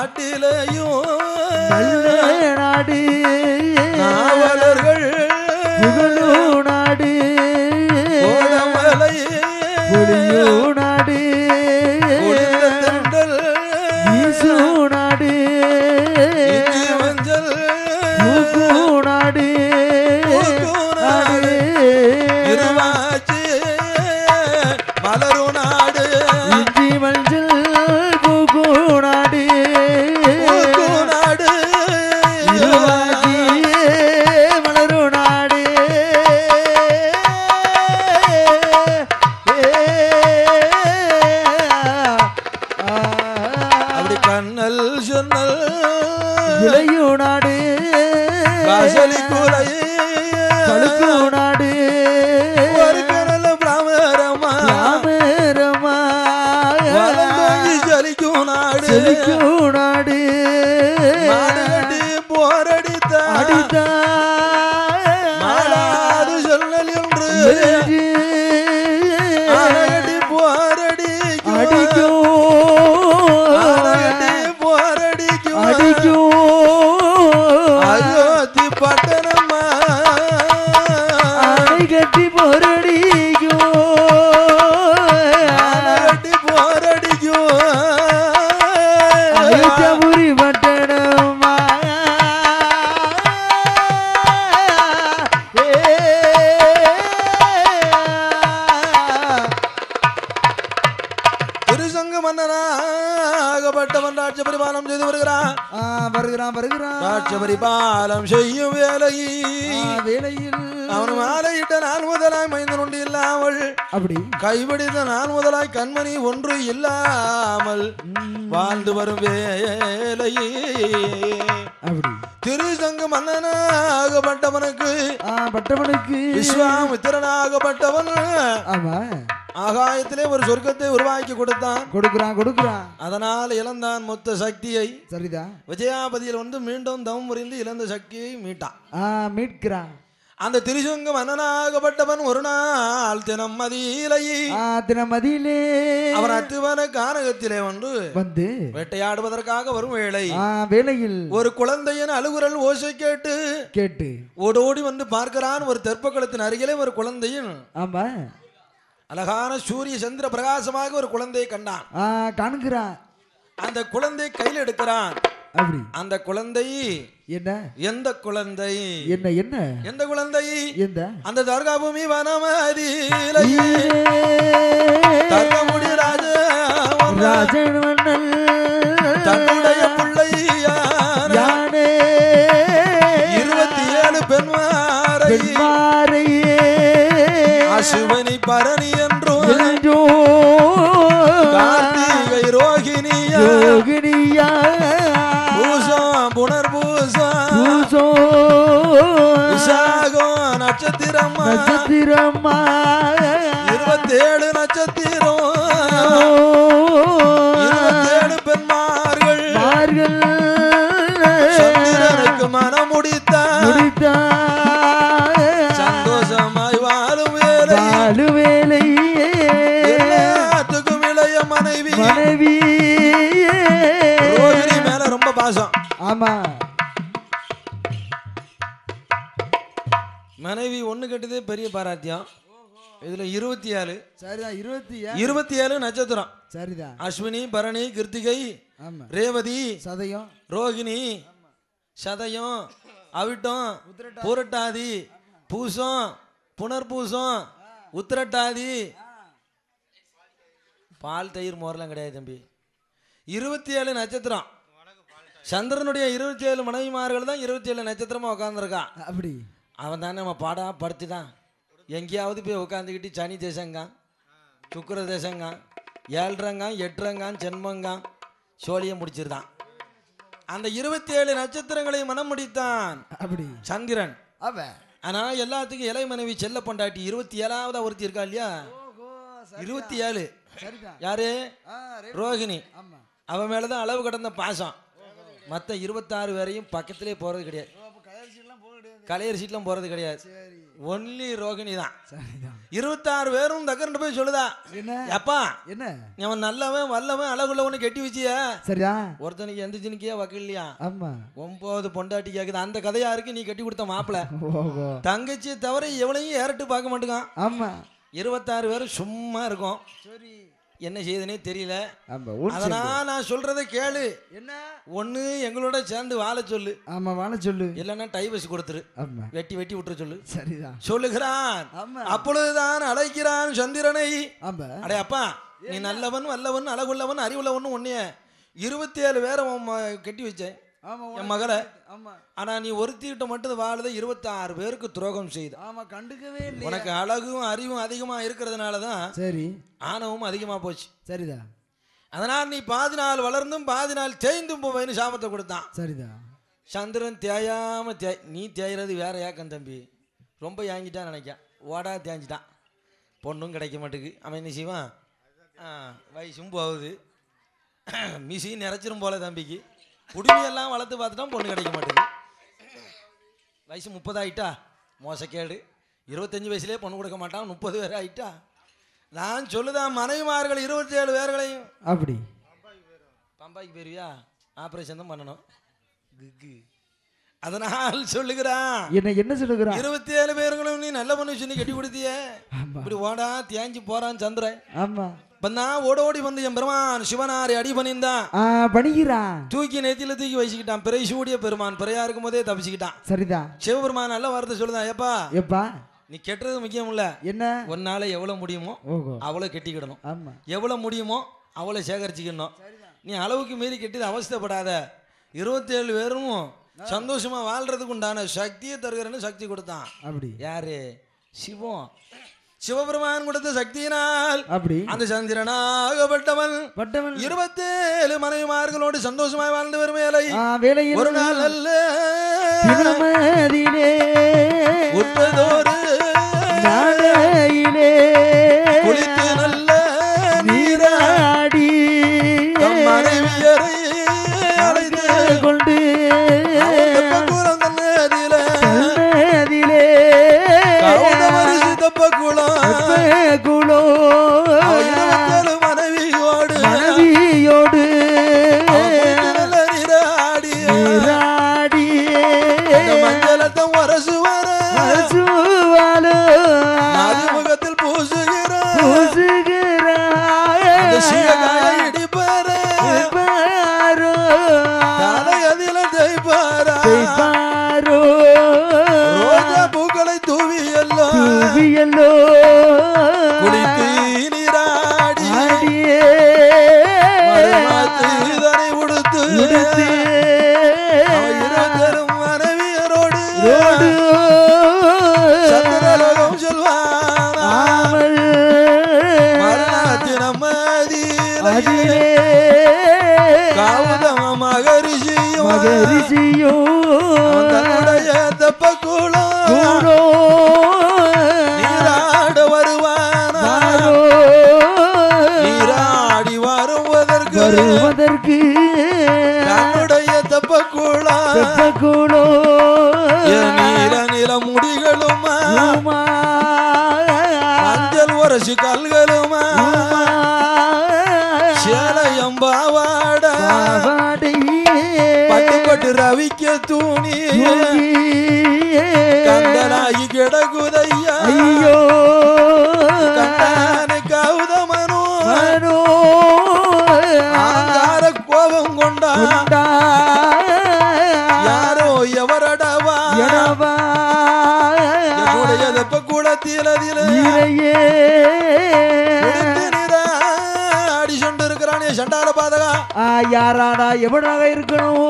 நாட்டிலேயும் நல்ல நாடு நாவலர்கள் புகழும் நாடு கோடமலை புலியும் நாடு குளிர்ந்த தென்றல் வீசும் நாடு இஞ்சி மஞ்சள் பூக்கும் நாடு பூக்கும் நாடு. இருவாச்சி மலரும் நாடு இஞ்சி மஞ்சள் பூக்கும் நாடு பூக்கும் நாடு இருவாச்சி மலரும் நாடு அப்படி கண்ணல் சொன்னல் விளையும் நாடு காசலி கூலை தடுக்கும் நாடு ஒரு கரல பிராமரமா ராமரமா வலந்தோங்கி ஜலிக்கும் நாடு செழிக்கும் நாடு மாடு கட்டி போரடித்த அடித்தா மாடாது சொல்லல் என்று ஆனகட்டி போரடிக்கும் அடிக்கும் ஆனகட்டி போரடிக்கும் அடிக்கும் அயோத்தி பட்டணமா அணை கட்டி போரடிக்கும் ஆனகட்டி போரடிக்கும் அயோத்தியாபுரி பட்டணமா திருசங்க மன்னனாகப்பட்டவன் ராட்ச பரிபாலம் செய்து வருகிறான் ஆ, வருகிறான் வருகிறான் ராட்ச பரிபாலம் செய்யும் வேலை ஆ, வேலையில் அவன் மாலையிட்ட நான் முதலாய் மைந்தன் உண்டு இல்லாமல் அப்படி கைபிடித்த நான் முதலாய் கண்மணி ஒன்று இல்லாமல் வாழ்ந்து வரும் வேலை அப்படி திருசங்க மன்னனாகப்பட்டவனுக்கு ஆ, பட்டவனுக்கு விஸ்வாமித்திரனாகப்பட்டவன் ஆமா ஆகாயத்திலே ஒரு சொர்க்கத்தை உருவாக்கி கொடுத்தான் கொடுக்குறான் கொடுக்குறான் அதனால் இழந்தான் மொத்த சக்தியை சரிதான் விஜயாபதியில் வந்து மீண்டும் தவம் புரிந்து இழந்த சக்தியை மீட்டான் ஆ மீட்கிறான் அந்த திரிசங்க மன்னனாகப்பட்டவன் ஒரு நாள் தினம் மதியிலை ஆ தினமதியிலே அவன் அத்துவன கானகத்திலே வந்து வந்து வேட்டையாடுவதற்காக வரும் வேளை ஆ வேலையில் ஒரு குழந்தையின் அழுகுரல் ஓசை கேட்டு கேட்டு ஓடோடி வந்து பார்க்கிறான் ஒரு தெற்பக்குளத்தின் அருகிலே ஒரு குழந்தையின் ஆமா அழகான சூரிய சந்திர பிரகாசமாக ஒரு குழந்தையை கண்டான் ஆ காண்கிறான் அந்த குழந்தை கையில் எடுக்கிறான் அப்படி அந்த குழந்தை என்ன எந்த குழந்தை என்ன என்ன எந்த குழந்தை எந்த அந்த தர்காபூமி வனமதியிலே தர்கமுடி ராஜ ராஜன் மன்னல் தன்னுடைய பிள்ளையான யானே இருபத்தி ஏழு பெண்மாரை பெண்மாரையே அசுவனி பரணி என்றும் என்றோ கார்த்திகை ரோகிணியா யோகினியா பூசம் புனர்பூசம் பூசோ விசாகம் நட்சத்திரமா நட்சத்திரமா இருபத்தேழு நட்சத்திரம் இருபத்தேழு பெண்மார்கள் மார்கள் சந்திரனுக்கு மனம் முடித்தான் முடித்தா சந்தோஷமாய் வாழும் வேலை வாழு வேலையே எல்லாத்துக்கும் இளைய மனைவி மனைவி ரோகிணி மேல ரொம்ப பாசம் ஆமா மனைவி ஒண்ணு கட்டுதே பெரிய பாராத்தியம் இதுல இருபத்தி ஏழு சரிதான் இருபத்தி இருபத்தி ஏழு நட்சத்திரம் சரிதான் அஸ்வினி பரணி கிருத்திகை ஆமா ரேவதி சதயம் ரோகிணி சதயம் அவிட்டம் பூரட்டாதி பூசம் புனர்பூசம் உத்திரட்டாதி பால் தயிர் மோரெல்லாம் கிடையாது தம்பி இருபத்தி ஏழு நட்சத்திரம் சந்திரனுடைய இருபத்தி ஏழு மனைவிமார்கள் தான் இருபத்தி ஏழு நட்சத்திரமா உட்காந்துருக்கான் அப்படி அவன் தானே நம்ம பாடா படுத்து தான் எங்கேயாவது போய் உட்காந்துக்கிட்டு சனி தேசங்கான் சுக்கிர தேசங்கான் ஏழ்றங்கான் எட்டுறங்கான் சென்மங்கான் சோழியம் முடிச்சிருந்தான் அந்த இருபத்தி ஏழு நட்சத்திரங்களை மனம் முடித்தான் அப்படி சந்திரன் அவன் ஆனா எல்லாத்துக்கும் இலை மனைவி செல்ல பொண்டாட்டி இருபத்தி ஏழாவது ஒருத்தி இருக்கா இல்லையா இருபத்தி ஏழு சரிதான் யாரு ஆ, ரே- ரோகிணி ஆமா அவன் மேலதான் அளவு கடந்த பாசம் மற்ற இருபத்தாறு பேரையும் பக்கத்திலே போறது கிடையாது அப்ப கலர் சீட்லாம் போக கிடையாது கலையர் சீட்லாம் போறது கிடையாது சரி ஒன்லி ரோகிணி தான் சரிதான் இருபத்தாறு பேரும் தக்கரண்டு போய் சொல்லுதா என்ன அப்பா என்ன நீ அவன் நல்லவன் வல்லவன் அழகுள்ளவனு கட்டி வச்சிய சரியா ஒருத்தனுக்கு எந்த சினிக்கியா வக்கீல்லையா ஆமா ஒன்பது பொண்டாட்டி கேக்குது அந்த கதையா இருக்கு நீ கட்டி கொடுத்த மாப்பிள ஓஹோ தங்கச்சி தவிர எவனையும் ஏறட்டு பார்க்க மாட்டேங்கான் ஆமா இருபத்தாறு பேரும் சும்மா இருக்கும் சரி என்ன செய்யுதுன்னே தெரியல ஆமா ஊர் அதனால் நான் சொல்றதை கேளு என்ன ஒன்று எங்களோட சேர்ந்து வாழ சொல்லு ஆமா வாழ சொல்லு இல்லைன்னா டைவர்ஸ் கொடுத்துரு ஆமா வெட்டி வெட்டி விட்டுற சொல்லு சரிதான் சொல்லுகிறான் ஆமா அப்பொழுதுதான் அழைக்கிறான் சந்திரனை ஆமா அடே அப்பா நீ நல்லவன் வல்லவன் அழகுள்ளவன் அறிவுள்ளவன் உன்னைய இருபத்தி ஏழு பேரை உன் ம- கட்டி வச்சேன் ஆமா என் மகளை ஆமா ஆனா நீ ஒருத்திக்கிட்ட மட்டும் வாழுத இருபத்தாறு பேருக்கு துரோகம் செய்த ஆமா கண்டுக்கவே இல்லையா உனக்கு அழகும் அறிவும் அதிகமா இருக்கிறதுனால தான் சரி ஆணவம் அதிகமா போச்சு சரிதா அதனால் நீ பாதி நாள் வளர்ந்தும் பாதி நாள் தேய்ந்தும் போவேன்னு சாபத்தை கொடுத்தான் சரிதா சந்திரன் தேயாம தே நீ தேய்றது வேற ஏக்கம் தம்பி ரொம்ப ஏங்கிட்டான் நினைக்க ஓடா தேஞ்சிட்டான் பொண்ணும் கிடைக்க மாட்டேங்குது அவன் என்ன செய்வான் ஆ, வயசும் போகுது மிஷின் நிறைச்சிரும் போல தம்பிக்கு குடுமையெல்லாம் வளர்த்து பார்த்துட்டான் பொண்ணு கிடைக்க மாட்டேங்குது வயசு முப்பது ஆயிட்டா மோசக்கேடு இருபத்தஞ்சு வயசுலேயே பொண்ணு கொடுக்க மாட்டான் முப்பது பேர் ஆயிட்டா நான் சொல்லுதான் மனைவிமார்கள் இருபத்தி ஏழு பேர்களையும் அப்படி பம்பாய்க்கு போயிருவியா ஆப்ரேஷன் தான் பண்ணணும் குக்கு அதனால் சொல்லுகிறான் என்ன என்ன சொல்லுகிறான் இருபத்தி ஏழு பேர்களும் நீ நல்ல பொண்ணு சொல்லி கட்டி கொடுத்தியே ஆமா இப்படி ஓடா தேஞ்சு போறான் சந்திரன் ஆமா இப்ப நான் ஓட ஓடி வந்து என் பெருமான் சிவனாரை அடி பண்ணியிருந்தான் ஆ பணிகிறான் தூக்கி நெத்தியில தூக்கி வச்சுக்கிட்டான் பிறை சூடிய பெருமான் பிறையா இருக்கும் போதே தப்பிச்சுக்கிட்டான் சரிதான் சிவபெருமான் நல்ல வார்த்தை சொல்லுதான் ஏப்பா எப்பா நீ கெட்டுறது முக்கியம் இல்ல என்ன உன்னால எவ்வளவு முடியுமோ ஓஹோ அவ்வளோ கெட்டிக்கிடணும் ஆமா எவ்வளவு முடியுமோ அவ்வளோ சேகரிச்சுக்கணும் நீ அளவுக்கு மீறி கெட்டி அவஸ்தைப்படாத இருபத்தேழு பேரும் சந்தோஷமா வாழ்றதுக்கு உண்டான சக்தியை தருகிறேன்னு சக்தி கொடுத்தான் அப்படி யாரு சிவம் சிவபெருமான் கொடுத்த சக்தியினால் அப்படி அந்த சந்திரனாகப்பட்டவன் பட்டவன் இருபத்தேழு மனைவிமார்களோடு சந்தோஷமாய் வாழ்ந்து வரும் வேலை ஆ வேலையில் ஒரு நாள் அல்ல திருமதியிலே உற்றதோடு நாளையிலே குளித்து நல்ல நீராடி தம் மனைவியரை அழைத்து கொண்டு தெப்பக்குளம் தன்னதிலே சன்னதிலே கவுந்தமரி சித்தப்பக்குளம் குலோ அவ இருபத்தேழு மனைவியோடு மனைவியோடு அவ குளித்து நல்ல நீராடி நீராடி அந்த மஞ்சளத்தை உரசு வர அசுவாலோ முகத்தில் பூசுகிறார் பூசுகிறாய் அந்த சீகாயை இடிப்பாரு பாரோ தலை அதில தைப்பாரா பாரோ ரோஜா பூக்களை தூவி எல்லாம் துவியலோ குளித்து நீராடி ஆடியே மறுமாத்து இதனை உடுத்து உடுத்து அவன் இருவரும் மனைவியரோடு ரோடு சந்திரலோகம் செல்வான் ஆமல் மரணத்தினம் மதியிலே அதிலே காவுதம மகரிஷியும் மகரிஷியோ அவன் தன்னுடைய தெப்பக்குளம் கூடோ நீராட வருவானா தாரோ நீராடி வருவதற்கு வருவதற்கு தன்னுடைய தெப்பக்குளம் செப்பக்கூடோ என் நீல நில முடிகளுமா உமா மஞ்சள் உரசி கல்களுமா சேலையம்பாவாட பட்டு பட்டு ரவிக்க தூணி கந்தலாகி கிடக்குதையா ஐயோ கண்டான கௌதமனோ மனோ ஆங்கார கோபம் கொண்டா உண்டா யாரோ எவரடவா எடவா என்னுடைய தெப்ப கூடத்தில் அதில் இறையே அடி சொண்டு இருக்கிறானே சண்டால பாதகா ஆ, யாராடா எவனாக இருக்கணும்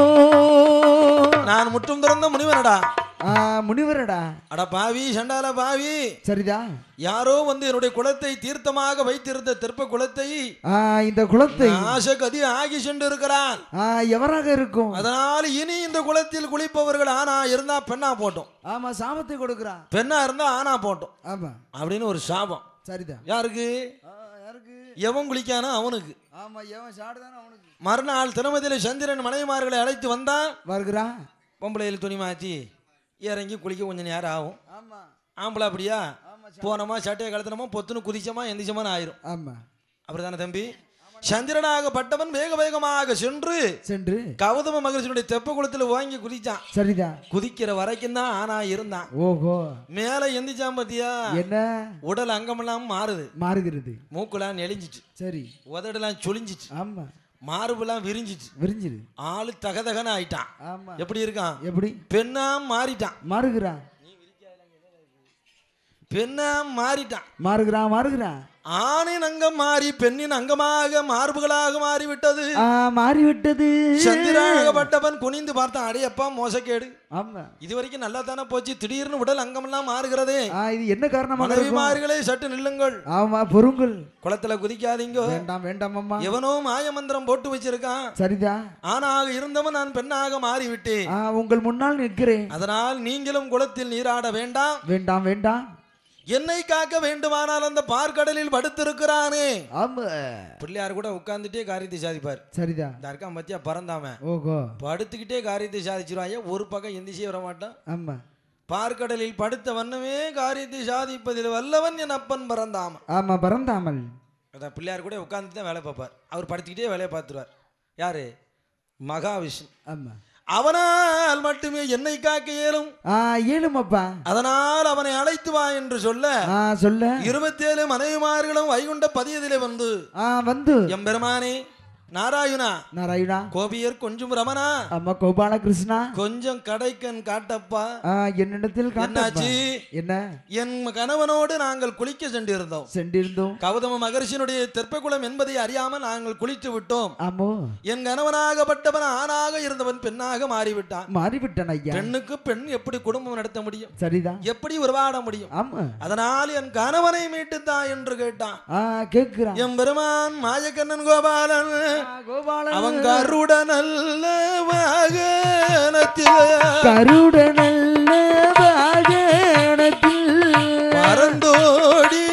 நான் முற்றும் திறந்த முனிவனடா ஆ, முனிவரடா அட பாவி சண்டால பாவி சரிதா யாரோ வந்து என்னுடைய குலத்தை தீர்த்தமாக வைத்திருந்த தெற்ப குலத்தை ஆ, இந்த குலத்தை நாசகதி ஆகி சென்று இருக்கிறான் ஆ, எவராக இருக்கும் அதனால் இனி இந்த குலத்தில் குளிப்பவர்கள் ஆனா இருந்தா பெண்ணா போட்டோம் ஆமா சாபத்தை கொடுக்குறான் பெண்ணா இருந்தா ஆனா போட்டோம் ஆமா அப்படின்னு ஒரு சாபம் சரிதான் யாருக்கு யாருக்கு எவன் குளிக்கானோ அவனுக்கு ஆமா எவன் சாடுதானே அவனுக்கு மறுநாள் தினமதியில் சந்திரன் மனைவிமார்களை அழைத்து வந்தான் வருகிறான் பொம்பளையில் துணி மாற்றி இறங்கி குளிக்க கொஞ்சம் நேரம் ஆகும் ஆமா ஆம்பளை அப்படியா போனோமா சட்டையை கழுத்தனமா பொத்துன்னு குதிச்சோமா எந்திரிச்சோமான்னு ஆயிரும் ஆமா அப்படிதானே தம்பி சந்திரனாகப்பட்டவன் வேக வேகமாக சென்று சென்று கௌதம மகரிஷியுடைய தெப்ப குளத்துல வாங்கி குதிச்சான் சரிதான் குதிக்கிற வரைக்கும் தான் ஆனா இருந்தான் ஓஹோ மேல எந்திரிச்சான் பாத்தியா என்ன உடல் அங்கமெல்லாம் மாறுது மாறுகிறது மூக்குலாம் நெளிஞ்சிச்சு சரி உதடெல்லாம் சுளிஞ்சிச்சு ஆமா மார்பெல்லாம் விரிஞ்சிச்சு விரிஞ்சிரு ஆளு தகதகன்னு ஆயிட்டான் ஆமா எப்படி இருக்கான் எப்படி பெண்ணா மாறிட்டான் மாறுகிறான் பெண்ணா மாறிட்டான் மாறுகிறான் மாறுகிறான் ஆணின் அங்கம் மாறி பெண்ணின் அங்கமாக மார்புகளாக மாறிவிட்டது ஆ மாறிவிட்டது சந்திராகப்பட்டவன் குனிந்து பார்த்தான் அடையப்பா மோசக்கேடு ஆமா இது வரைக்கும் நல்லா தானே போச்சு திடீர்னு உடல் அங்கமெல்லாம் மாறுகிறதே ஆ இது என்ன காரணமாக இருக்கும் மனைவிமார்களே சற்று நில்லுங்கள் ஆமா பொறுங்கள் குளத்துல குதிக்காதீங்க வேண்டாம் வேண்டாம் அம்மா எவனோ மாயமந்திரம் போட்டு வச்சிருக்கான் சரிதான் ஆணாக இருந்தவன் நான் பெண்ணாக மாறிவிட்டேன் ஆ உங்கள் முன்னால் நிற்கிறேன் அதனால் நீங்களும் குளத்தில் நீராட வேண்டாம் வேண்டாம் வேண்டாம் என்னை காக்க வேண்டுமானால் அந்த பார்க்கடலில் படுத்திருக்கிறானே ஆமா பிள்ளையார் கூட உட்கார்ந்துட்டே காரியத்தை சாதிப்பார் சரிதான் இந்த இருக்கான் பத்தியா பறந்தாம ஓஹோ படுத்துக்கிட்டே காரியத்தை சாதிச்சிருவாங்க ஒரு பக்கம் எந்திரிச்சே வர மாட்டான் ஆமா பார்க்கடலில் படுத்த வண்ணமே காரியத்தை சாதிப்பதில் வல்லவன் என் அப்பன் பறந்தாம ஆமா பறந்தாமல் அதான் பிள்ளையார் கூட உட்கார்ந்து தான் வேலை பார்ப்பார் அவர் படுத்துக்கிட்டே வேலையை பார்த்துருவார் யாரு மகாவிஷ்ணு ஆமா அவனால் மட்டுமே என்னை காக்க இயலும் ஆ ஏழும் அப்பா அதனால் அவனை அழைத்து வா என்று சொல்ல ஆ சொல்ல இருபத்தேழு மனைவிமார்களும் வைகுண்ட பதியதிலே வந்து ஆ வந்து எம்பெருமானே நாராயணா நாராயணா கோபியர் கொஞ்சம் ரமணா அம்மா கோபால கிருஷ்ணா கொஞ்சம் கடைக்கன் காட்டப்பா ஆ என்னிடத்தில் காட்டப்பா. என்னாச்சு என்ன என் கணவனோடு நாங்கள் குளிக்க சென்றிருந்தோம் சென்றிருந்தோம் கௌதம மகர்ஷியினுடைய தெற்பகுளம் என்பதை அறியாமல் நாங்கள் குளித்து விட்டோம் ஆமோ என் கணவனாகப்பட்டவன் ஆணாக இருந்தவன் பெண்ணாக மாறிவிட்டான் மாறிவிட்டான் ஐயா பெண்ணுக்கு பெண் எப்படி குடும்பம் நடத்த முடியும் சரிதான் எப்படி உருவாட முடியும் ஆமா அதனால் என் கணவனை மீட்டுத்தா என்று கேட்டான் ஆ கேக்குறான் என் பெருமான் மாயக்கண்ணன் கோபாலன் கோபால அவன் கருடனல்ல வாகனத்தில் கருட நல்ல வாகனத்தில் பறந்தோடி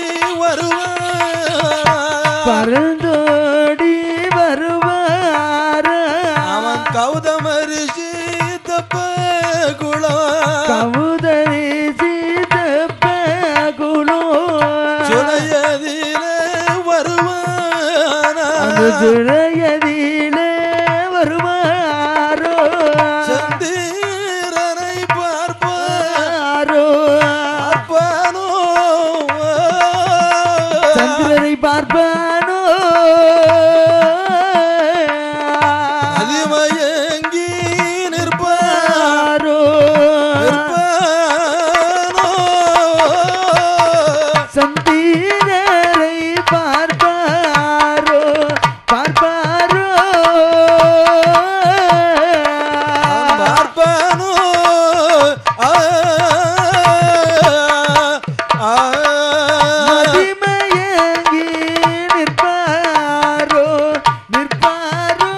வருவான் பறந்தோடி வருவார அவன் கௌதமரிஷி தப்ப குளம் கமுதரி சீதப்ப குலோ சுனையதில வருவான் அந்த சுழையதிலே வருவாரோ சந்திரனை பார்ப்பான் ஆரோ பார்ப்பானோ சந்திரனை பார்ப்பானோ அதிமயங்கி நிற்பான் ஆரோ நிற்பானோ சந்திரரை பார்ப்பாரோ பார்ப்பாரோ பார்ப்பானோ ஆ, ஆ, மதிமயங்கி நிற்பாரோ நிற்பாரோ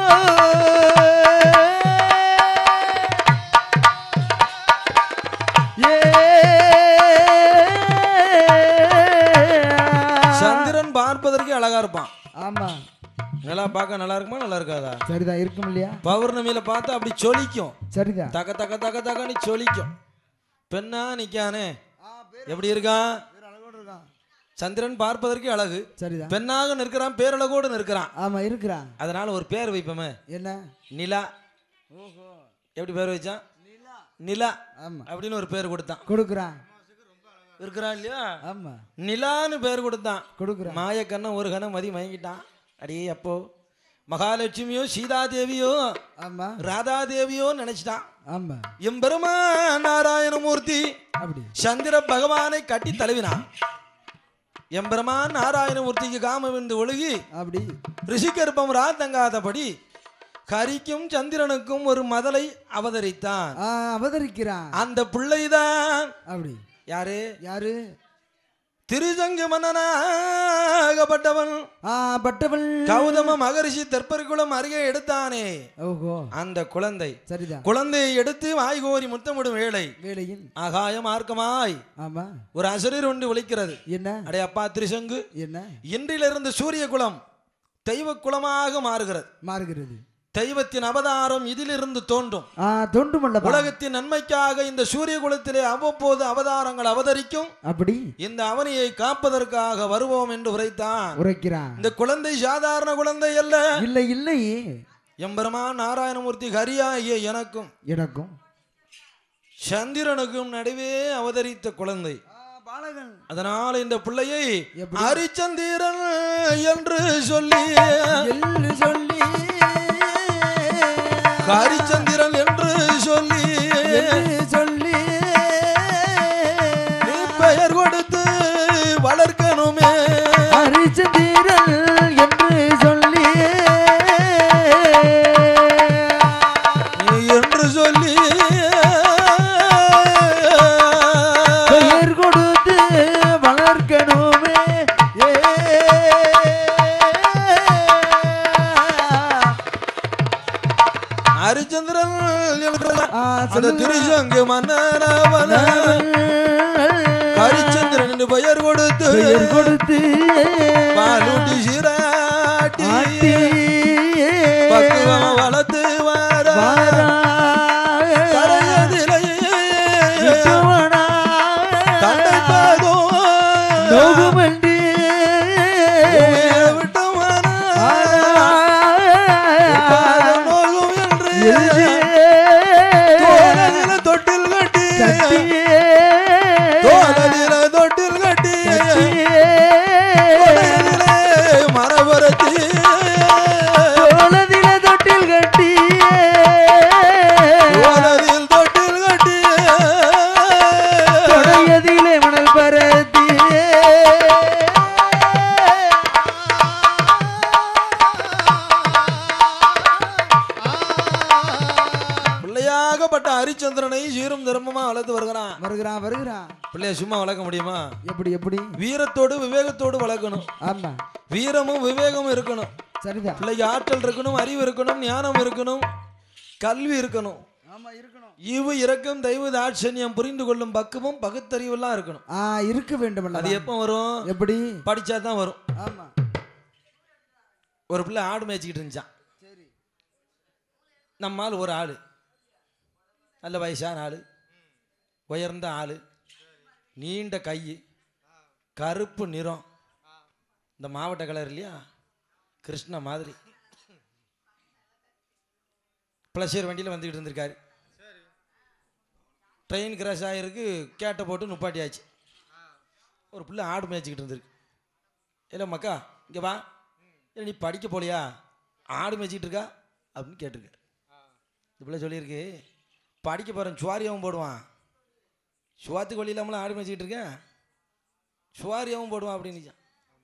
சந்திரன் பார்ப்பதற்கு அழகா இருப்பான் ஆமா நிலா பார்க்க நல்லா இருக்குமா நல்லா இருக்காதா சரிதான் இருக்கும் இல்லையா பௌர்ணமியில பார்த்தா அப்படி சொலிக்கும் சரிதான் தக தக தக தகன்னு சொலிக்கும் பெண்ணா நிக்கானே எப்படி இருக்கான் சந்திரன் பார்ப்பதற்கு அழகு சரிதான் பெண்ணாக நிற்கிறான் பேரழகோடு நிற்கிறான் ஆமா இருக்கிறான் அதனால ஒரு பேர் வைப்போமே என்ன நிலா எப்படி பேர் வச்சான் நிலா ஆமா அப்படின்னு ஒரு பேர் கொடுத்தான் கொடுக்குறான் இருக்கிறான் இல்லையா ஆமா நிலான்னு பேர் கொடுத்தான் கொடுக்குறான் மாயக்கண்ணன் ஒரு கணம் மதி மயங்கிட்டான் அடியே அப்போ மகாலட்சுமியோ சீதாதேவியோ ஆமா ராதாதேவியோ நினைச்சிட்டான் ஆமா எம்பெருமான் நாராயணமூர்த்தி அப்படி சந்திர பகவானை கட்டி தழுவினான் எம்பெருமான் நாராயணமூர்த்திக்கு காமவிந்து ஒழுகி அப்படி ரிஷிகற்பம் ராத்தங்காதபடி கரிக்கும் சந்திரனுக்கும் ஒரு மதலை அவதரித்தான் ஆ, அவதரிக்கிறான் அந்த பிள்ளைதான் அப்படி யாரு யாரு திருசங்கு மன்னனாகப்பட்டவன் ஆ பட்டவள் கௌதம மகரிஷி தெற்பர்குளம் அருகே எடுத்தானே ஓஹோ அந்த குழந்தை சரிதான் குழந்தையை எடுத்து வாய்கோரி முத்தமிடும் வேளை வேலையில் ஆகாய மார்க்கமாய் ஆமா ஒரு அசரீர் ஒன்று ஒலிக்கிறது என்ன அடே அப்பா திருசங்கு என்ன இன்றிலிருந்து சூரிய குலம் தெய்வ குலமாக மாறுகிறது மாறுகிறது தெய்வத்தின் அவதாரம் இதிலிருந்து தோன்றும் ஆ தொண்டுமல்லப்பா உலகத்தின் நன்மைக்காக இந்த சூரிய குலத்திலே அவ்வப்போது அவதாரங்கள் அவதரிக்கும் அப்படி இந்த அவனியை காப்பதற்காக வருவோம் என்று உரைத்தான் உரைக்கிறான் இந்த குழந்தை சாதாரண குழந்தை அல்ல இல்லை இல்லை எம்பெருமான் நாராயணமூர்த்தி ஹரியாகிய எனக்கும் எனக்கும் சந்திரனுக்கும் நடுவே அவதரித்த குழந்தை பாலகன் அதனால் இந்த பிள்ளையை எப்படி? ஹரிச்சந்திரன் என்று சொல்லி எள்ளு சொல்லி ஹரிச்சந்திரன் என்று சொல்லி எள்ளு சொல்லி நீ பெயர் கொடுத்து வளர்க்கணுமே ஹரிச்சந்திரன் என்று சொல்லி நீ என்று சொல்லி பெயர் கொடுத்து வளர்க்கணுமே ஏ ஹரிச்சந்திரன் என்று ஆ, அந்த சொல்லுங்க. திருசங்கு மன்னனவன ஹரிச்சந்திரன் என்று பெயர் கொடுத்து பெயர் கொடுத்து பாலூட்டி சீராட்டி ஆட்டி பக்குவம் வளர்த்து வர கரையதிலேயே தந்தை தாகும் நோகுமண்டி உயிரை விட்டு வர பாதம் நோகும் என்று தோளதில தொட்டில் கட்டி தோளதில தொட்டில் கட்டி கொடையிலே மரபரத்தி தொட்டில் கட்டி தோளதில் தொட்டில் கட்டி தொடையதிலே மணல் பரத்தி பிள்ளையாகப்பட்ட ஹரிச்சந்திரனை சீரும் தர்மமா வளர்த்து வருகிறான் வருகிறான் வருகிறான் பிள்ளைய சும்மா வளர்க்க முடியுமா எப்படி எப்படி வீரத்தோடு விவேகத்தோடு வளர்க்கணும் ஆமா வீரமும் விவேகமும் இருக்கணும் சரிதான் பிள்ளைக்கு ஆற்றல் இருக்கணும் அறிவு இருக்கணும் ஞானம் இருக்கணும் கல்வி இருக்கணும் ஆமா இருக்கணும் ஈவு இரக்கம் தெய்வ தாட்சண்யம் புரிந்து கொள்ளும் பக்குவம் பகுத்தறிவெல்லாம் இருக்கணும் ஆ இருக்க வேண்டும் அது எப்போ வரும் எப்படி படிச்சா தான் வரும் ஆமா ஒரு பிள்ளை ஆடு மேய்ச்சிக்கிட்டு இருந்துச்சான் சரி நம்மால் ஒரு ஆள் நல்ல வயசான ஆள் உயர்ந்த ஆள் நீண்ட கை கருப்பு நிறம் இந்த மாவட்ட கலர் இல்லையா கிருஷ்ண மாதிரி ப்ளஷர் வண்டியில் வந்துக்கிட்டு இருந்திருக்காரு ட்ரெயின் கிராஷ் ஆகிருக்கு கேட்டை போட்டு நுப்பாட்டியாச்சு ஒரு பிள்ளை ஆடு மேய்ச்சிக்கிட்டு இருந்திருக்கு இல்லை மக்கா இங்கே வா இல்லை நீ படிக்க போலியா ஆடு மேய்ச்சிக்கிட்டு இருக்கா அப்படின்னு கேட்டிருக்காரு இந்த பிள்ளை சொல்லியிருக்கு படிக்க போகிறேன் சுவாரியாவும் போடுவான் சுவாத்துக்கு வழி இல்லாமலாம் ஆடு மேய்ச்சிக்கிட்டு இருக்கேன் சுவாரியாவும் போடுவான் அப்படின்னு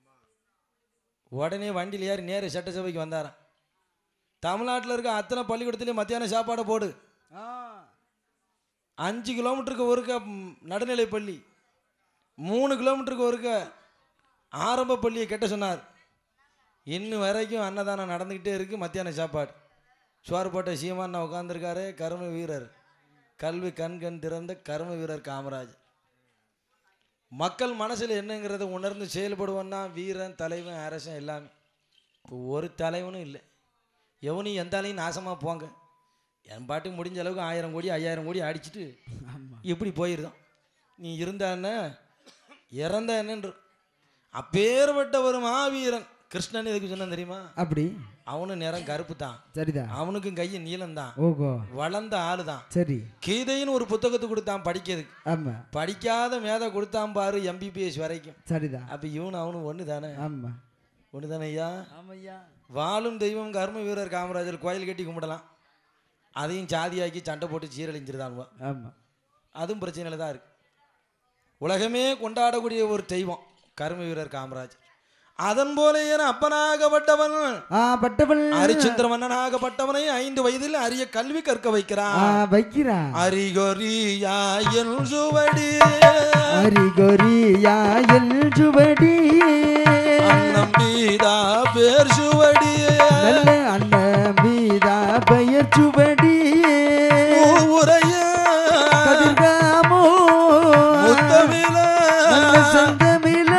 உடனே வண்டியில் ஏறி நேர சட்டசபைக்கு வந்தாராம் தமிழ்நாட்டில் இருக்க அத்தனை பள்ளிக்கூடத்துலேயும் மத்தியானம் சாப்பாடை போடு ஆ அஞ்சு கிலோமீட்டருக்கு ஒருக்க ம், நடுநிலை பள்ளி மூணு கிலோமீட்டருக்கு ஒருக்க ஆரம்ப பள்ளியை கெட்ட சொன்னார் இன்னும் வரைக்கும் அன்னதானம் நடந்துக்கிட்டே இருக்குது மத்தியானம் சாப்பாடு சோறு போட்ட சீமான் உட்காந்துருக்காரு கர்ம வீரர் கல்வி கண் கண் திறந்த கர்ம வீரர் காமராஜ் மக்கள் மனசில் என்னங்கிறத உணர்ந்து செயல்படுவோன்னா வீரன் தலைவன் அரசன் எல்லாமே இப்போ ஒரு தலைவனும் இல்லை எவனையும் எந்த ஆளையும் நாசமாக போங்க என் பாட்டுக்கு முடிஞ்ச அளவுக்கு ஆயிரம் கோடி ஐயாயிரம் கோடி அடிச்சிட்டு ஆமா இப்படி போயிருந்தோம் நீ இருந்த என்ன இறந்த என்னன்று அப்பேற்பட்ட ஒரு மாவீரன் கிருஷ்ணன் எதுக்கு சொன்னான் தெரியுமா அப்படி அவனும் நிறம் கருப்பு தான் சரிதான் அவனுக்கும் கையும் நீளம் தான் ஓகோ வளர்ந்த ஆளு தான் சரி கீதைன்னு ஒரு புத்தகத்தை கொடுத்தான் படிக்கிறதுக்கு ஆமா படிக்காத மேதை கொடுத்தான் பாரு எம்பிபிஎஸ் வரைக்கும் சரிதான் அப்போ இவனு அவனும் ஒன்று தானே ஆமா ஒன்று தானே ஐயா ஆமையா வாழும் தெய்வம் கர்ம வீரர் காமராஜர் கோயில் கட்டி கும்பிடலாம் அதையும் சாதியாக்கி சண்டை போட்டு சீரழிஞ்சிருதானுவா ஆமா அதுவும் பிரச்சனையில் தான் இருக்கு உலகமே கொண்டாடக்கூடிய ஒரு தெய்வம் கர்ம வீரர் காமராஜர் அதன் போல என அப்பனாகப்பட்டவன் ஆ பட்டவள் ஹரிச்சந்திர மன்னனாகப்பட்டவனை ஐந்து வயதில் அரிய கல்வி கற்க ஆ வைக்கிறான் வைக்கிறான் அரிகொரியாயன் சுவடி ஹரிகொரியா எல் சுவடி அன்னம் பீதா பேர் சுவடி நல்ல அண்ணன் மீதா பெயர் சுவடி உரைய கதிர்காமோ முத்தமிழ நல்ல சங்கமில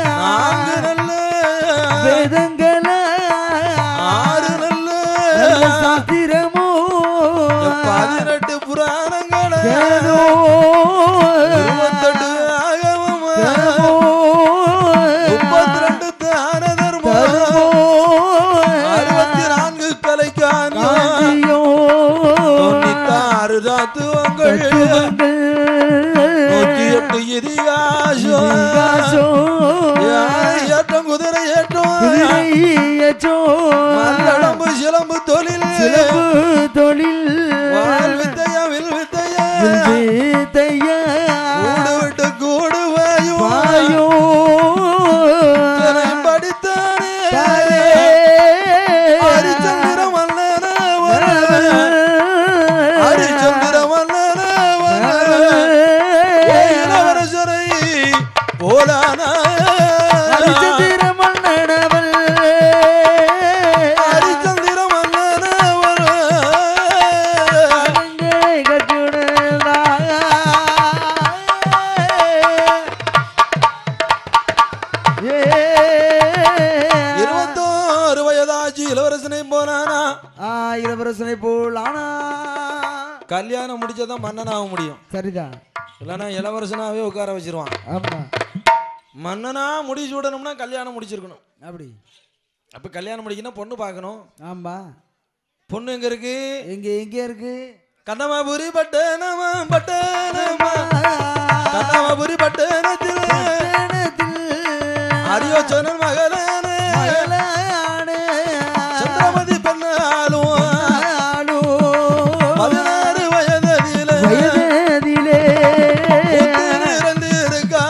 நான்கு நல்ல வேதங்கள ஆறு நல்ல நல்ல கேதோ இருபத்தெட்டு ஆகமம் கேதோ முப்பத்தி ரெண்டு தான தர்மம் தருமோ அறுபத்தி நான்கு கலைக்கான் காந்தியோ தொண்ணூத்தாறு தாத்துவங்கள் தத்துவங்கள் நூத்தி எட்டு இதிகாசம் இதிகாசோ யானை ஏற்றம் குதிரை ஏற்றம் குதிரையச்சோ மல்லடம்பு சிலம்பு தொழில் சிலம்பு தொழில் வால் வித்தையா வில் வித்தையா வித்தையா கூடு விட்டு கூடு வாயும் வாயோ திரை படித்தானே தாரே. ஹரிச்சந்திர மன்னன ஹரிச்சந்திர மன்னன இளவரசரை போலானா ஹரிச்சந்திர மன்னனவள் ஹரிச்சந்திர மன்னன அங்கே கட்டுடலா. ஏ. இருபத்தோரு வயதாச்சு இளவரசனை போனானா ஆ, இளவரசனை போல் ஆனா கல்யாணம் முடிச்சதான் மன்னனாக முடியும் சரிதான் இல்லைன்னா இளவரசனாவே உட்கார வச்சிருவான் ஆமா மன்னனா முடிச்சு விடணும்னா கல்யாணம் முடிச்சிருக்கணும் அப்படி அப்போ கல்யாணம் முடிக்கணும் பொண்ணு பார்க்கணும் ஆமா பொண்ணு எங்க இருக்கு எங்க எங்க இருக்கு கண்ணமாபுரி பட்டணமா பட்டணமா கண்ணமாபுரி பட்டணத்தில் அரியோச்சனன் மகளான சந்திரமதி பெண்ணாலும் பதினாறு வயதில இறந்து இருக்கா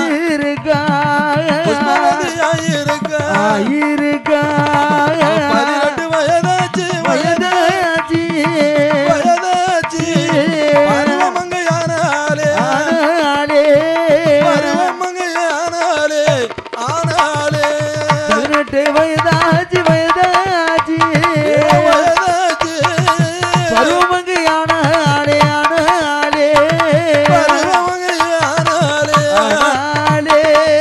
புஷ்பவதியாயிருக்கா பதினெட்டு வயதாச்சு வயதாச்சு பருவமங்கையானாலே பருவமங்கையானாலே ஆனாலே பதினெட்டு வயதாச்சு வயதாச்சு வயதாச்சு பருவமங்கையான ஆளே ஆனாலே பருவமங்கையானாலே ஆனாலே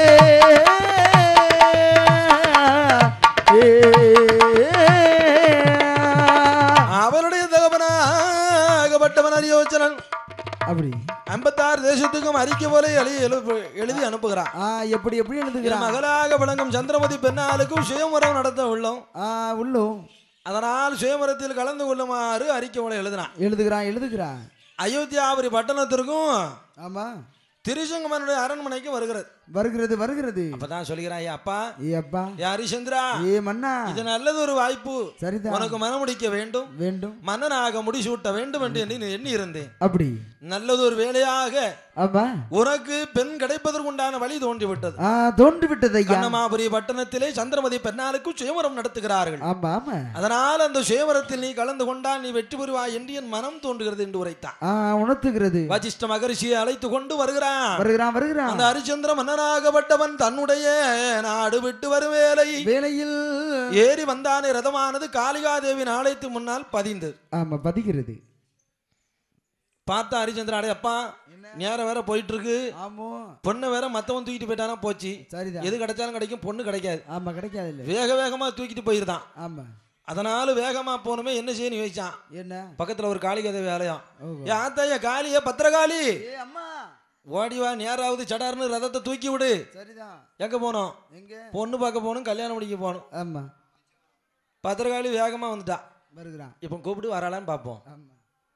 ஏ. அவருடைய தகவனாகப்பட்டவன் அரியோச்சனன் அப்படி ஐம்பத்தாறு தேசத்துக்கும் அறிக்கை போல எழுதி எழுப்பு- எழுதி அனுப்புகிறான் ஆ எப்படி எப்படி என் எழுதுகிறான் மகளாக விளங்கும் சந்திரமதி பெண்ணாளுக்கும் சுயமரம் நடத்த உள்ளோம் ஆ உள்ளும் அதனால் சுயமரத்தில் கலந்து கொள்ளுமாறு அறிக்கை போல எழுதினான் எழுதுகிறான் எழுதுகிறான் அயோத்தியாபுரி பட்டணத்திற்கும் ஆமா திருசங்கமனுடைய அரண்மனைக்கு வருகிறது வருகிறது வருகிறது அப்பதான் சொல்கிறான் ஏ அப்பா ஏ அப்பா ஏ ஹரிச்சந்திரா ஏ மன்னா இது நல்லது ஒரு வாய்ப்பு சரிதான் உனக்கு மனமுடிக்க வேண்டும் வேண்டும் மன்னனாக முடிசூட்ட வேண்டும் என்று எண்ணி எண்ணி இருந்தேன் அப்படி நல்லது ஒரு வேலையாக ஆமா உனக்கு பெண் கிடைப்பதற்குண்டான வழி தோன்றிவிட்டது ஆ தோன்று விட்டது ஐயா கண்ணமாபுரி பட்டணத்திலே சந்திரமதி பெண்ணாளுக்கு சுயவரம் நடத்துகிறார்கள் ஆமா ஆமா அதனால் அந்த சுயவரத்தில் நீ கலந்து கொண்டால் நீ வெற்றி பெறுவாய் என்று என் மனம் தோன்றுகிறது என்று உரைத்தான் ஆ உணர்த்துகிறது வசிஷ்ட மகரிஷியை அழைத்து கொண்டு வருகிறான் வருகிறான் வருகிறான் அந்த ஹரிச்சந்திர மன்னனாகப்பட்டவன் தன்னுடைய நாடு விட்டு வரும் வேலை வேலையில் ஏறி வந்தானே ரதமானது காளிகாதேவி ஆலயத்து முன்னால் பதிந்தது ஆமா பதிக்கிறது பார்த்தா ஹரிச்சந்திரன் அடே அப்பா நேரம் வேற போயிட்டு இருக்கு ஆமோ பொண்ணை வேற மத்தவன் தூக்கிட்டு போயிட்டானா போச்சு சரிதான் எது கிடைச்சாலும் கிடைக்கும் பொண்ணு கிடைக்காது ஆமா கிடைக்காது இல்ல வேக வேகமா தூக்கிட்டு போயிருந்தான் ஆமா அதனால வேகமா போனமே என்ன செய்யணும் யோசிச்சான் என்ன பக்கத்துல ஒரு காளிகதேவி ஆலயம் ஓஹோ. ஏ ஆத்தாய காளிய பத்திரகாளி ஏ அம்மா ஓடி வா நேராவது சடார்னு ரதத்தை தூக்கி விடு சரிதான் எங்க போனோம் எங்க பொண்ணு பார்க்க போகணும் கல்யாணம் முடிக்க போகணும் ஆமா பத்திரகாளி வேகமா வந்துட்டான் வருகிறான் இப்போ கூப்பிட்டு வராளான்னு பார்ப்போம் ஆமா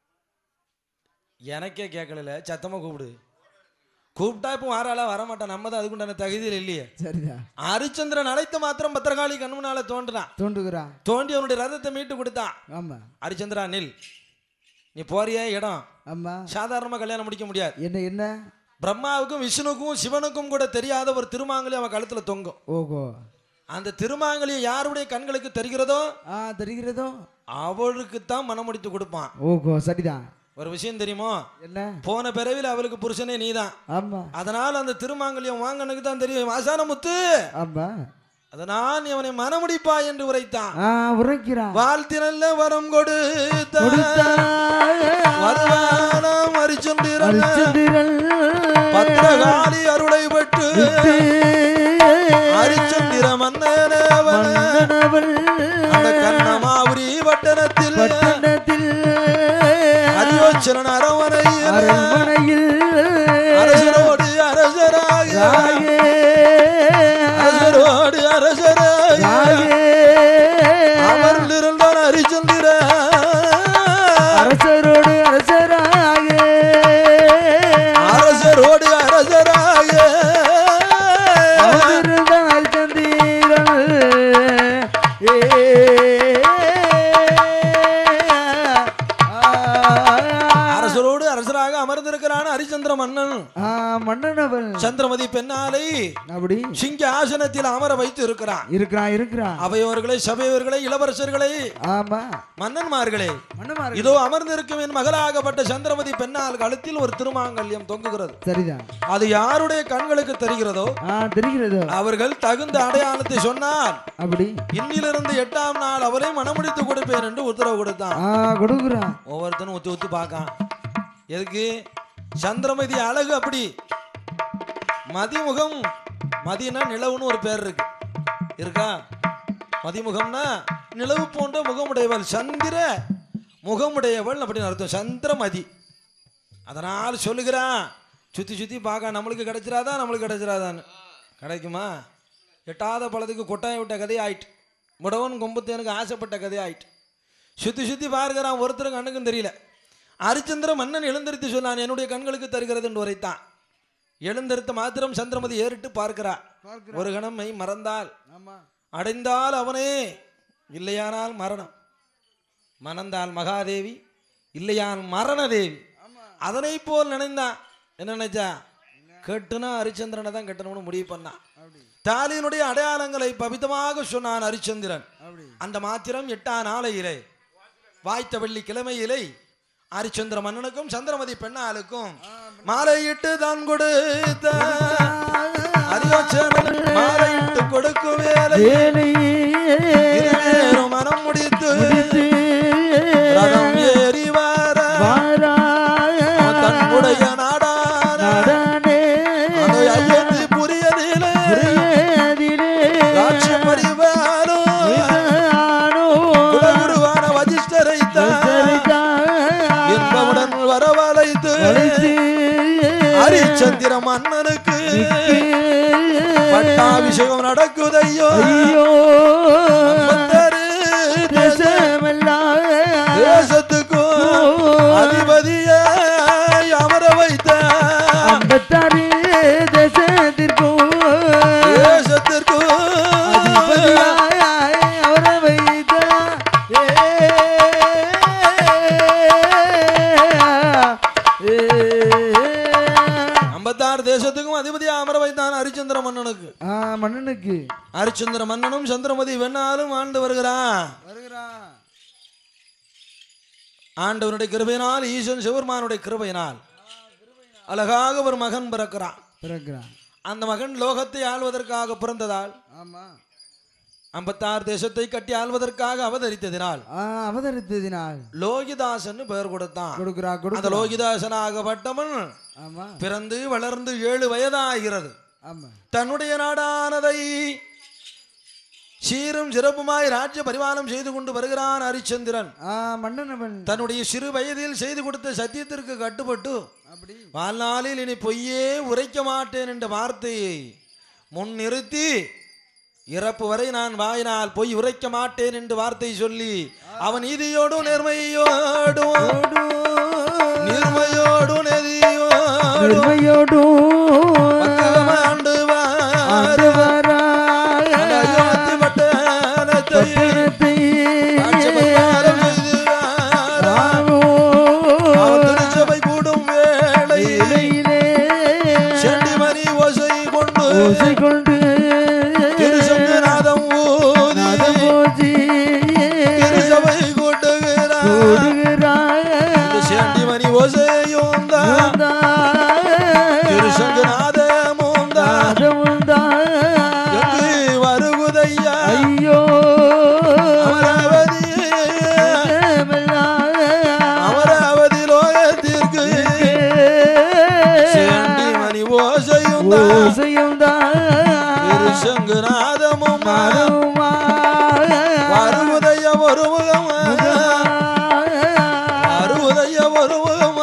எனக்கே கேட்கல சத்தமா கூப்பிடு கூப்பிட்டா இப்போ வராளா வரமாட்டான் நம்ம தான் அதுக்குண்டான தகுதியில் இல்லையே சரிதான் ஹரிச்சந்திரன் அழைத்த மாத்திரம் பத்திரகாளி கண்ணு முன்னால தோன்றினான் தோன்றுகிறான் தோண்டி அவனுடைய ரதத்தை மீட்டு கொடுத்தான் ஆமா ஹரிச்சந்திரா நில் நீ போறிய இடம் ஆமா சாதாரணமா கல்யாணம் முடிக்க முடியாது என்ன என்ன பிரம்மாவுக்கும் விஷ்ணுக்கும் சிவனுக்கும் கூட தெரியாத ஒரு திருமாங்கலி அவன் கழுத்துல தொங்கும் ஓகோ அந்த திருமாங்கலி யாருடைய கண்களுக்கு தெரிகிறதோ ஆ தெரிகிறதோ அவளுக்கு தான் மனம் முடித்து கொடுப்பான் ஓகோ சரிதான் ஒரு விஷயம் தெரியுமோ என்ன போன பிறவில அவளுக்கு புருஷனே நீதான் ஆமா அதனால அந்த திருமாங்கல்யம் வாங்கனுக்கு தான் தெரியும் வாசான முத்து ஆமா அதனால் நீ அவனை மனமுடிப்பா என்று உரைத்தான் ஆ உரைக்கிறான் வாழ்த்தினல்ல வரம் கொடுத்த கொடுத்தான். வருவானம் அரிச்சந்திரன் அரிச்சந்திரன் பத்திரகாளி அருளை பெற்று விட்டு அரிச்சந்திர மன்னனவன் மன்னனவள் அந்த கண்ணமாபுரி பட்டணத்தில் பட்டணத்தில் அரியோச்ச ஈஸ்வரன் அரவணையில் அரண்மனையில் அரசரோடு அரசராக ராயே அரசரோடு அரசராக ராயே அமர்ந்திருந்தான் ஹரிச்சந்திர அரசரோடு அரசராக அரசரோடு அரசராக அமர்ந்தால் சந்திரன் ஏ அரசரோடு அரசராக அமர்ந்திருக்கிறான் ஹரிச்சந்திர மன்னன் ஆ, மன்னனவன் சந்திரமதி பெண்ணாலை அப்படி சிங்க ஆசனத்தில் அமர வைத்து இருக்கிறான் இருக்கிறான் இருக்கிறான் அவையோர்களை சபையோர்களை இளவரசர்களை ஆமா மன்னன்மார்களே மன்னமார் இதோ அமர்ந்திருக்கும் என் மகளாகப்பட்ட சந்திரமதி பெண்ணால் கழுத்தில் ஒரு திருமாங்கல்யம் தொங்குகிறது சரிதான் அது யாருடைய கண்களுக்கு தெரிகிறதோ ஆ தெரிகிறதோ அவர்கள் தகுந்த அடையாளத்தை சொன்னால் அப்படி இன்னிலிருந்து எட்டாம் நாள் அவரை மனமுடித்து கொடுப்பேன் என்று உத்தரவு கொடுத்தான் ஆ கொடுக்குறான் ஒவ்வொருத்தனும் ஒத்து ஒத்து பார்க்கான் எதுக்கு சந்திரமதி அழகு அப்படி மதிமுகம் மதினா நிலவுன்னு ஒரு பேர் இருக்கு இருக்கா மதிமுகம்னா நிலவு போன்ற முகமுடையவள் சந்திர முகமுடையவள் அப்படின்னு அர்த்தம் சந்திரமதி அதனால் சொல்லுகிறான் சுற்றி சுற்றி பார்க்க நம்மளுக்கு கிடைச்சிராதா நம்மளுக்கு கிடைச்சிராதான்னு கிடைக்குமா எட்டாத பழத்துக்கு கொட்டாயம் விட்ட கதை ஆயிட்டு முடவன் கொம்புத்தேனுக்கு ஆசைப்பட்ட கதை ஆயிட்டு சுற்றி சுற்றி பார்க்கிறான் ஒருத்தரும் கண்ணுக்கும் தெரியல அரிச்சந்திர மன்னன் எழுந்திருத்து சொன்னான் என்னுடைய கண்களுக்கு தருகிறது என்று உரைத்தான் எழுந்திருத்த மாத்திரம் சந்திரமதி ஏறிட்டு பார்க்கிறார் ஒரு கணம் மெய் மறந்தால் ஆமா அடைந்தால் அவனே இல்லையானால் மரணம் மணந்தால் மகாதேவி இல்லையால் மரணதேவி அதனை போல் நினைந்தான் என்ன நினைச்சா கெட்டுனா ஹரிச்சந்திரனை தான் கட்டணும்னு முடிவு பண்ணான் தாலியினுடைய அடையாளங்களை பபிதமாக சொன்னான் ஹரிச்சந்திரன் அப்படி அந்த மாத்திரம் எட்டாம் நாளையிலே வாய்த்த வெள்ளி கிழமையிலே ஹரிச்சந்திர மன்னனுக்கும் சந்திரமதி பெண்ணாளுக்கும் மாலையிட்டு தான் கொடுத்த அரியோச்சனன் மாலையிட்டு கொடுக்கும் வேலை இருவேறும் மனம் முடித்து ரதம் ஏறி வர தன்னுடைய நாடான அந்த ஐயத்து புரியதிலே ராட்சி பரிவாரம் குலகுருவான வசிஷ்டரை என்பவுடன் வரவழைத்து ஹரிச்சந்திர மன்னனுக்கு பட்டாபிஷேகம் நடக்குதையோ ஐம்பத்தாறு தேசத்துக்கும் அதிபதியாய் அமர வைத்த ஐம்பத்தாறு தேசத்திற்கும் தேசத்திற்கும் அதிபதியாய் அவரை வைத்தார். ஏ, ஏ. ஐம்பத்தாறு தேசத்துக்கும் அதிபதியா அமர வைத்தான் ஹரிச்சந்திர மன்னனுக்கு ஆ, மன்னனுக்கு ஹரிச்சந்திர மன்னனும் சந்திரமதி வெண்ணாலும் ஆண்டு வருகிறான் வருகிறான் ஆண்டவனுடைய கிருபையினால் ஈசன் சிவருமானுடைய கிருபையினால் அழகாக ஒரு மகன் பிறக்கிறான் பிறக்கிறான் அந்த மகன் லோகத்தை ஆள்வதற்காக பிறந்ததால் ஆமா ஐம்பத்தாறு தேசத்தை கட்டி ஆள்வதற்காக அவதரித்ததினால் ஆ, அவதரித்ததினால் லோகிதாசன் பெயர் கொடுத்தான் கொடுக்குறா அந்த கொடுக்குறா லோகிதாசனாகப்பட்டவன் ஆமா பிறந்து வளர்ந்து ஏழு வயதாகிறது ஆமா தன்னுடைய நாடானதை சீரும் சிறப்புமாய் ராஜ்ய பரிமாணம் செய்து கொண்டு வருகிறான் ஹரிச்சந்திரன் ஆ மன்னனவன் தன்னுடைய சிறு வயதில் செய்து கொடுத்த சத்தியத்திற்கு கட்டுப்பட்டு அப்படி வாழ்நாளில் இனி பொய்யே உரைக்க மாட்டேன் என்ற வார்த்தையை முன்னிறுத்தி இறப்பு வரை நான் வாயினால் பொய் உரைக்க மாட்டேன் என்று வார்த்தை சொல்லி அவன் நீதியோடும் நேர்மையோடும் நீர்மையோடும் நெறியோடும் பெருமையோடும் பக்குவமாண்டு ஆண்டு வார வராய் அந்த அயோத்தி பட்டணத்தை பட்டணத்தை காட்சி பரிமாறம் செய்து வார. ராமோ அவன் திருச்சபை கூடும் வேளையில் இலையிலே செண்டிமணி ஓசை கொண்டு ஓசை கொண்டு திருசங்கநாதம் ஊதி நதமோதி திருசபை கூட்டுகிறார் கூடுகிறாய் இந்த செண்டிமணி ஓசையும் தான் திருசங்கநாதமும் தான் நாதமுந்தான் எங்கு வருகுதையா ஐயோ அமராவதி அமராவதி லோகத்திற்கு செண்டிமணி ஓசையும் தான் ஓசையும்தான் திருசங்கநாதமும் மரமா வருவதைய ஒரு முகம் வருவதைய ஒரு முகம்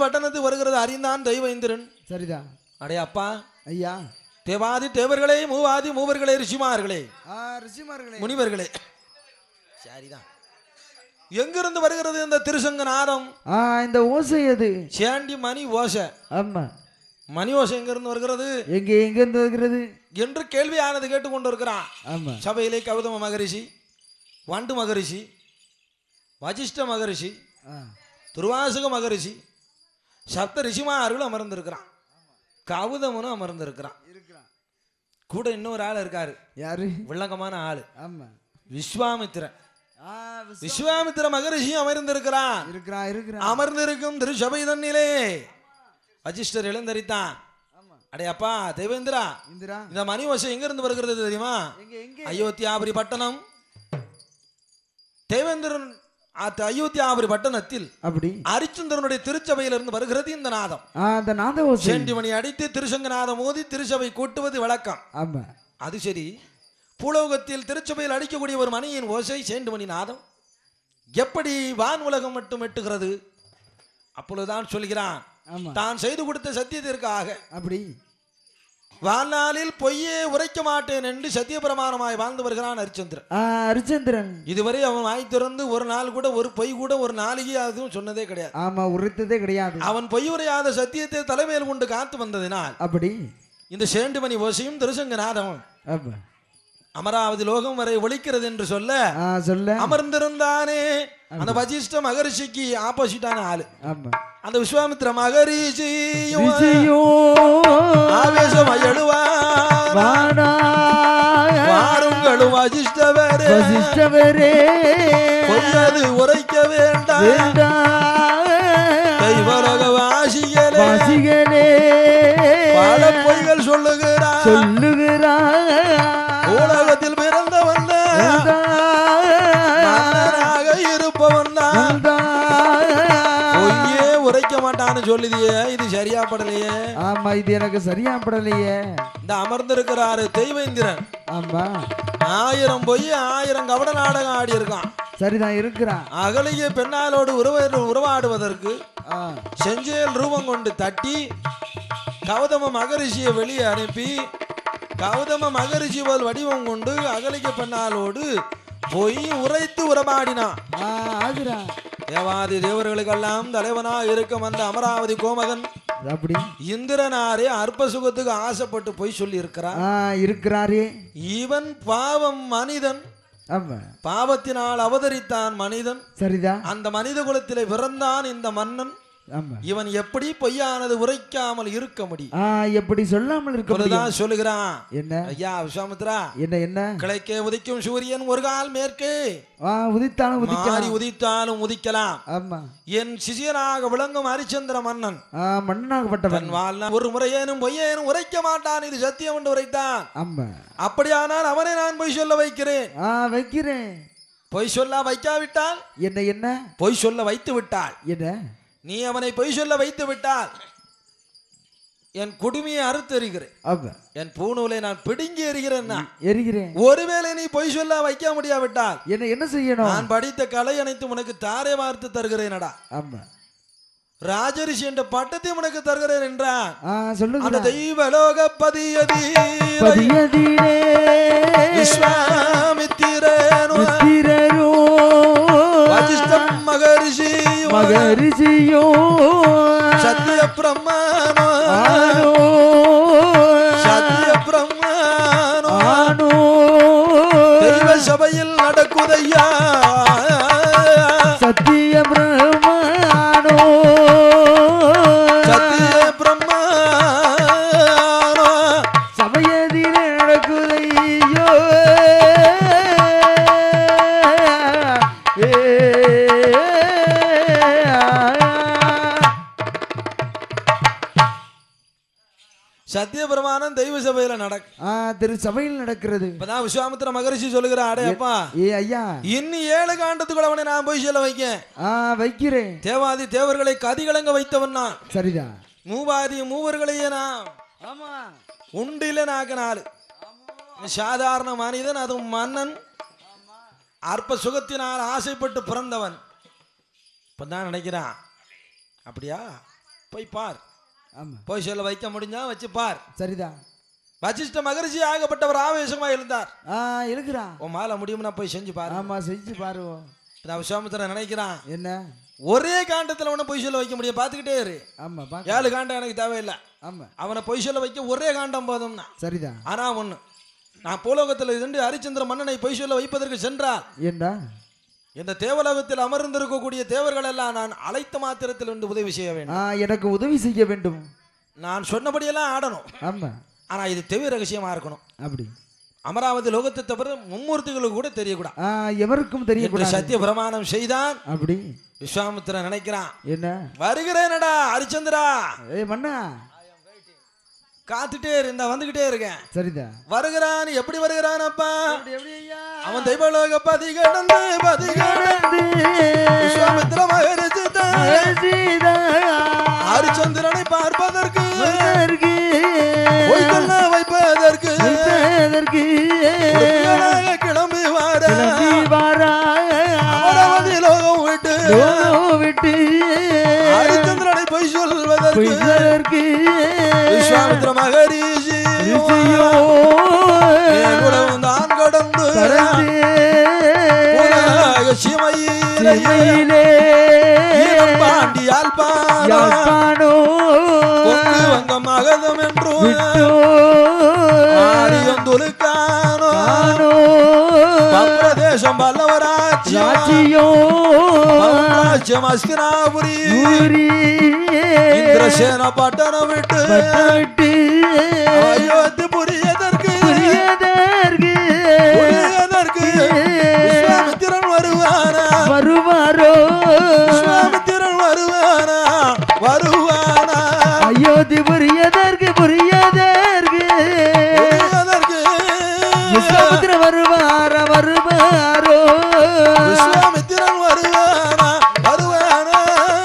பட்டணத்து வருகிறது அறிந்தான் தெய்வேந்திரன் சரிதான் அடே அப்பா ஐயா தேவாதி தேவர்களே மூவாதி மூவர்களே ரிஷிமார்களே ஆ ரிஷிமார்களே முனிவர்களே சரிதான் எங்கிருந்து வருகிறது இந்த திருசங்க நாதம் ஆ இந்த ஓசை அது சேண்டி மணி ஓசை ஆமா மணி ஓசை எங்கிருந்து வருகிறது எங்க எங்க இருந்து வருகிறது என்று கேள்வியானது கேட்டுக்கொண்டு இருக்கிறான் ஆமா சபையிலே கௌதம மகரிஷி வண்டு மகரிஷி வசிஷ்ட மகரிஷி ஆ துர்வாசக மகரிஷி சப்த ரிஷிமார்கள் அமர்ந்திருக்கிறான் கௌதமனும் அமர்ந்திருக்கிறான் இருக்கிறான் கூட இன்னொரு ஆள் இருக்காரு யாரு விளங்கமான ஆள் ஆமா விஸ்வாமித்திரன் ஆ விஸ்- விஸ்வாமித்திர மகரிஷியும் அமர்ந்திருக்கிறான் இருக்கிறான் இருக்கிறான் அமர்ந்திருக்கும் திரு சபை தண்ணிலே வசிஷ்டர் எழுந்தரித்தான் ஆமா அடே அப்பா தேவேந்திரா இந்திரா இந்த மணி ஓசை எங்கிருந்து வருகிறது தெரியுமா எங்க எங்க அயோத்தியாபுரி பட்டணம் தேவேந்திரன் அத்த அயோத்தியாபுரி பட்டணத்தில் அப்படி அரிச்சந்திரனுடைய திருச்சபையிலிருந்து வருகிறது இந்த நாதம் ஆ அந்த நாத ஓசை சேண்டி மணி அடித்து திருசங்கநாதம் மோதி திருச்சபை கூட்டுவது வழக்கம் ஆமா அது சரி பூலோகத்தில் திருச்சபையில் அடிக்கக்கூடிய ஒரு மணியின் ஓசை சேண்டு மணி நாதம் எப்படி வான் உலகம் மட்டும் எட்டுகிறது அப்பொழுதுதான் சொல்கிறான் ஆமா தான் செய்து கொடுத்த சத்தியத்திற்காக அப்படி வாழ்நாளில் பொய்யே உரைக்க மாட்டேன் என்று சத்தியபிரமாணமாய் வாழ்ந்து வருகிறான் ஹரிச்சந்திரன் ஆ ஹரிச்சந்திரன் இதுவரை அவன் வாய் திறந்து ஒரு நாள் கூட ஒரு பொய் கூட ஒரு நாளிகை அதுவும் சொன்னதே கிடையாது ஆமா உரைத்ததே கிடையாது அவன் பொய் உரையாத சத்தியத்தை தலைமையில் கொண்டு காத்து வந்ததினால் அப்படி இந்த சேண்டுமணி ஓசையும் திருசங்கநாதமும் ஆமா அமராவதி லோகம் வரை ஒழிக்கிறது என்று சொல்ல ஆ சொல்ல அமர்ந்திருந்தானே அந்த வசிஷ்ட மகரிஷிக்கு ஆப்போசிட்டான ஆளு ஆமா அந்த விஸ்வாமித்திர மகரிஷி விஜயோ ஆவேசம் எழுவார் வாடா வாருங்களும் வசிஷ்டவரே வசிஷ்டவரே பொய்யது உரைக்க வேண்டாம் வேண்டா கைவரக வாசிகளே வாசிகளே பல பொய்கள் சொல்லுகிறார் சொல்லுகிறார் உலகத்தில் பிறந்தவன் மன்னனாக இருப்பவன் தான் பொய்யே உரைக்க மாட்டான்னு சொல்லுதியே இது சரியா படலையே ஆமா இது எனக்கு சரியா படலையே இந்த அமர்ந்திருக்கிறாரு தெய்வேந்திரன் ஆமா ஆயிரம் பொய் ஆயிரம் கவட நாடகம் ஆடி இருக்கான் சரிதான் இருக்கிறான் அகலிய பெண்ணாலோடு உறவ உறவாடுவதற்கு ஆ, செஞ்சேல் ரூபம் கொண்டு தட்டி கௌதம மகரிஷியை வெளியே அனுப்பி கௌதம மகரிஷி போல் வடிவம் கொண்டு அகலிக பெண்ணாலோடு பொய் உரைத்து உறவாடினான் ஆ, ஆகுறா தேவாதி தேவர்களுக்கெல்லாம் தலைவனா இருக்கும் அந்த அமராவதி கோமகன் அப்படி இந்திரனாரே அற்ப சுகத்துக்கு ஆசைப்பட்டு பொய் சொல்லி இருக்கிறார் ஆ இருக்கிறாரே இவன் பாவம் மனிதன் ஆமா பாவத்தினால் அவதரித்தான் மனிதன் சரிதான் அந்த மனித குலத்திலே பிறந்தான் இந்த மன்னன் ஆமா இவன் எப்படி பொய்யானது உரைக்காமல் இருக்க முடியும் ஆ எப்படி சொல்லாமல் இருக்க முடியும் இப்பொழுதுதான் சொல்லுகிறான் என்ன ஐயா விஸ்வாமித்ரா என்ன என்ன கிழக்கே உதிக்கும் சூரியன் ஒரு கால் மேற்கே ஆ உதித்தாலும் மாறி உதிக்கலாம் உதித்தாலும் உதிக்கலாம் ஆமா என் சிசியனாக விளங்கும் ஹரிச்சந்திர மன்னன் ஆ மண்ணாகப்பட்டவன் தன் வாழ்நாள் ஒரு முறையேனும் பொய்யேனும் உரைக்க மாட்டான் இது சத்தியம் என்று உரைத்தான் ஆமா அப்படியானால் அவனை நான் பொய் சொல்ல வைக்கிறேன் ஆ வைக்கிறேன் பொய் சொல்ல வைக்காவிட்டால் என்ன என்ன பொய் சொல்ல வைத்து விட்டாள் என்ன நீ அவனை பொய் சொல்ல வைத்து விட்டால் என் குடுமையை அறுத்தெறிகிறேன் ஆமா என் பூணூலை நான் பிடுங்கி எறிகிறேன் நான். எரிகிறேன் ஒருவேளை நீ பொய் சொல்ல வைக்க முடியாவிட்டால் என்ன என்ன செய்யணும் நான் படித்த கலை அனைத்தும் உனக்கு தாரை வார்த்து தருகிறேனடா ஆமா ராஜரிஷி என்ற பட்டத்தை உனக்கு தருகிறேன் என்றான் ஆ சொல்லுங்க அந்த தெய்வலோக பதியதி பதியதிலே விஸ்வாமித்திரனு மித்திரரோ வசிஷ்டம் மகரிஷி மகரிஷியோ சத்திய பிரம்மானோ ஆனோ சத்திய பிரம்மானோ ஆனோ தெய்வ சபையில் நடக்குதையா சத்திய பிரமானோ சத்திய பிரம்மானோ சமயதிலே நடக்குதையோ ஏ சத்திய பிரமாணம் தெய்வ சபையில நடக்கு ஆ திரு சபையில் நடக்கிறது இப்பதான் விஸ்வாமித்திர மகரிஷி சொல்லுகிற அடே அப்பா ஏ ஐயா இன்னி ஏழு காண்டத்துக்குள்ள அவனை நான் போய் சொல்ல வைக்கேன் ஆ வைக்கிறேன் தேவாதி தேவர்களை கதிகலங்க வைத்தவன் நான் சரிதான் மூவாதி மூவர்களையே நான் ஆமா உண்டில நாக்கு நாலு சாதாரண மனிதன் அதுவும் மன்னன் அற்ப சுகத்தினால் ஆசைப்பட்டு பிறந்தவன் இப்பதான் நினைக்கிறான் அப்படியா போய் பார் ஆமா போய் சொல்ல வைக்க முடிஞ்சா வச்சு பார் சரிதான் வசிஷ்ட மகரிஷி ஆகப்பட்டவர் ஆவேசமா எழுந்தார் ஆ இருக்கிறான் உன் மாலை முடியும்னா போய் செஞ்சு பாரு ஆமா செஞ்சு பாருவோம் நான் விஸ்வாமித்திரன் நினைக்கிறான் என்ன ஒரே காண்டத்துல உன்னை பொய் சொல்ல வைக்க முடியும் பார்த்துக்கிட்டே இரு ஆமா பாக்க ஏழு காண்டம் எனக்கு தேவையில்லை ஆமா அவனை பொய் சொல்ல வைக்க ஒரே காண்டம் போதும்னா சரிதான் ஆனா ஒண்ணு நான் பூலோகத்தில் இருந்து ஹரிச்சந்திர மன்னனை பொய் சொல்ல வைப்பதற்கு சென்றால் ஏண்டா இந்த தேவலோகத்தில் அமர்ந்திருக்கக்கூடிய தேவர்கள் எல்லாம் நான் அழைத்த மாத்திரத்தில் வந்து உதவி செய்ய வேண்டும் ஆ எனக்கு உதவி செய்ய வேண்டும் நான் சொன்னபடியெல்லாம் ஆடணும் ஆமா ஆனா இது தெய்வ ரகசியமா இருக்கணும் அப்படி அமராவதி லோகத்தை தவிர மும்மூர்த்திகளுக்கு கூட தெரியக்கூடாது ஆ எவருக்கும் என்று தெரியக்கூடாது சத்திய பிரமாணம் செய்தான் அப்படி விஸ்வாமித்திரன் நினைக்கிறான் என்ன வருகிறேனடா ஹரிச்சந்திரா ஏய் மண்ணா காத்துட்டே இருந்த வந்துகிட்டே இருக்கேன் சரிதான் வருகிறான் எப்படி வருகிறான் அப்பா அவன் தெய்வலோக பதி கடந்து பதி கடந்து விஸ்வாமித்திர மகரிஷி தான் ஹரிச்சந்திரனை பார்ப்பதற்கு பொய் சொல்ல வைப்பதற்கு உடனடியாக கிளம்பி வார அமராவதி லோகம் விட்டு ஹரிச்சந்திரனை பொய் சொல்வதற்கு விஸ்வாமித்திர மகரிஷி என் குலம் தான் கடந்து உலக சிமையிலே ஈரம் பாண்டியால் பாட கொங்கு வங்க மகதம் என்றும் ஆரியம் துலுக்கானோ பிரதேசம் பல்லவராட்சியம் ராஜ்யம் அஸ்தினாபுரி இந்திரசேன பட்டணம் விட்டு அயோத்தி புரியதற்கு புரியதற்கு விஸ்வாமித்திரன் வருவானா வருவாரோ விஸ்வாமித்திரன் வருவானா வருவானா அயோத்தி புரியதற்கு புரியதற்கு புரியதற்கு விஸ்வாமித்திர வருவார வருவாரோ விஸ்வாமித்திரன் வருவானா வருவானா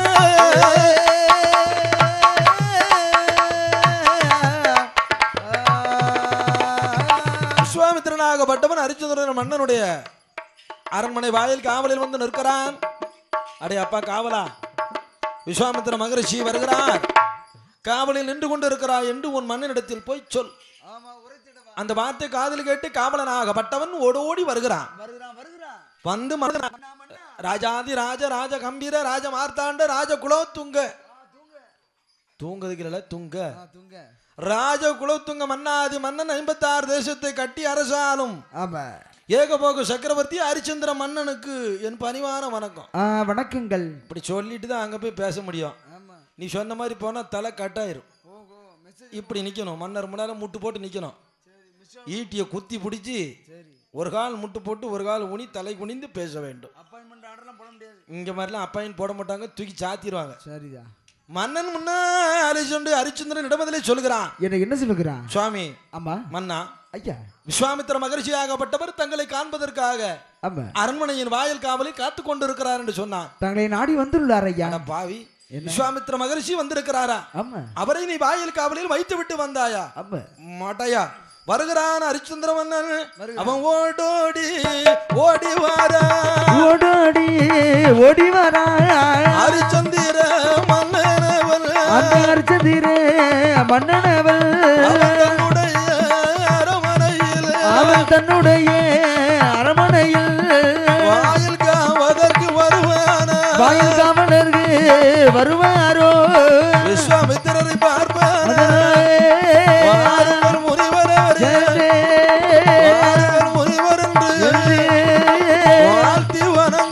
விஸ்வாமித்திரனாகப்பட்டவன் ஹரிச்சந்திரன் மன்னனுடைய அரண்மனை வாயில் காவலில் வந்து நிற்கிறான் அடே அப்பா காவலா விஸ்வாமித்திர மகரிஷி வருகிறார் காவலில் நின்று கொண்டு இருக்கிறாய் என்று உன் மன்னனிடத்தில் போய் சொல் அந்த வார்த்தை காதில் கேட்டு காவலனாகப்பட்டவன் ஓடோடி வருகிறான் வந்து மறந்து ராஜாதி ராஜ ராஜ கம்பீர ராஜ மார்த்தாண்ட ராஜ குலோத்துங்க தூங்குறதுக்கு இல்ல துங்க ராஜ குலோத்துங்க மன்னாதி மன்னன் ஐம்பத்தாறு தேசத்தை கட்டி அரசாலும் ஆமா ஏகபோக சக்கரவர்த்தி ஹரிச்சந்திர மன்னனுக்கு என் பணிவான வணக்கம் ஆ வணக்கங்கள் இப்படி சொல்லிட்டு தான் அங்க போய் பேச முடியும் ஆமா நீ சொன்ன மாதிரி போனா தலை கட்டாயிரும் இப்படி நிக்கணும் மன்னர் முன்னால முட்டு போட்டு நிக்கணும் ஈட்டியை குத்தி பிடிச்சி ஒரு கால் முட்டு போட்டு ஒரு கால் உனி தலை குனிந்து பேச வேண்டும் அப்பாயின்மெண்ட் ஆர்டர்லாம் போட முடியாது இங்க மாதிரிலாம் அப்பாயின் போட மாட்டாங்க தூக்கி சாத்திடுவாங்க சரிதான் மன்னன் முன்னாலே சொல்லி ஹரிச்சந்திரன் இடமதிலே சொல்கிறான் என்ன என்ன சொல்லுகிறான் சுவாமி ஆமா மன்னா ஐயா விஸ்வாமித்திர மகரிஷியாகப்பட்டவர் தங்களை காண்பதற்காக ஆமா அரண்மனையின் வாயில் காவலில் காத்து கொண்டிருக்கிறார் என்று சொன்னான் தங்களை நாடி வந்துள்ளார் ஐயா அட பாவி விஸ்வாமித்திர மகரிஷி வந்திருக்கிறாரா ஆமா அவரை நீ வாயில் காவலில் வைத்து விட்டு வந்தாயா ஆமா மாட்டாயா வருகிறான் ஹரிச்சந்திர மன்னன் அவன் ஓடோடி ஓடி வாரா ஓடோடி ஓடி வரா ஹரிச்சந்திர மன்னனவன் அந்த அர்ச்சதிரே மன்னனவள் அவன் தன்னுடைய அரமனையில் அவன் தன்னுடைய அரமனையில் வாயில் காவதற்கு வருவானா வாயில் காவலருக்கு வருவாரோ விஸ்வாமித்திரரை பார்ப்பானா அதனாலே வாருங்கள் முனிவர் அவரே வாருங்கள் முனிவர் என்று வாழ்த்தி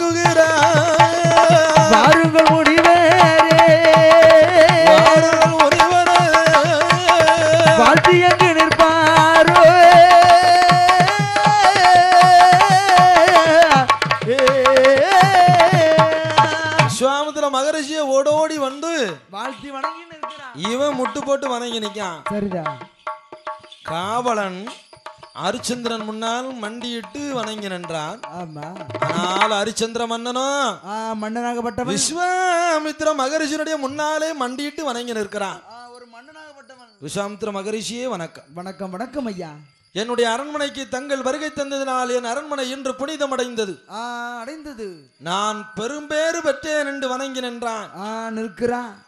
வணங்குகிறார் பாருங்கள் முடிவேரே வாருங்கள் முனிவரே வாழ்த்தி எங்கு நிற்பாரோ விஸ்வாமித்திர மகரிஷியை ஓடோடி வந்து வாழ்த்தி வணங்கி நிற்கிறான் இவன் முட்டு போட்டு வணங்கி நிற்கான் சரிதான் காவலன் ஹரிச்சந்திரன் முன்னால் மண்டியிட்டு வணங்கி நின்றான் ஆமா ஆனால் ஹரிச்சந்திர மன்னனோ ஆ மன்னனாகப்பட்டவன் விஸ்வாமித்திர மகரிஷியுடைய முன்னாலே மண்டியிட்டு வணங்கி நிற்கிறான் ஆ, ஒரு மன்னனாகப்பட்டவன் விஸ்வாமித்திர மகரிஷியே வணக்கம் வணக்கம் வணக்கம் ஐயா என்னுடைய அரண்மனைக்கு தங்கள் வருகை தந்ததினால் என் அரண்மனை இன்று புனிதமடைந்தது ஆ அடைந்தது நான் பெரும்பேறு பெற்றேன் என்று வணங்கி நின்றான் ஆ நிற்கிறான்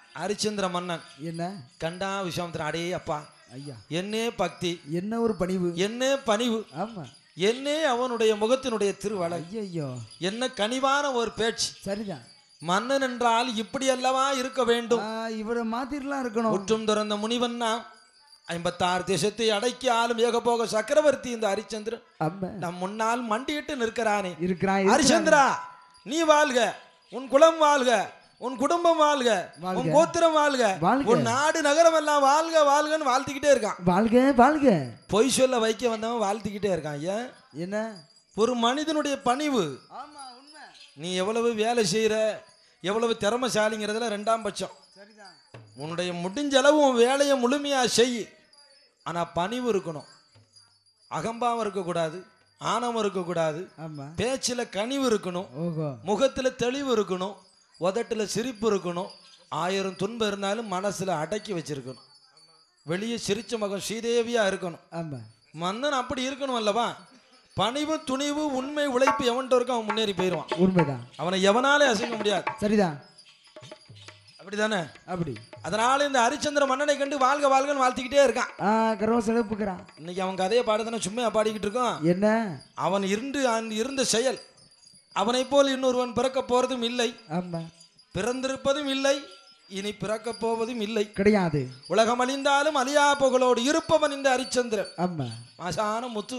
ஹரிச்சந்திர மன்னன் என்ன கண்டா விஸ்வாமித்திரன் அடே அப்பா ஐயா என்னே பக்தி என்ன ஒரு பணிவு என்னே பணிவு ஆமா என்னே அவனுடைய முகத்தினுடைய திருவளை ஐயோ என்ன கனிவான ஒரு பேச்சு சரிதான் மன்னன் என்றால் இப்படி அல்லவா இருக்க வேண்டும் ஆ, இவரை மாத்திரலாம் இருக்கணும் முற்றும் துறந்த முனிவன்னா ஐம்பத்தாறு தேசத்தை அடக்கி ஆளும் ஏகபோக சக்கரவர்த்தி இந்த ஹரிச்சந்திரன் ஆமா நம் முன்னால் மண்டியிட்டு நிற்கிறானே இருக்கிறான் இருக்கிறான். ஹரிச்சந்திரா நீ வாழ்க உன் குலம் வாழ்க உன் குடும்பம் வாழ்க வாழ்க. உன் கோத்திரம் வாழ்க வாழ்க. உன் நாடு நகரம் எல்லாம் வாழ்க வாழ்கன்னு வாழ்த்திக்கிட்டே இருக்கான் வாழ்க வாழ்க பொய் சொல்ல வைக்க வந்தவன் வாழ்த்திக்கிட்டே இருக்கான் ஏன் என்ன ஒரு மனிதனுடைய பணிவு ஆமா உண்மை நீ எவ்வளவு வேலை செய்யற எவ்வளவு திறமைசாலிங்கிறதுல ரெண்டாம் பட்சம் சரிதான் உன்னுடைய முடிஞ்ச அளவு உன் வேலையை முழுமையா செய் ஆனா பணிவு இருக்கணும் அகம்பாவம் இருக்கக்கூடாது ஆணவம் இருக்கக்கூடாது ஆமா பேச்சில் கனிவு இருக்கணும் ஓஹோ முகத்தில் தெளிவு இருக்கணும் உதட்டுல சிரிப்பு இருக்கணும் ஆயிரம் துன்பம் இருந்தாலும் மனசுல அடக்கி வச்சிருக்கணும் வெளியே சிரிச்ச மகன் ஸ்ரீதேவியா இருக்கணும் ஆமா மன்னன் அப்படி இருக்கணும் அல்லவா பணிவு துணிவு உண்மை உழைப்பு எவன்கிட்ட இருக்கோ அவன் முன்னேறி போயிடுவான் உண்மைதான் அவனை எவனாலே அசைக்க முடியாது சரிதான் அப்படிதானே அப்படி அதனால இந்த ஹரிச்சந்திர மன்னனை கண்டு வாழ்க வாழ்கன்னு வாழ்த்திக்கிட்டே இருக்கான் ஆ கர்வ செலப்புக்கிறான் இன்னைக்கு அவன் கதையை பாடுதானே சும்மையா பாடிக்கிட்டு இருக்கோம் என்ன அவன் இருந்து அந்த இருந்த செயல் அவனைப் போல் இன்னொருவன் பிறக்க போறதும் இல்லை ஆமா பிறந்திருப்பதும் இல்லை இனி பிறக்கப் போவதும் இல்லை கிடையாது உலகம் அழிந்தாலும் அழியா புகழோடு இருப்பவன் இந்த ஹரிச்சந்திரன் ஆமா மாசான முத்து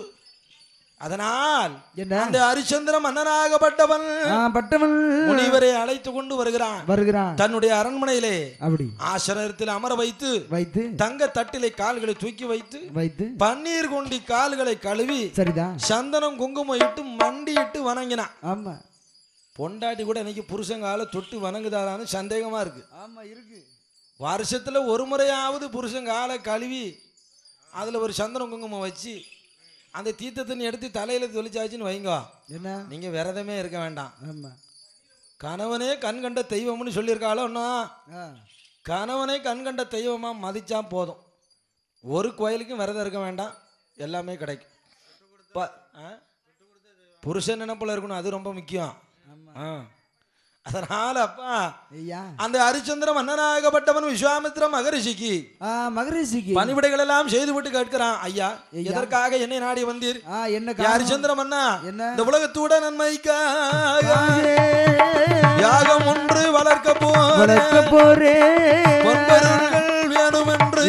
அதனால் என்ன அந்த ஹரிச்சந்திர மன்னனாகப்பட்டவன் ஆ பட்டவன் முனிவரை அழைத்து கொண்டு வருகிறான் வருகிறான் தன்னுடைய அரண்மனையிலே அப்படி ஆசனத்தில் அமர வைத்து வைத்து தங்க தட்டிலே கால்களை தூக்கி வைத்து வைத்து பன்னீர் கொண்டி கால்களை கழுவி சரிதான் சந்தனம் குங்குமம் இட்டு மண்டியிட்டு வணங்கினான் ஆமா பொண்டாட்டி கூட இன்னைக்கு புருஷங்கால தொட்டு வணங்குதாரான்னு சந்தேகமா இருக்கு ஆமா இருக்கு வருஷத்துல ஒரு முறையாவது புருஷங்காலை கழுவி அதுல ஒரு சந்தனம் குங்குமம் வச்சு அந்த தீர்த்த தண்ணி எடுத்து தலையில தொளிச்சாச்சுன்னு வைங்க என்ன நீங்க விரதமே இருக்க வேண்டாம் ஆமா கணவனே கண் கண்ட தெய்வம்னு சொல்லியிருக்காளோ இன்னும் ஆ கணவனை கண் கண்ட தெய்வமா மதிச்சா போதும் ஒரு கோயிலுக்கும் விரதம் இருக்க வேண்டாம் எல்லாமே கிடைக்கும் ப- ஆ? புருஷன் நினைப்புல இருக்கணும் அது ரொம்ப முக்கியம் ஆ. அதனால அப்பா ஐயா அந்த ஹரிச்சந்திர மன்னனாகப்பட்டவன் விஸ்வாமித்ர மகரிஷிக்கு ஆ மகரிஷிக்கு பணிவிடைகள் எல்லாம் செய்துவிட்டு கேட்கிறான் ஐயா எதற்காக என்னை நாடி வந்தீர் ஆ என்ன யா காரணம்? ஹரிச்சந்திர மன்னா என்ன? இந்த உலகத்தூட நன்மைக்காக ஆகே. யாகம் ஒன்று வளர்க்க போ வளர்க்க போறே பொன்பொருள்கள் வேணும் என்று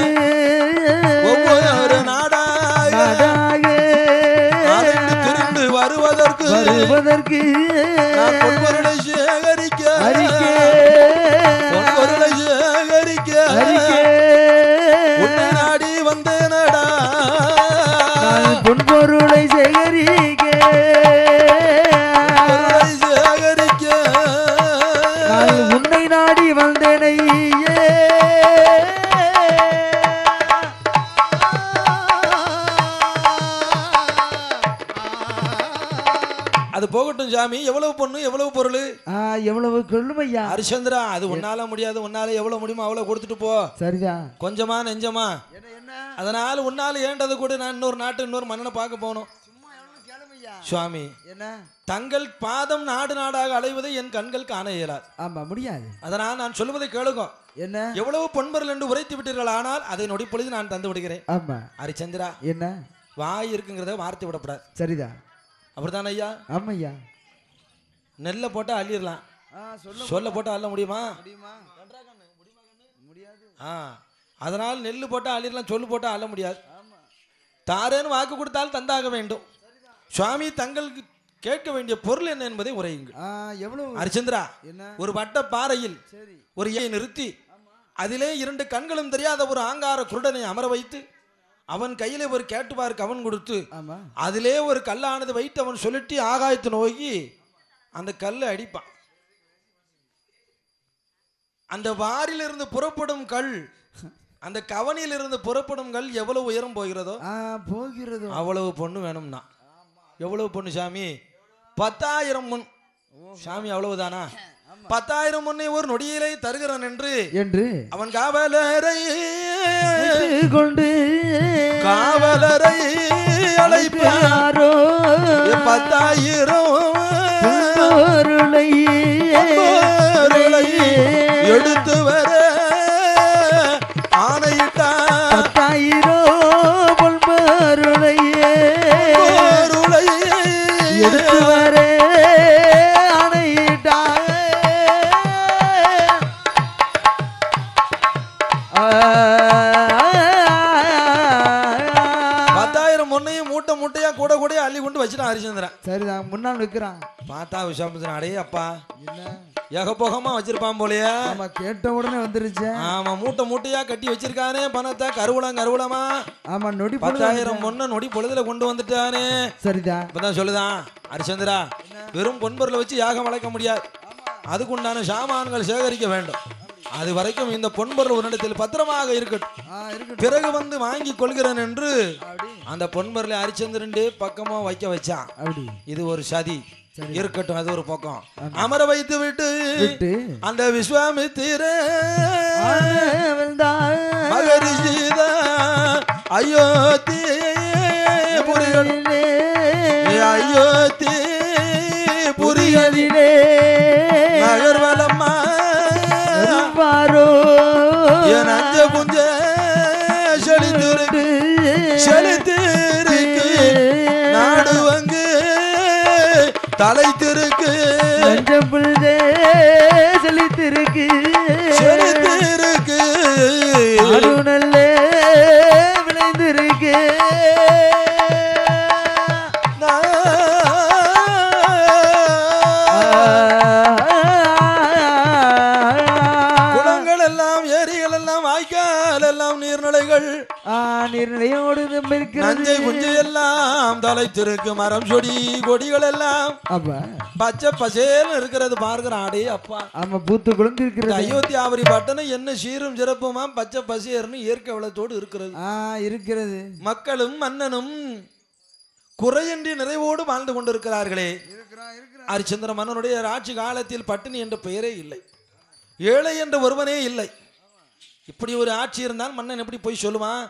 ஒவ்வொரு நாடாக நாடாக அலைந்து திரிந்து வருவதற்கு வருவதற்கு நான் பொன்பொருளை சேகரிக்க அறிக்கை பொன்பொருளை சேகரிக்க அறிக்கை உன்னை நாடி வந்தேனடா நான் பொன்பொருளை சேகரிக்க பொருளை சேகரிக்க நான் உன்னை நாடி வந்தேனையே அது போகட்டும் சாமி எவ்வளவு பொண்ணு எவ்வளவு பொருள் ஆ எவ்வளவு கொள்ளும் ஐயா ஹரிச்சந்திரா அது உன்னால முடியாது உன்னால எவ்வளவு முடியுமோ அவ்வளவு கொடுத்துட்டு போ சரிதான் கொஞ்சமா நெஞ்சமா என்ன என்ன அதனால உன்னால ஏண்டது கூட நான் இன்னொரு நாட்டு இன்னொரு மன்னனை பார்க்க போகணும் சும்மா எவ்வளவு கேளுமையா சுவாமி என்ன தங்கள் பாதம் நாடு நாடாக அலைவதை என் கண்கள் காண இயலாது ஆமா முடியாது அதனால் நான் சொல்வதை கேளுங்க என்ன எவ்வளவு பொன்பொருள் என்று உரைத்து விட்டீர்கள் ஆனால் அதை நொடிப்பொழுது நான் தந்து விடுகிறேன் ஆமா ஹரிச்சந்திரா என்ன வாய் இருக்குங்கிறத வார்த்தை விடக்கூடாது சரிதான் அப்படித்தானே ஐயா ஆமா ஐயா நெல்லை போட்டால் அள்ளிடலாம் ஆ சொல்ல சொல்ல போட்டால் அள்ள முடியுமா முடியுமா முடியாது ஆ அதனால் நெல் போட்டால் அள்ளிடலாம் சொல்லு போட்டால் அள்ள முடியாது ஆமா தாரேன்னு வாக்கு கொடுத்தால் தந்தாக வேண்டும் சுவாமி தங்களுக்கு கேட்க வேண்டிய பொருள் என்ன என்பதை உரையுங்கள் ஆ எவ்வளவு ஹரிச்சந்திரா என்ன ஒரு வட்ட பாறையில் சரி ஒரு ஏயை நிறுத்தி அதிலே இரண்டு கண்களும் தெரியாத ஒரு ஆங்கார குருடனை அமர வைத்து அவன் கையிலே ஒரு கேட்டுவார் கவன் கொடுத்து ஆமா அதிலே ஒரு கல்லானது வைத்து அவன் சொல்லிட்டு ஆகாயத்தை நோக்கி அந்த கல்லை அடிப்பான் அந்த வாரிலிருந்து புறப்படும் கல் அந்த கவனியிலிருந்து புறப்படும் கல் எவ்வளவு உயரம் போகிறதோ ஆ போகிறது அவ்வளவு பொண்ணு வேணும்னா எவ்வளவு பொண்ணு சாமி பத்தாயிரம் முன் சாமி அவ்வளவுதானா பத்தாயிரம் முன்னே ஒரு நொடியிலே தருகிறன் என்று என்று அவன் காவலரை வைத்து கொண்டு காவலரை அழைப்பான் யாரோ பத்தாயிரம் பொருளை பொருளை எடுத்து வர ஆணையிட்டான் பத்தாயிரம் பொன்மருளையே பொருளை எடுத்து வர ஆணையிட்டாங்க பத்தாயிரம் பொண்ணையும் மூட்டை மூட்டையா கூட கூட அள்ளி கொண்டு வச்சுட்டான் ஹரிச்சந்திரன் சரிதான் முன்னால் நிற்கிறான் பார்த்தா விஸ்வாமித்திரன் அடே அப்பா என்ன ஏகபோகமா வச்சிருப்பான் போலயே ஆமா கேட்ட உடனே வந்துருச்சேன் ஆமா மூட்டை மூட்டையா கட்டி வச்சிருக்கானே பணத்தை கருவலம் கருவலமா ஆமா நொடி பொழுது பத்தாயிரம் பொண்ணை நொடி பொழுதுல கொண்டு வந்துட்டானே சரிதான் இப்பதான் சொல்லுதான் ஹரிச்சந்திரா வெறும் பொன்பொருளை வச்சு யாகம் வளர்க்க முடியாது அதுக்குண்டான சாமான்கள் சேகரிக்க வேண்டும் அது வரைக்கும் இந்த பொன்பொருள் உன்னிடத்தில் பத்திரமாக இருக்கட்டும் ஆ இருக்கட்டும் பிறகு வந்து வாங்கி கொள்கிறேன் என்று அப்படி அந்த பொன்பொருளை ஹரிச்சந்திரன் பக்கமா வைக்க வச்சான் அப்படி இது ஒரு சதி சரி. இருக்கட்டும் அது ஒரு பக்கம் அமர வைத்து விட்டு விட்டு அந்த விஸ்வாமித்திர அவள்தான் மகரிஷிதா அயோத்தி புரியல் அயோத்தி புரியல் புரியலிலே நகர்வலம்மா வருவாரோ என் அஞ்ச புஞ்ச செழித்திருக்கு செழித்திருக்கு நாடு வங்கு தலைத்திருக்கு மஞ்சள் புல்தே செழித்திருக்கு செழித்திருக்கு அது நல்ல விளைந்திருக்கு குளங்கள் எல்லாம் ஏரிகள் எல்லாம் வாய்க்கால் எல்லாம் நீர்நிலைகள் ஆ, நீர்நிலையோடு நம்பிருக்கிறது நஞ்சை புஞ்சை எல்லாம் தலைத்திருக்கு மரம் சொடி கொடிகள் எல்லாம் அப்ப பச்சை பசேல்னு இருக்கிறது பார்க்கிறான் அடே அப்பா ஆமா பூத்து குழந்து இந்த இருக்கிறது அயோத்தி ஆவரி பட்டணம் என்ன சீரும் சிறப்புமா பச்சை பசேர்னு இயற்கை வளத்தோடு இருக்கிறது ஆ இருக்கிறது மக்களும் மன்னனும் குறையின்றி நிறைவோடு வாழ்ந்து கொண்டிருக்கிறார்களே இருக்கிறான் இருக்கிறான் ஹரிச்சந்திர மன்னனுடைய ஆட்சி காலத்தில் பட்டினி என்ற பெயரே இல்லை ஏழை என்ற ஒருவனே இல்லை இப்படி ஒரு ஆட்சி இருந்தால் மன்னன் எப்படி போய் சொல்லுவான்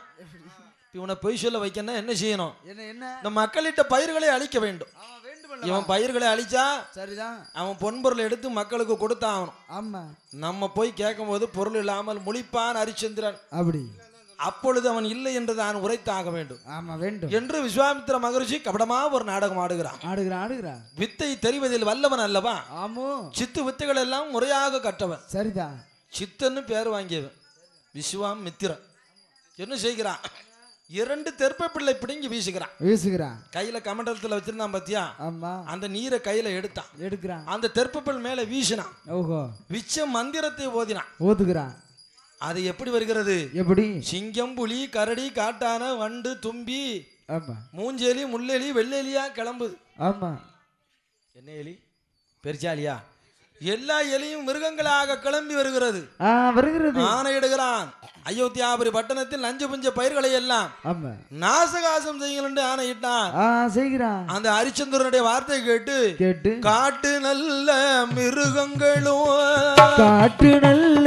இவனை பொய் சொல்ல வைக்கணும் என்ன செய்யணும் என்ன என்ன இந்த மக்களிட்ட பயிர்களை அழிக்க வேண்டும் ஆமா வேண்டும் இவன் பயிர்களை அழிச்சா சரிதான் அவன் பொன்பொருளை எடுத்து மக்களுக்கு கொடுத்தாகணும் ஆமா நம்ம போய் கேட்கும்போது பொருள் இல்லாமல் முழிப்பான் ஹரிச்சந்திரன் அப்படி அப்பொழுது அவன் இல்லை என்று தான் உரைத்தாக வேண்டும் ஆமா வேண்டும் என்று விஸ்வாமித்திர மகரிஷி கபடமா ஒரு நாடகம் ஆடுகிறான் ஆடுகிறான் ஆடுகிறான் வித்தை தெரிவதில் வல்லவன் அல்லவா ஆமோ சித்து வித்தைகள் எல்லாம் முறையாக கற்றவன் சரிதான் சித்தன்னு பேர் வாங்கியவன் விஸ்வாமித்திரன் என்ன செய்கிறான் இரண்டு தெற்ப பிள்ளை பிடுங்கி வீசுகிறான் வீசுகிறான் கையில கமண்டலத்துல வச்சிருந்தான் பாத்தியா ஆமா அந்த நீரை கையில எடுத்தான் எடுக்கிறான் அந்த தெற்ப பிள் மேல வீசினான் ஓஹோ விச்ச மந்திரத்தை ஓதினான் ஊத்துக்கிறான் அது எப்படி வருகிறது எப்படி சிங்கம் புலி கரடி காட்டான வண்டு தும்பி ஆமா மூஞ்செலி முள்ளெலி வெள்ளெலியா கிளம்புது ஆமா என்ன எலி பெருச்சாலியா எல்லா எலியும் மிருகங்களாக கிளம்பி வருகிறது ஆ வருகிறது ஆணையிடுகிறான் அயோத்தியாபுரி பட்டணத்தில் நஞ்சு புஞ்ச பயிர்களை எல்லாம் ஆமா நாசகாசம் செய்யுங்கள் என்று ஆணையிட்டான் ஆ செய்கிறான் அந்த ஹரிச்சந்திரனுடைய வார்த்தை கேட்டு கேட்டு காட்டு நல்ல மிருகங்களும் காட்டு நல்ல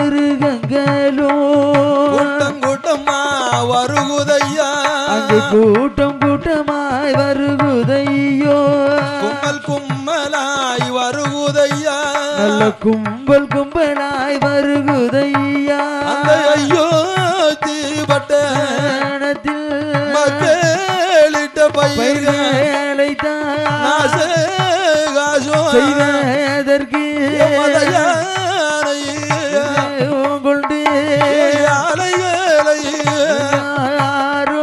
மிருகங்களும் கூட்டம் கூட்டமா வருகுதையா அங்கு கூட்டம் கூட்டமாய் வருகுதையோ கும்பல் கும்மலாய் வருகுதையா நல்ல கும்பல் கும்பலாய் வருகுதையா அந்த ஐயோ தீபட்ட வானத்தில் மக்களிட்ட பயிர்கள் பயிர்களைத்தான் நாசகாசம் செய்வதற்கு மதயானை கொண்டு யானைகளை யாரோ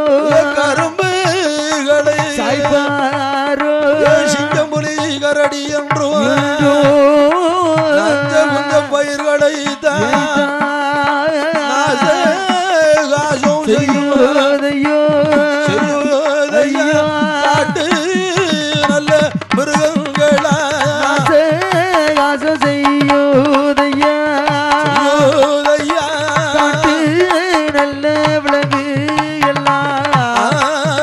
கரும்புகளை சாய்ப்பாரோ சிங்கம்புலி கரடி என்றும் நஞ்ச குஞ்ச பயிர்களை தான் நாசகாசம் செய்யும் செய்யோதையோ செய்யுதையா காட்டு நல்ல மிருகங்களா ஆசை செய்யோதையா செய்யுதையா காட்டு நல்ல விலங்கு எல்லாம்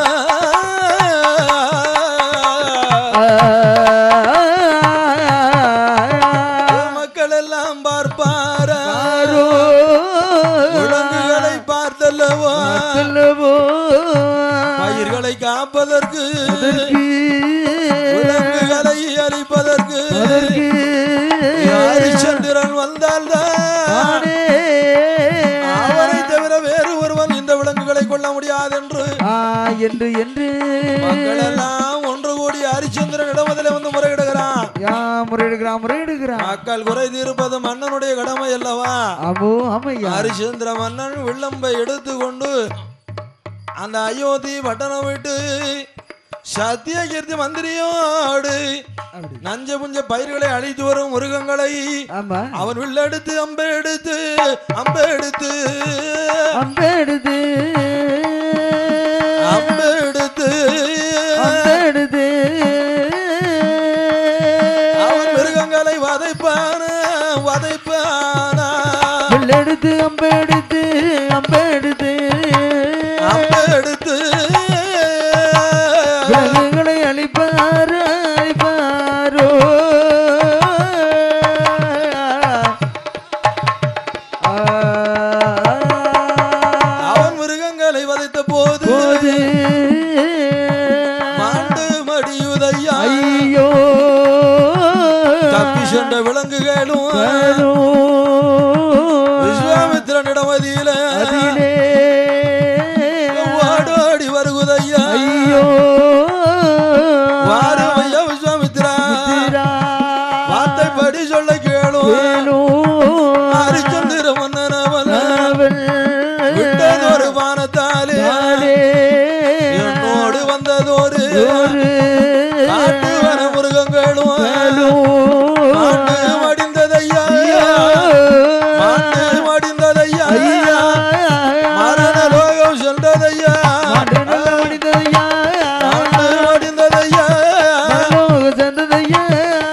மக்கள் எல்லாம் பார்ப்பாரா ஆரோ விலங்குகளை பார்த்தல்லவா சொல்லவோ பயிர்களை காப்பதற்கு அதற்கு விலங்குகளை அழிப்பதற்கு அதற்கு ஹரிச்சந்திரன் வந்தால்தான் தானே அவரை தவிர வேறு ஒருவன் இந்த விலங்குகளை கொள்ள முடியாது என்று ஆ என்று என்று மக்கள் எல்லாம் ஒன்று கூடி ஹரிச்சந்திரன் இடமதிலே வந்து முறையிடுகிறான் யா முறையிடுகிறான் முறையிடுகிறான் மக்கள் குறை தீர்ப்பது மன்னனுடைய கடமை அல்லவா ஆமோ ஆமையா ஹரிச்சந்திர மன்னன் வில்லம்பை எடுத்துக்கொண்டு அந்த அயோத்தி பட்டணம் விட்டு சத்தியகீர்த்தி மந்திரியோடு அப்படி நஞ்ச புஞ்ச பயிர்களை அழித்து வரும் மிருகங்களை ஆமா அவன் வில்லெடுத்து அம்பை எடுத்து அம்பை எடுத்து அம்பெடுது அம்பை எடுத்து அம்பெடுது அவன் மிருகங்களை வதைப்பான வதைப்பானா புல்லெடுத்து அம்பெடுத்து அம்பெடுத்து அம்பை எடுத்து விலங்குகளை அழிப்பாரு அழிப்பாரோ அவன் மிருகங்களை வதைத்த போது போது மாண்டு மடியுதையா ஐயோ தப்பி சென்ற விலங்குகளும் வேணோ. விஸ்வாமித்திரனிடம் அதில அதிலே ஓடோடி வருகுதையா ஐயோ வாருமையா விஸ்வாமித்திரா திரா வார்த்தைப்படி சொல்ல கேளும் வேணோ. ஹரிச்சந்திர மன்னனவன் அவள் விட்டதொரு பானத்தாலே நாளே என்னோடு வந்ததொரு ஒரு காட்டு வன மிருகங்களும் வேணோ. மாண்டு மடிந்ததையா மாண்டு மடிந்ததையா ஐயா. மரண லோகம் சென்றதையா மாண்டு நல்ல மனிதனையா. மாண்டு மடிந்ததையா மனோக சந்ததையா.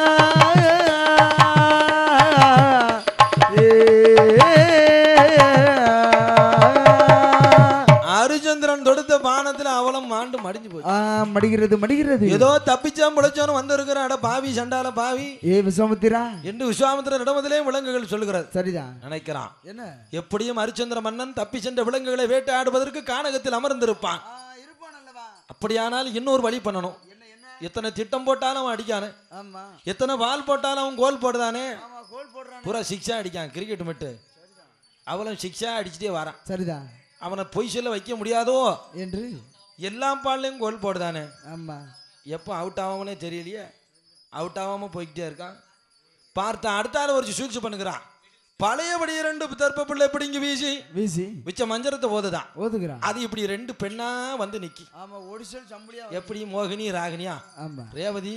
ஹரிச்சந்திரன் தொடுத்த பானத்துல அவளும் மாண்டு மடிஞ்சு போச்சு ஆ, மடிகிறது மடிகிறது ஏதோ தப்பிச்சான் பிழைச்சான்னு வந்திருக்கிற அட பாவி சண்டால பாவி ஏ விஸ்வாமித்திரா என்று விஸ்வாமித்திரன் இடமதிலே விலங்குகள் சொல்லுகிறது சரிதான் நினைக்கிறான் என்ன எப்படியும் ஹரிச்சந்திர மன்னன் தப்பி சென்ற விலங்குகளை வேட்டையாடுவதற்கு கானகத்தில் அமர்ந்திருப்பான் அப்படியானால் இன்னொரு வழி பண்ணணும் எத்தனை திட்டம் போட்டாலும் அவன் அடிக்கானே ஆமா எத்தனை பால் போட்டாலும் அவன் கோல் போடுதானே ஆமா கோல் போடுறான் பூரா சிக்ஸா அடிக்கான் கிரிக்கெட் மட்டும் அவளும் சிக்ஸா அடிச்சுட்டே வரான் சரிதான் அவனை பொய் சொல்ல வைக்க முடியாதோ என்று எல்லா பால்லையும் கோல் போடுதானே ஆமா எப்போ அவுட் ஆகாமனே தெரியலையே அவுட் ஆகாம போய்கிட்டே இருக்கான் பார்த்தான் அடுத்த ஆள் ஒரு சூழ்ச்சி பண்ணுகிறான் பழையபடி ரெண்டு தர்ப்ப பிள்ளை பிடிங்கி வீசி வீசி மிச்ச மஞ்சரத்தை போதுதான் ஓதுகிறான் அது இப்படி ரெண்டு பெண்ணா வந்து நிக்கி ஆமா ஒடிசல் சம்பளியா எப்படி மோகினி ராகினியா ஆமா ரேவதி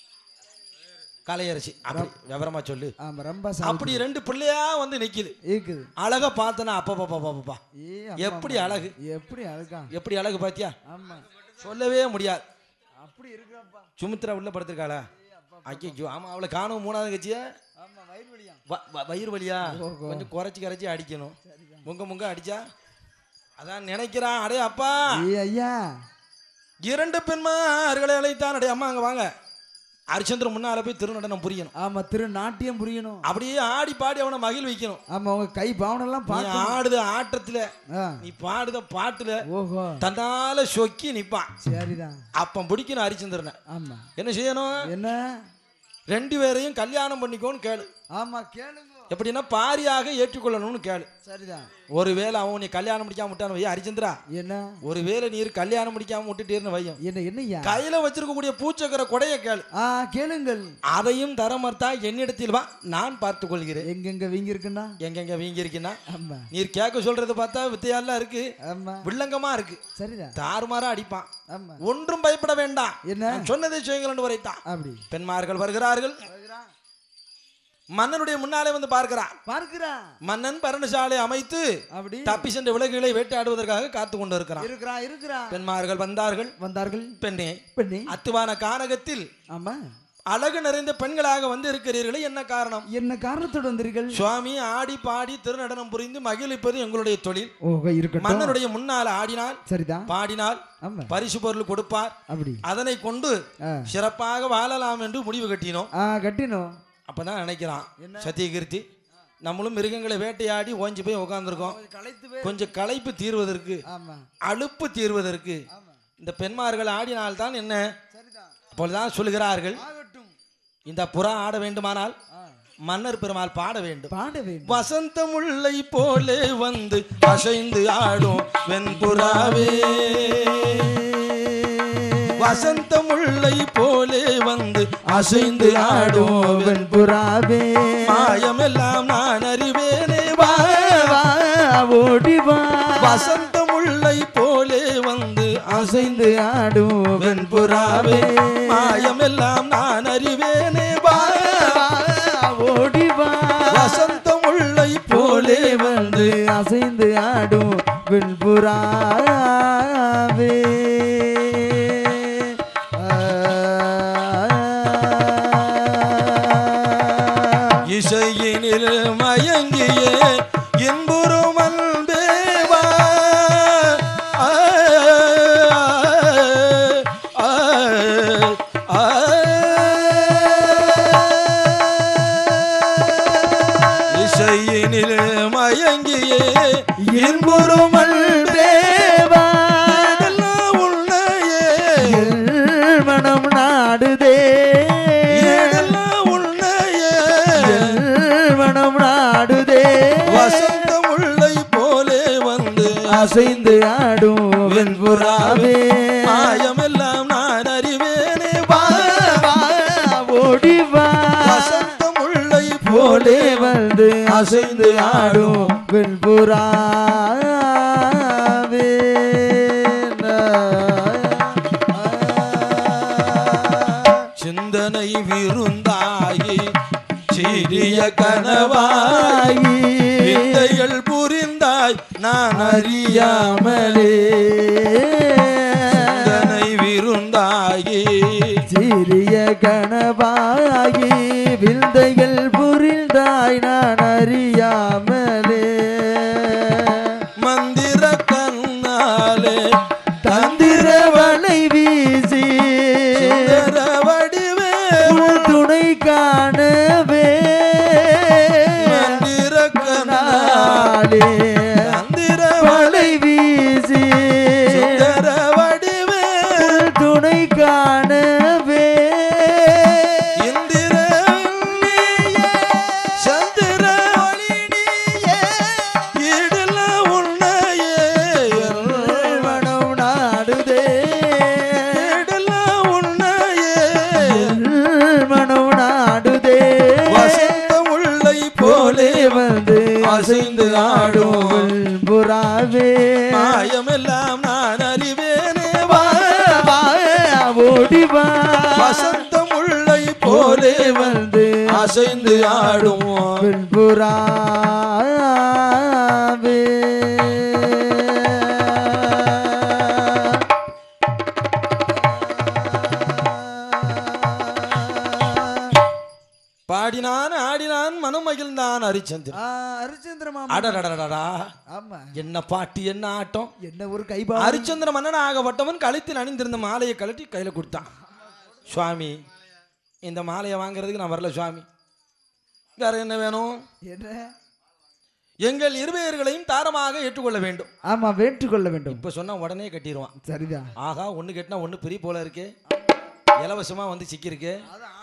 கலையரசி அப்படி விவரமா சொல்லு ஆமா ரொம்ப அப்படி ரெண்டு பிள்ளையா வந்து நிக்குது இருக்குது அழகா பார்த்தனா அப்பா பாப்பா ஏ எப்படி அழகு எப்படி அழகா எப்படி அழகு பாத்தியா ஆமா சொல்லவே முடியாது அப்படி இருக்கிறப்பா சுமித்ரா உள்ள படுத்திருக்காளா ஐயோ ஆமா அவளை காணும் மூணாவது கட்சியா ஆமா வயிறு வலியா வ- வ- வயிறு வலியா ஓஹோ. கொஞ்சம் குறைச்சி குறைச்சி அடிக்கணும் முங்க முங்க அடிச்சா அதான் நினைக்கிறான் அடே அப்பா ஏ ஐயா இரண்டு பெண்மார்களை அழைத்தான் அடே அம்மா அங்க வாங்க ஹரிச்சந்திரன் முன்னால போய் திருநடனம் புரியணும் ஆமா திரு நாட்டியம் புரியணும் அப்படியே ஆடி பாடி அவனை மகிழ் வைக்கணும் ஆமா உங்க கை பாவனெல்லாம் நீ பார்த்து ஆடுத ஆட்டத்துல ஆ நீ பாடுத பாட்டுல ஓஹோ தன்னால சொக்கி நிப்பான் சரிதான் அப்ப பிடிக்கணும் ஹரிச்சந்திரனை ஆமா என்ன செய்யணும் என்ன ரெண்டு பேரையும் கல்யாணம் பண்ணிக்கோன்னு கேளு ஆமா கேளுங்க எப்படின்னா பாரியாக ஏற்றுக்கொள்ளணும்னு கேளு சரிதான் ஒருவேளை அவன் நீ கல்யாணம் முடிக்காம விட்டான்னு வை ஹரிச்சந்திரா என்ன ஒருவேளை நீர் கல்யாணம் முடிக்காம விட்டுட்டீர்னு வையும் என்ன என்னய்யா கையில வச்சிருக்கக்கூடிய பூச்சக்கர கொடைய கேளு ஆ கேளுங்கள் அதையும் தர மறுத்தா என்னிடத்தில் வா நான் பார்த்து கொள்கிறேன் எங்கெங்க வீங்கி இருக்குன்னா எங்கெங்க வீங்கி இருக்குன்னா ஆமா நீர் கேட்க சொல்றது பார்த்தா வித்தையெல்லாம் இருக்கு ஆமா வில்லங்கமா இருக்கு சரிதான் தாறுமாறா அடிப்பான் ஆமா ஒன்றும் பயப்பட வேண்டாம் என்ன நான் சொன்னதை செய்யுங்கள் என்று உரைத்தான் அப்படி பெண்மார்கள் வருகிறார்கள் மன்னனுடைய முன்னாலே வந்து பார்க்கிறான் பார்க்கிறா மன்னன் பரணசாலை அமைத்து அப்படி தப்பி சென்ற விலங்குகளை வேட்டையாடுவதற்காக காத்து கொண்டு இருக்கிறான் இருக்கிறா இருக்கிறா பெண்மார்கள் வந்தார்கள் வந்தார்கள் பெண்ணே பெண்ணே அத்துவான கானகத்தில் ஆமா அழகு நிறைந்த பெண்களாக வந்து இருக்கிறீர்களே என்ன காரணம் என்ன காரணத்தோடு வந்தீர்கள் சுவாமி ஆடி பாடி திருநடனம் புரிந்து மகிழ்ப்பது எங்களுடைய தொழில் ஓஹோ இருக்கட்டும் மன்னனுடைய முன்னால் ஆடினால் சரிதான் பாடினால் ஆமா பரிசு பொருள் கொடுப்பார் அப்படி அதனை கொண்டு ஆ. சிறப்பாக வாழலாம் என்று முடிவு கட்டினோம் ஆ கட்டினோம் அப்பதான் நினைக்கிறான் சத்தியகீர்த்தி நம்மளும் மிருகங்களை வேட்டையாடி ஓஞ்சி போய் உட்காந்துருக்கோம் களைத்து கொஞ்சம் களைப்பு தீர்வதற்கு ஆமா அலுப்பு தீர்வதற்கு இந்த பெண்மார்கள் ஆடினால்தான் என்ன சரிதான் அப்பொழுதுதான் சொல்கிறார்கள் ஆகட்டும் இந்த புறா ஆட வேண்டுமானால் ஆ மன்னர் பெருமாள் பாட வேண்டும் பாட வேண்டும் வசந்த முல்லை போலே வந்து அசைந்து ஆடும் வெண்புறாவே வசந்த முல்லை போலே வந்து அசைந்து ஆடும் வெண் வெண்புறாவே மாயமெல்லாம் நான் அறிவேனே வா வா, ஓடி வா வசந்த முல்லை போலே வந்து அசைந்து ஆடும் வெண்புறாவே மாயமெல்லாம் நான் அறிவேனே வா வா, ஓடி வா வசந்த முல்லை போலே வந்து அசைந்து ஆடும் வெண்புறாவே இசையினில் மயங்கியே இன்புறும் அன்பேவா ஆ, ஆ, ஆ. இசையினில் மயங்கியே இன்புறும் தேவா அன்பெல்லாம் உன்னையே மனம் நாடுதே ஏடெல்லாம் உன்னையே மனம் நாடுதே வசந்த முல்லை போலே வந்து அசைந்து ஆடும் வெண்புறாவே மாயமெல்லாம் நான் அறிவேனே வா வா, ஓடி வா வசந்த முல்லை போலே போலே வந்து அசைந்து ஆடும் வெண்புறாவே சிந்தனை விருந்தாகி சிறிய கனவாய் ஆயி வித்தைகள் புரிந்தாய் நான் அறியாமல் அறியாமலே சிந்தனை விருந்தாகி சிறிய கனவாகி விந்தைகள் புரிந்தாய் நான் அறியாமலே மந்திர கண்ணாலே தந்திர வலை வீசி சுந்தர வடிவே உன் துணை காணவே மந்திர கண்ணாலே நாளே தந்திர வலை வீசி சுந்தர வடிவே உன் துணை காணவே இந்திர சந்திர ஈடல உன்னையே மனம் நாடுதே ஈடல உன்னையே மனம் நாடுதே வசந்த முல்லை போலே வந்து அசைந்து ஆடும் புறாவே மாயமெல்லாம் நான் அறிவேனே வா வா, ஓடி வா வசந்த முல்லை போலே வந்து அசைந்து ஆடும் புறாவே பாடினான் ஆடினான் மனம் மகிழ்ந்தான் ஹரிச்சந்திரன் ஹரிச்சந்திர மாமா அடடடடடா ஆமா என்ன பாட்டு என்ன ஆட்டம் என்ன ஒரு கைபா ஹரிச்சந்திர மன்னன் ஆகப்பட்டவன் கழுத்தில் அணிந்திருந்த மாலையை கழட்டி கையில கொடுத்தான் சுவாமி இந்த மாலையை வாங்குறதுக்கு நான் வரல சுவாமி வேற என்ன வேணும் என்ன எங்கள் இருவேர்களையும் தாரமாக ஏற்றுக்கொள்ள வேண்டும் ஆமா வேற்றுக்கொள்ள வேண்டும் இப்ப சொன்னா உடனே கட்டிடுவான் சரிதான் ஆகா ஒண்ணு கட்டினா ஒண்ணு பெரிய போல இருக்கே இலவசமா வந்து சிக்கிருக்கு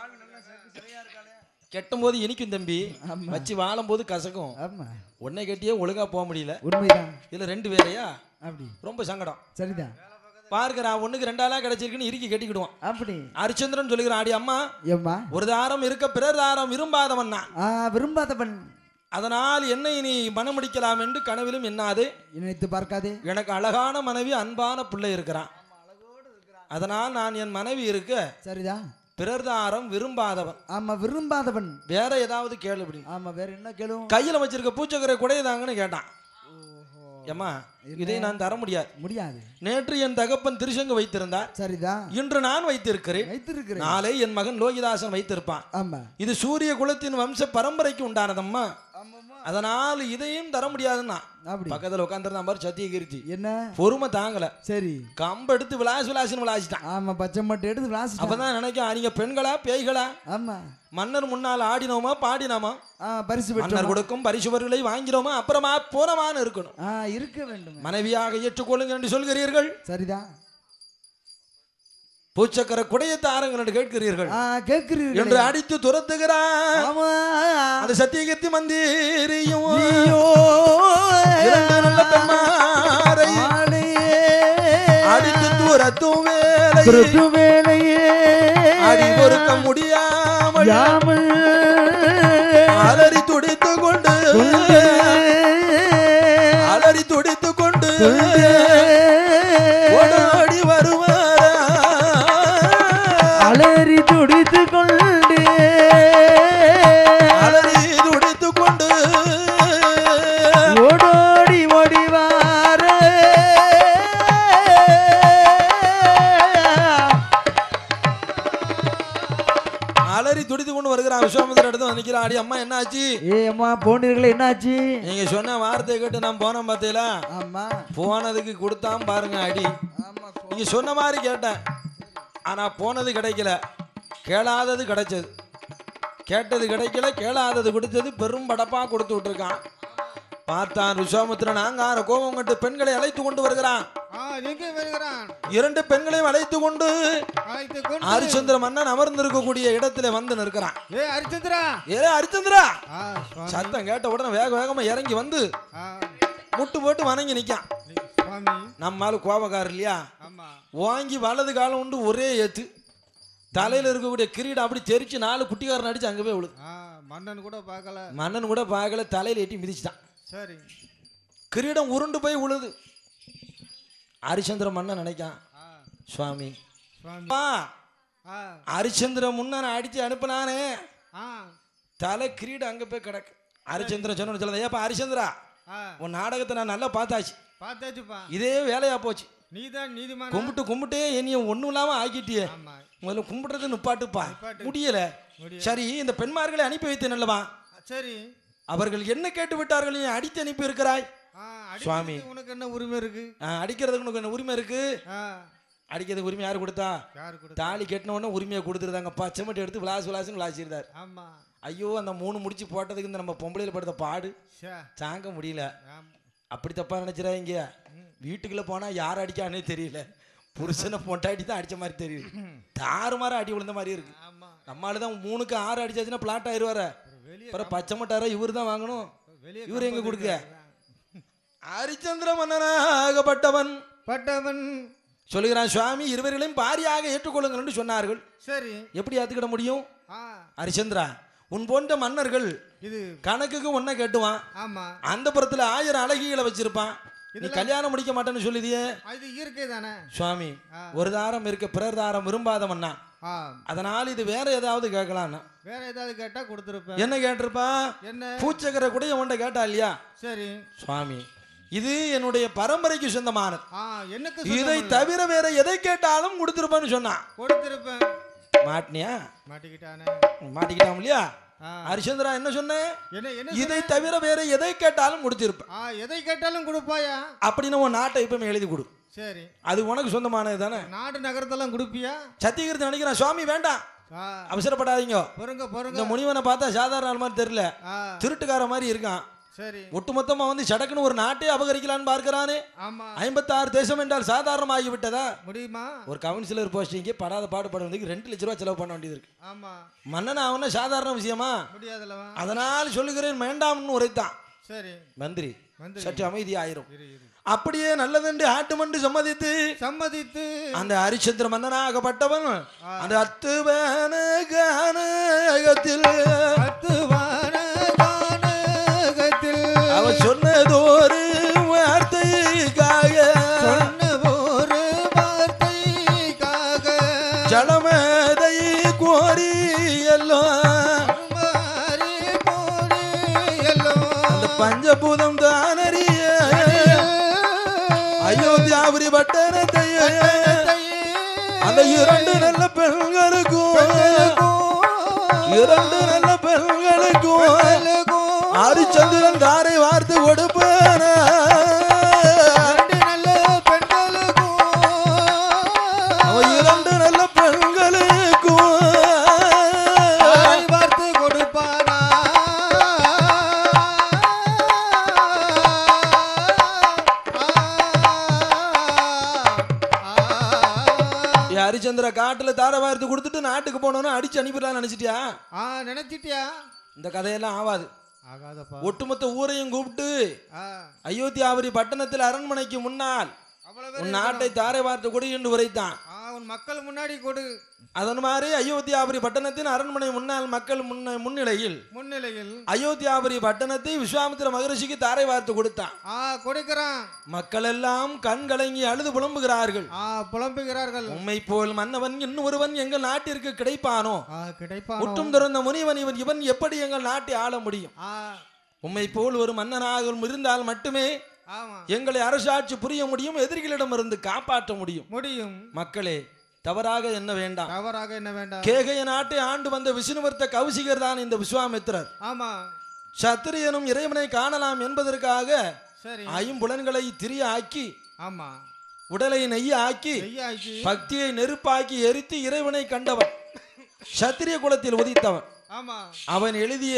கெட்டும் போது இனிக்கும் தம்பி ஆமா. வச்சு வாழும்போது கசக்கும் ஆமா உன்னை கட்டியே ஒழுங்கா போக முடியல உண்மைதான் இதுல ரெண்டு வேறையா அப்படி ரொம்ப சங்கடம் சரிதான் பார்க்கிறான் ஒண்ணுக்கு ரெண்டாளா கிடைச்சிருக்குன்னு இறுக்கி கட்டிக்கிடுவான் அப்படி ஹரிச்சந்திரன் சொல்லுகிறான் ஆடி அம்மா ஏம்மா ஒரு தாரம் இருக்க பிறர் தாரம் விரும்பாதவன் நான் ஆ விரும்பாதவன் அதனால் என்னை நீ மனமுடிக்கலாம் என்று கனவிலும் எண்ணாது நினைத்து பார்க்காதே எனக்கு அழகான மனைவி அன்பான பிள்ளை இருக்கிறான் அதனால் நான் என் மனைவி இருக்க சரிதான் பிறர் தாரம் விரும்பாதவன் ஆமா விரும்பாதவன் வேற ஏதாவது கேளு அப்படி ஆமா வேற என்ன கேளும் கையில வச்சிருக்க பூச்சக்கரை குடையதாங்கன்னு கேட்டான் ஏம்மா இதை நான் தர முடியாது முடியாது நேற்று என் தகப்பன் திருசங்கு வைத்திருந்தார் சரிதான் இன்று நான் வைத்திருக்கிறேன் வைத்திருக்கிறேன் நாளை என் மகன் லோகிதாசன் வைத்திருப்பான் ஆமா இது சூரிய குலத்தின் வம்ச பரம்பரைக்கு உண்டானதம்மா அதனால் இதையும் தர முடியாதுன்னா அப்படி பக்கத்துல உட்காந்துருந்தா மாதிரி சத்தியகீர்த்தி என்ன பொறுமை தாங்கல சரி கம்ப எடுத்து விளாசு விளாசுன்னு விளாசிட்டான் ஆமா பச்சை மட்டை எடுத்து விளாசிட்டான் அப்பதான் நினைக்கும் நீங்க பெண்களா பேய்களா ஆமா மன்னர் முன்னால் ஆடினோமா பாடினோமா ஆ பரிசு பெற்றோம் மன்னர் கொடுக்கும் பரிசுவர்களை வாங்கினோமா அப்புறமா போனமான்னு இருக்கணும் ஆ இருக்க வேண்டும் மனைவியாக ஏற்றுக்கொள்ளுங்க என்று சொல்கிறீர்கள் சரிதான் பூச்சக்கர குடைய தாருங்கள் என்று கேட்கிறீர்கள் ஆ, கேட்கிறீர்களே. என்று அடித்து துரத்துகிறான் ஆமா அந்த சத்தியகத்தி மந்திரியும் ஐயோ. இரண்டு நல்ல பெண்மாரை ஆளையே. அடித்து துரத்தும் வேலை துரத்து வேலையே. அடி பொறுக்க முடியாமல் யாமல் அலறி துடித்து கொண்டு கொண்டு. அலறி துடித்து கொண்டு கொண்டு. ஓடோடி வருவாரா அலறி துடித்து கொண்டு அலறி துடித்து கொண்டு ஓடோடி ஓடிவார அலறி துடித்து கொண்டு வருகிறான் விஸ்வாமித்திர இடத்துல வந்து நிக்கிறான் அடி அம்மா என்னாச்சு ஏ அம்மா போனீர்களே என்னாச்சு நீங்க சொன்ன வார்த்தையை கேட்டு நான் போனேன் பார்த்தீங்களா ஆமா போனதுக்கு கொடுத்தான் பாருங்க அடி ஆமா நீங்க சொன்ன மாதிரி கேட்டேன் ஆனா போனது கிடைக்கல கேளாதது கிடைச்சது கேட்டது கிடைக்கல கேளாதது கொடுத்தது பெரும் படப்பா கொடுத்து விட்டுருக்கான் பார்த்தான் விஸ்வாமித்திரன் ஆங்கார கோபம் கண்டு பெண்களை அழைத்து கொண்டு வருகிறான் ஆ எங்கே வருகிறான் இரண்டு பெண்களையும் அழைத்து கொண்டு அழைத்து கொண்டு ஹரிச்சந்திர மன்னன் அமர்ந்திருக்கக்கூடிய இடத்துல வந்து நிற்கிறான் ஏ ஹரிச்சந்திரா ஏ ஹரிச்சந்திரா ஆ சுவாமி சத்தம் கேட்ட உடனே வேக வேகமா இறங்கி வந்து ஆ முட்டு போட்டு வணங்கி நிக்கான் நீ- சுவாமி நம்மால கோபக்காரர் இல்லையா ஆமா வாங்கி வலது காலம் உண்டு ஒரே ஏத்து தலையில இருக்கக்கூடிய கிரீடம் அப்படி தெரிச்சு நாலு குட்டிக்காரன் அடிச்சு அங்க போய் விழுது ஆ மன்னன் கூட பார்க்கல மன்னன் கூட பார்க்கல தலையில எட்டி மிதிச்சிட்டான் சரி கிரீடம் உருண்டு போய் விழுது ஹரிச்சந்திர மன்னன் நினைக்கான் ஆ சுவாமி சுவாமி அப்பா, ஆ ஹரிச்சந்திர முன்னனை அடிச்சு அனுப்புனானே ஆ தலை கிரீடம் அங்க போய் கிடக்கு ஹரிச்சந்திரன் சொன்ன சொல்லுது ஏப்பா ஹரிச்சந்திரா ஆ உன் நாடகத்தை நான் நல்லா பார்த்தாச்சு பார்த்தாச்சுப்பா இதே வேலையா போச்சு நீதான் நீதிமான கும்பிட்டு கும்பிட்டே என்னைய ஒண்ணும் இல்லாம ஆக்கிட்டியே ஆமா முதல்ல கும்பிடுறது நிப்பாட்டுப்பா நிப்பாட்டு. முடியல முடியல. சரி இந்த பெண்மார்களை அனுப்பி வைத்தேன் அல்லவா சரி அவர்கள் என்ன கேட்டு விட்டார்கள் நீ அடித்து அனுப்பி இருக்கிறாய் ஆ சுவாமி. அடிக்கிறதுக்கு உனக்கு என்ன உரிமை இருக்கு ஆ, அடிக்கிறதுக்கு உனக்கு என்ன உரிமை இருக்கு ஆ அடிக்கிறதுக்கு உரிமை யார் கொடுத்தா யாரு கூட தாலி கட்டின உடனே உரிமையை கொடுத்துருந்தாங்க பச்சை மட்டும் எடுத்து விளாசு விளாசுன்னு விளாசிருந்தார் ஆமா ஐயோ அந்த மூணு முடிச்சு போட்டதுக்கு இந்த நம்ம பொம்பளையில படுத்த பாடு ஷே தாங்க முடியல ஆம் அப்படி தப்பா நினைச்சிடாதீங்க வீட்டுக்குள்ள போனா யார் அடிக்கானே தெரியல புருஷனை பொண்டாட்டி தான் அடிச்ச மாதிரி தெரியுது தாறுமாற அடி விழுந்த மாதிரி இருக்கு ஆமா நம்மளால தான் மூணுக்கு ஆறு அடிச்சாச்சுன்னா பிளாட் ஆயிடுவார வெளியே அப்புறம் பச்சை மட்டார இவர் தான் வாங்கணும் வெளியே இவர் எங்க கொடுக்க ஹரிச்சந்திர மன்னனாகப்பட்டவன் பட்டவன் சொல்லுகிறான் சுவாமி இருவர்களையும் பாரியாக ஏற்றுக்கொள்ளுங்கள் என்று சொன்னார்கள் சரி எப்படி ஏத்துக்கிட முடியும் ஆ ஹரிச்சந்திரா உன் போன்ற மன்னர்கள் இது கணக்குக்கு ஒன்ன கேட்டுவான் ஆமா அந்த புறத்துல ஆயிரம் அழகிகளை வச்சிருப்பான் நீ கல்யாணம் முடிக்க மாட்டேன்னு சொல்லுதியே அது இயற்கை தானே சுவாமி ஆ. ஒரு தாரம் இருக்க பிறர் தாரம் விரும்பாத மன்னா ஆ அதனால் இது வேற ஏதாவது கேட்கலான்னா வேற ஏதாவது கேட்டா கொடுத்துருப்பேன் என்ன கேட்டிருப்பான் என்ன பூச்சக்கரை கூட உன்ட்ட கேட்டா இல்லையா சரி சுவாமி இது என்னுடைய பரம்பரைக்கு சொந்தமானது ஆ எனக்கு இதை சொந்தமில்ல. தவிர வேற எதை கேட்டாலும் கொடுத்துருப்பான்னு சொன்னான் கொடுத்திருப்பேன் மாட்டினியா மாட்டிக்கிட்டானே மாட்டிக்கிட்டான் இல்லையா ஆ ஹரிச்சந்திரா என்ன சொன்ன என்ன என்ன இதை தவிர வேற எதை கேட்டாலும் கொடுத்திருப்பேன் ஆ எதை கேட்டாலும் கொடுப்பாயா அப்படின்னு உன் நாட்டை இப்ப எழுதி கொடு சரி அது உனக்கு சொந்தமானது தானே நாடு நகரத்தெல்லாம் கொடுப்பியா சத்தியகிருத்தி நினைக்கிறான் சுவாமி வேண்டாம் ஆ அவசரப்படாதீங்க பொறுங்க இந்த பொறுங்க முனிவனை பார்த்தா சாதாரண ஆள் மாதிரி தெரியல ஆ திருட்டுக்கார மாதிரி இருக்கான் சரி ஒட்டுமொத்தமா வந்து சடக்குன்னு ஒரு நாட்டை அபகரிக்கலான்னு பார்க்கிறானே ஆமா ஐம்பத்தாறு தேசம் என்றால் சாதாரணமாகி விட்டதா முடியுமா ஒரு கவுன்சிலர் போஸ்டிங்க்கு படாத பாடுபட வேண்டியதுக்கு ரெண்டு லட்ச ரூபா செலவு பண்ண வேண்டியது இருக்கு ஆமா மன்னன் அவன சாதாரண விஷயமா முடியாதுல்லவா அதனால் சொல்லுகிறேன் வேண்டாம்னு உரைத்தான் சரி மந்திரி மந்திரி. சற்று அமைதி ஆயிரும் இரு இரு அப்படியே நல்லதென்று ஆட்டுமன்று சம்மதித்து சம்மதித்து அந்த ஹரிச்சந்திர மன்னனாகப்பட்டவன் அந்த அத்துவன கனகத்தில் அத்துவான கானகத்தில் அவன் சொன்னதொரு வார்த்தைக்காக சொன்ன ஒரு வார்த்தைக்காக ஜலமதை கோரி எல்லாம் அருமாறி போனே எல்லோம் அந்த பஞ்சபூதம் தானறிய அயோத்தியாபுரி பட்டணத்தை அந்த இரண்டு நல்ல பெண்களுக்கும் இரண்டு நல்ல பெண்களுக்கும் ஹரிச்சந்திரன் தாரை வார்த்து கொடுப்பேன அவன் இரண்டு நல்ல பெண்களுக்கும் ஏ ஹரிச்சந்திர காட்டுல தாரவாரத்து கொடுத்துட்டு நாட்டுக்கு போனோன்னு அடிச்சு அனுப்பிடலாம்னு நினைச்சிட்டியா ஆ நினைச்சிட்டியா இந்த கதையெல்லாம் ஆகாது ஆகாதப்பா ஒட்டுமொத்த ஊரையும் கூப்பிட்டு ஆ அயோத்தியாபுரி பட்டணத்தில் அரண்மனைக்கு முன்னால் அவ்வளவு உன் நாட்டை தாரை வார்த்து கொடு என்று உரைத்தான் ஆ உன் மக்கள் முன்னாடி கொடு அதன் மாதிரி அயோத்தியாபுரி பட்டணத்தின் அரண்மனை முன்னால் மக்கள் முன்ன முன்னிலையில் முன்னிலையில் அயோத்தியாபுரி பட்டணத்தை விஸ்வாமித்திர மகரிஷிக்கு தாரை வார்த்து கொடுத்தான் ஆ கொடுக்கிறான் மக்கள் எல்லாம் கண் கலங்கி அழுது புலம்புகிறார்கள் ஆ புலம்புகிறார்கள் உம்மை போல் மன்னவன் இன்னும் ஒருவன் எங்கள் நாட்டிற்கு கிடைப்பானோ ஆ கிடைப்பான் முற்றும் துறந்த முனிவன் இவன் இவன் எப்படி எங்கள் நாட்டை ஆள முடியும் ஆ உம்மை போல் ஒரு மன்னனாக இருந்தால் மட்டுமே ஆமா எங்களை அரசாட்சி புரிய முடியும் எதிரிகளிடமிருந்து காப்பாற்ற முடியும் முடியும் மக்களே தவறாக என்ன வேண்டாம் தவறாக என்ன வேண்டாம் கேகய நாட்டை ஆண்டு வந்த விஷ்ணுவர்த்த கௌசிகர் தான் இந்த விஸ்வாமித்திரர் ஆமா சத்திரியனும் இறைவனை காணலாம் என்பதற்காக சரி ஐம்புலன்களை திரிய ஆக்கி ஆமா உடலை நெய்ய ஆக்கி ஐயாச்சு பக்தியை நெருப்பாக்கி எரித்து இறைவனை கண்டவன் சத்திரிய குலத்தில் உதித்தவன் ஆமா அவன் எழுதிய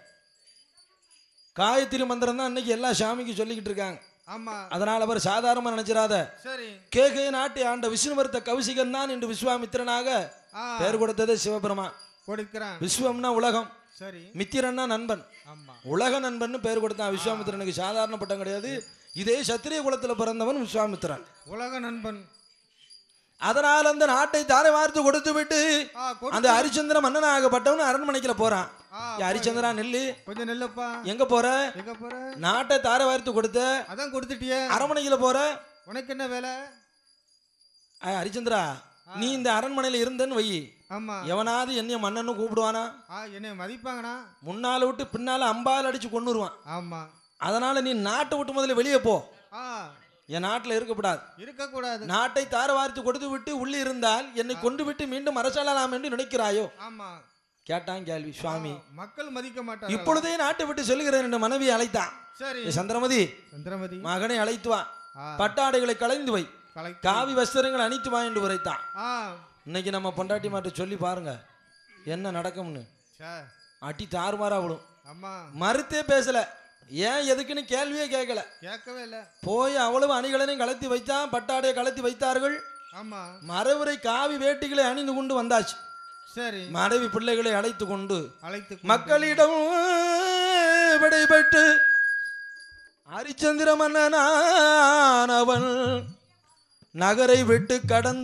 காயத்ரி மந்திரம் தான் இன்னைக்கு எல்லா சாமிக்கு சொல்லிக்கிட்டு இருக்காங்க ஆமா அதனால் அவர் சாதாரணமா நினைச்சிடாத சரி கேகய நாட்டை ஆண்ட விஷ்ணுவர்த்த கௌசிகன் தான் என்று விஸ்வாமித்திரனாக ஆ பெயர் கொடுத்ததே சிவபெருமா கொடுக்கிறான் விஸ்வம்னா உலகம் சரி மித்திரன்னா நண்பன் ஆமா உலக நண்பன் பெயர் கொடுத்தான் விஸ்வாமித்திரனுக்கு சாதாரண பட்டம் கிடையாது இதே சத்திரிய குலத்துல பிறந்தவன் விஸ்வாமித்திரன் உலக நண்பன் அதனால் அந்த நாட்டை தாரை வார்த்து கொடுத்து விட்டு ஆ கொடு அந்த ஹரிச்சந்திர மன்னனாகப்பட்டவன் அரண்மனைக்குள்ள போறான் ஆ, ஏய், ஹரிச்சந்திரா நெல்லு கொஞ்சம் நெல்லுப்பா எங்க போற எங்க போற நாட்டை தாரை வார்த்து கொடுத்த அதான் கொடுத்துட்டியே அரண்மனைக்குள்ள போற உனக்கு என்ன வேலை ஏய், ஹரிச்சந்திரா நீ இந்த அரண்மனையில இருந்தன்னு வை ஆமா எவனாவது என்னைய மன்னன்னு கூப்பிடுவானா ஆ என்னை மதிப்பாங்கண்ணா முன்னால விட்டு பின்னால அம்பால் அடிச்சு கொன்னுருவான் ஆமா அதனால நீ நாட்டை விட்டு முதல்ல வெளியே போ ஆ என் நாட்டில் இருக்கக்கூடாது இருக்கக்கூடாது நாட்டை தார வார்த்து கொடுத்து விட்டு உள்ளே இருந்தால் என்னை கொண்டு விட்டு மீண்டும் அரசாளலாம் என்று நினைக்கிறாயோ ஆமா கேட்டான் கேள்வி சுவாமி மக்கள் மதிக்க மாட்டாங்க இப்பொழுதே நாட்டை விட்டு சொல்லுகிறேன் என்று மனைவி அழைத்தான் சரி ஏ சந்திரமதி சந்திரமதி மகனை அழைத்து வா ஆ பட்டாடைகளை களைந்து வை கலை காவி வஸ்திரங்கள் அணித்து வா என்று உரைத்தான் ஆ இன்னைக்கு நம்ம பொண்டாட்டி மாட்ட சொல்லி பாருங்க என்ன நடக்கும்னு சே அட்டி தாறுமாறா விடும் அம்மா மறுத்தே பேசல ஏன் எதுக்குன்னு கேள்வியே கேட்கல கேட்கவே இல்லை போய் அவ்வளவு அணிகலனையும் கலத்தி வைத்தான் பட்டாடையை கலத்தி வைத்தார்கள் ஆமா மரவுரை காவி வேட்டிகளை அணிந்து கொண்டு வந்தாச்சு சரி மனைவி பிள்ளைகளை அழைத்து கொண்டு அழைத்து கொண்டு- மக்களிடம் விடைபெற்று ஹரிச்சந்திர மன்னனானவன் நகரை விட்டு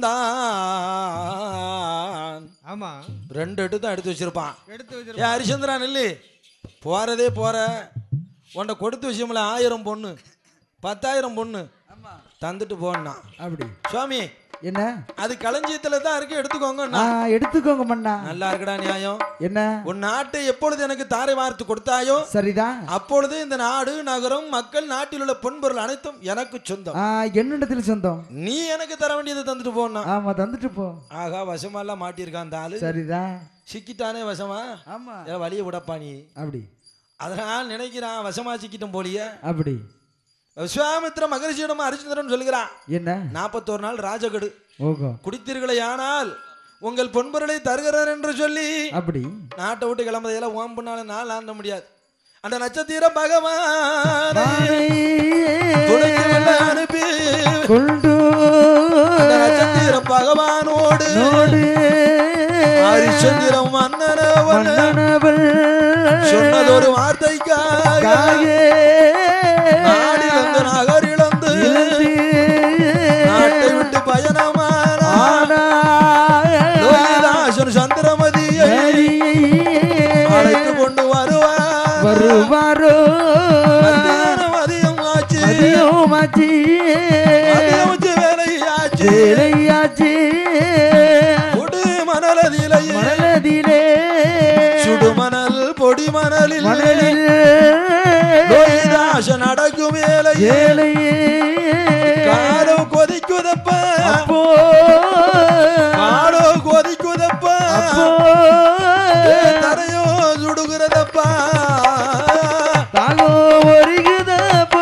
கடந்தான் ஆமா ரெண்டு எடுத்து எடுத்து வச்சிருப்பான் எடுத்து ஏ வச்சிருப்பா ஹரிச்சந்திரா நெல்லி போறதே போற உன்னை கொடுத்து விஷயம்ல ஆயிரம் பொண்ணு பத்தாயிரம் பொண்ணு தந்துட்டு போனா அப்படி சுவாமி என்ன அது களஞ்சியத்துல தான் இருக்கு எடுத்துக்கோங்க ஆ எடுத்துக்கோங்க மண்ணா நல்லா இருக்குடா நியாயம் என்ன உன் நாட்டை எப்பொழுது எனக்கு தாரை வார்த்து கொடுத்தாயோ சரிதான் அப்பொழுது இந்த நாடு நகரம் மக்கள் நாட்டில் உள்ள பொன்பொருள் அனைத்தும் எனக்கு சொந்தம் ஆ என்னிடத்தில் சொந்தம் நீ எனக்கு தர வேண்டியதை தந்துட்டு போனா ஆமா தந்துட்டு போ ஆகா வசமெல்லாம் மாட்டியிருக்கான் அந்த ஆளு சரிதான் சிக்கிட்டானே வசமா ஆமா ஏன் வழிய விடப்பா நீ அப்படி அதனால் நினைக்கிறான் வசமா சிக்கிட்டும் போலியே அப்படி விஸ்வாமித்திர மகரிஷியிடம் அரிச்சந்திரன் சொல்கிறான் என்ன நாற்பத்தோரு நாள் ராஜகடு ஓகோ குடித்தீர்களே ஆனால் உங்கள் பொன்பொருளை தருகிறார் என்று சொல்லி அப்படி நாட்டை விட்டு கிளம்புறதெல்லாம் ஓம் பண்ணால நாள் ஆண்ட முடியாது அந்த நட்சத்திர பகவான் துணைக்கு வெள்ள அனுப்பி கொண்டு அந்த நட்சத்திர பகவானோடு நோடு ஹரிச்சந்திரம் மன்னனவன் மன்னனவள் சொன்னதொரு வார்த்தைக்காக காயே நாடி வந்த நகரிழந்து இழந்து நாட்டை விட்டு பயணமான ஆனாய் லோகிதாசன் சந்திரமதியை அழைத்து கொண்டு வருவார் வருவாரோ மத்தியானம் அதிகம் ஆச்சு மதியமாச்சி அதிகம் உச்சி வேலையாச்சு வேலையாச்சி கொடு மணலதிலே மணலதிலே சுடுமணல் பொடி மணலில் மணலில் லோகிதாசன் அடக்கும் வேலையே ஏழையே காலம் கொதிக்குதப்ப அப்போ காலம் கொதிக்குதப்ப அப்போ ஏ தரையோ சுடுகிறதப்பா தாகோ ஒருகுதப்போ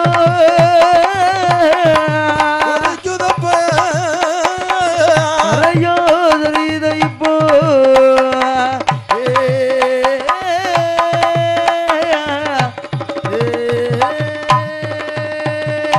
கொதிக்குதப்ப அறையோ தெரியுது இப்போ ஏ, ஏ,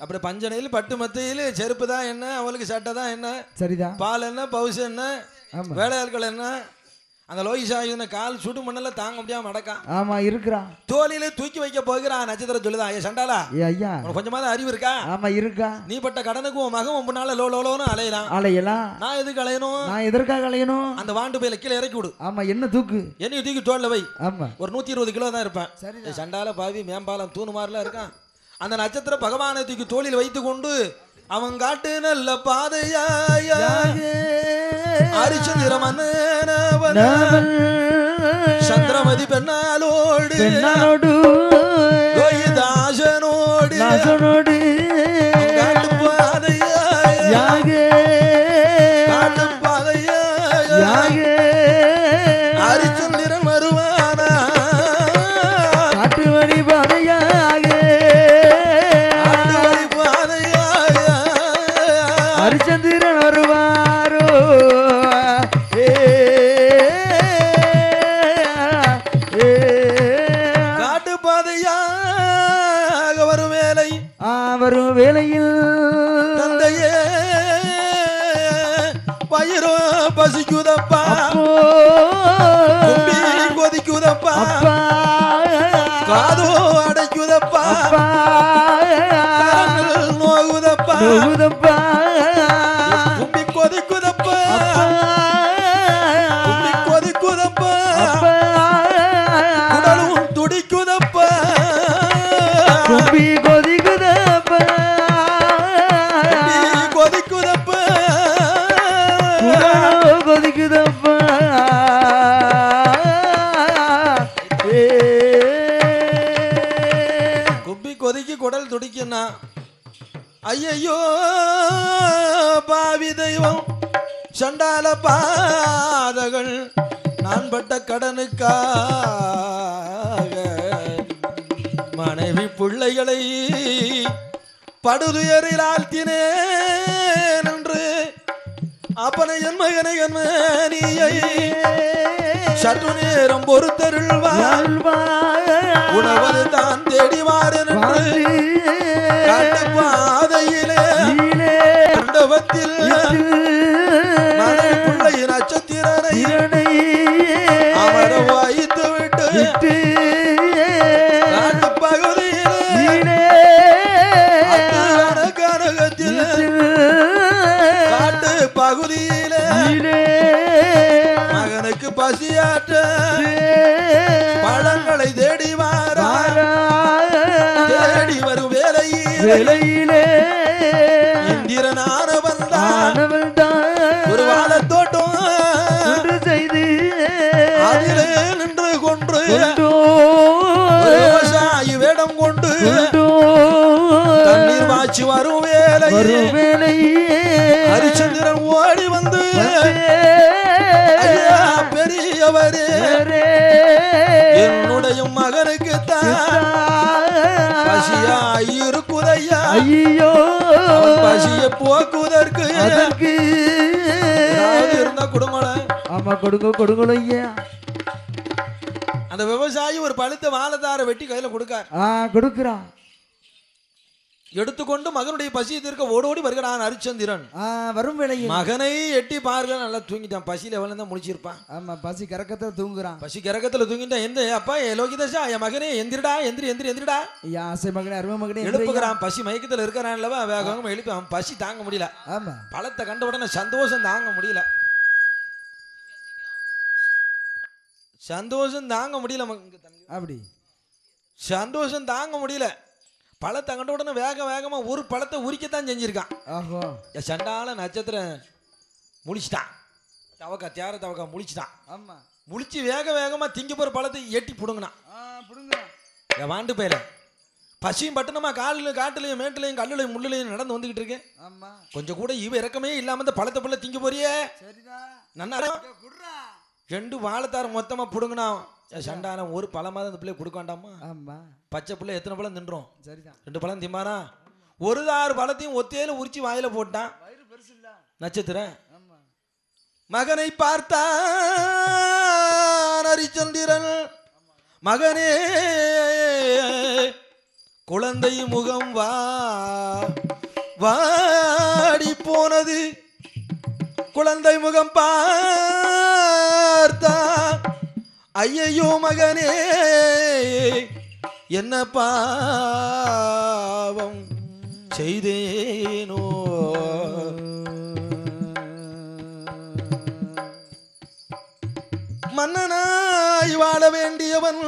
அப்புறம் பஞ்சனையில் பட்டு மத்தையில் செருப்பு தான் என்ன அவளுக்கு சட்டை தான் என்ன சரிதான் பால் என்ன பவுசு என்ன ஆமா வேலையாட்கள் என்ன அந்த லோகிஷா இந்த கால் சுடு மண்ணெல்லாம் தாங்க முடியாம நடக்கான் ஆமா இருக்கிறான் தோலிலே தூக்கி வைக்க போகிறான் நட்சத்திரம் சொல்லுதான் ஐயா சண்டாலா ஏ ஐயா உனக்கு கொஞ்சமாவது அறிவு இருக்கா ஆமா இருக்கா நீ பட்ட கடனுக்கு உன் மகன் உன் முன்னால லோ லோ லோன்னு அலையலாம் ஆலையெல்லாம் நான் எதுக்கு அலையணும் நான் எதற்காக அலையணும் அந்த வாண்டு பையில கீழே இறக்கி விடு ஆமா என்ன தூக்கு என்னையும் தூக்கி தோல்ல வை ஆமா ஒரு நூத்தி இருபது கிலோ தான் இருப்பேன் சரிதான். ஏய், சண்டால பாவி மேம்பாலம் தூணு மாதிரிலாம் இருக்கான் அந்த நட்சத்திர பகவானை தூக்கி தோளில் வைத்து கொண்டு அவன் காட்டு நல்ல பாதையாய அரிச்சந்திர மன்னனவன் சந்திரமதி பெண்ணாலோடு பெண்ணானோடு லோகிதாசனோடு நாசனோடு காட்டு பாதையாய யாக காட்டு பாதையாய யாக அரிச்சந்திரன் வருவானா காட்டுமணி பாதையாக காட்டு வழி பாதையாய ஹரிச்சந்திரன் வருவாரோ ஏ, ஏ. காட்டு பாதையாக வரும் வேலை ஆ, வரும் வேளையில் தந்தையே பயிரோ பசிக்குதப்பா அப்போ கும்பி கொதிக்குதப்பா அப்பா காதோ அடைக்குதப்பா அப்பா கரங்கள் நோகுதப்பா நோகுதப்பா கும்பி கொதிக்குதப்பா கும்பி கொதிக்குதப்பா அப்பா உடலும் துடிக்குதப்பா கும்பி கொதிக்குதப்பா கும்பி கொதிக்குதப்பா குடலோ கொதிக்குதப்பா ஏ. கும்பி கொதிக்கு குடல் துடிக்குன்னா ஐயையோ பாவி தெய்வம் சண்டால பாதகள் நான் பட்ட கடனுக்காக மனைவி பிள்ளைகளை படுதுயரில் ஆழ்த்தினேன் என்று அப்பனை என் மகனை என் மணியை சற்று நேரம் பொறுத்தருள்வார் வாழ்வாய் உணவது தான் தேடிவார் என்று வாழ்ந்து காட்டு பாதையிலே நீலே மண்டபத்தில் மனைவி பிள்ளை நட்சத்திரனை திறனை அமர வைத்து விட்டு விட்டு காட்டு பகுதியிலே நீலே அத்துவான கனகத்தில் காட்டு பகுதியிலே நீலே மகனுக்கு பசியாற்ற பழங்களை தேடி வாரா தேடி வரும் வேலையில் வேலையிலே இந்திரனானவன் தான் ஆனவள் தான் ஒரு வாழத்தோட்டம் ஒன்று செய்து அதிலே நின்று கொன்று கொண்டோ ஒரு விவசாயி வேடம் கொண்டு கொண்டோ தண்ணீர் வாய்ச்சி வரும் வேலை வரும் வேலையே ஹரிச்சந்திரன் ஓடி வந்து ஐயா பெரியவரே என்னுடைய மகனுக்கு தான் பசியாய் இருக்குதையா ஐயோ அவன் பசியை போக்குவதற்கு அதற்கு ஏதாவது இருந்தா குடும்பல ஆமா கொடுங்க கொடுங்களோ ஐயா அந்த விவசாயி ஒரு பழுத்த வாழைத்தாரை வெட்டி கையில கொடுக்கார் ஆ கொடுக்குறான் எடுத்துக்கொண்டு மகனுடைய பசியை தீர்க்க ஓடி ஓடி வருகிறான் ஹரிச்சந்திரன் ஆ வரும் வேளையில் மகனை எட்டி பாருங்க நல்லா தூங்கிட்டான் பசியில எவ்வளவு தான் முடிச்சிருப்பான் ஆமா பசி கறக்கத்தை தூங்குறான் பசி கிறக்கத்துல தூங்கிட்டான் எந்த அப்பா ஏ லோகிதாசா என் மகனே எந்திரிடா எந்திரி எந்திரி எந்திரிடா ஐயா ஆசை மகனே அருமை மகனே எந்திரி ஐயா. எழுப்புகிறான் பசி மயக்கத்துல இருக்கிறான்லவா வேகமாக எழுப்பி அவன் பசி தாங்க முடியல ஆமா பழத்தை கண்ட உடனே சந்தோஷம் தாங்க முடியல சந்தோஷம் தாங்க முடியல மகனுக்கு தம்பி. அப்படி சந்தோஷம் தாங்க முடியல பழத்தை கண்ட உடனே வேக வேகமா ஒரு பழத்தை உரிக்கத்தான் செஞ்சிருக்கான் ஆஹோ என் சண்டால நட்சத்திரம் முழிச்சிட்டான் தவக்கா தேர தவக்கா முழிச்சிட்டான் ஆமா முழிச்சு வேக வேகமா திங்க போற பழத்தை எட்டி புடுங்கினான் ஆ புடுங்குறான் என் வாண்டு பையில பசியும் பட்டணமா காலில் காட்டுலையும் மேட்டுலையும் கல்லுலையும் முள்ளுலையும் நடந்து வந்துகிட்டு இருக்கேன் ஆமா கொஞ்சம் கூட இவ இறக்கமே இல்லாம இந்த பழத்தை புள்ள திங்க போறியே சரிதான் நன்னா குடுறா ரெண்டு வாழைத்தார மொத்தமா புடுங்கினான் என் சண்டானம் ஒரு பழமா அந்த பிள்ளை கொடுக்க வேண்டாமா ஆமா பச்சை பிள்ளை எத்தனை பழம் தின்றோம் சரிதான் ரெண்டு பழம் திம்பாரா ஒரு தாறு பழத்தையும் ஒத்தையில உரிச்சு வாயில போட்டான் வயிறு பெருசு இல்ல நட்சத்திரம் ஆமா மகனை பார்த்தான் ஹரிச்சந்திரன் மகனே குழந்தை முகம் வா வாடி போனது குழந்தை முகம் பார்த்தா ஐயையோ மகனே என்ன பாவம் செய்தேனோ மன்னனாய் வாழ வேண்டியவன்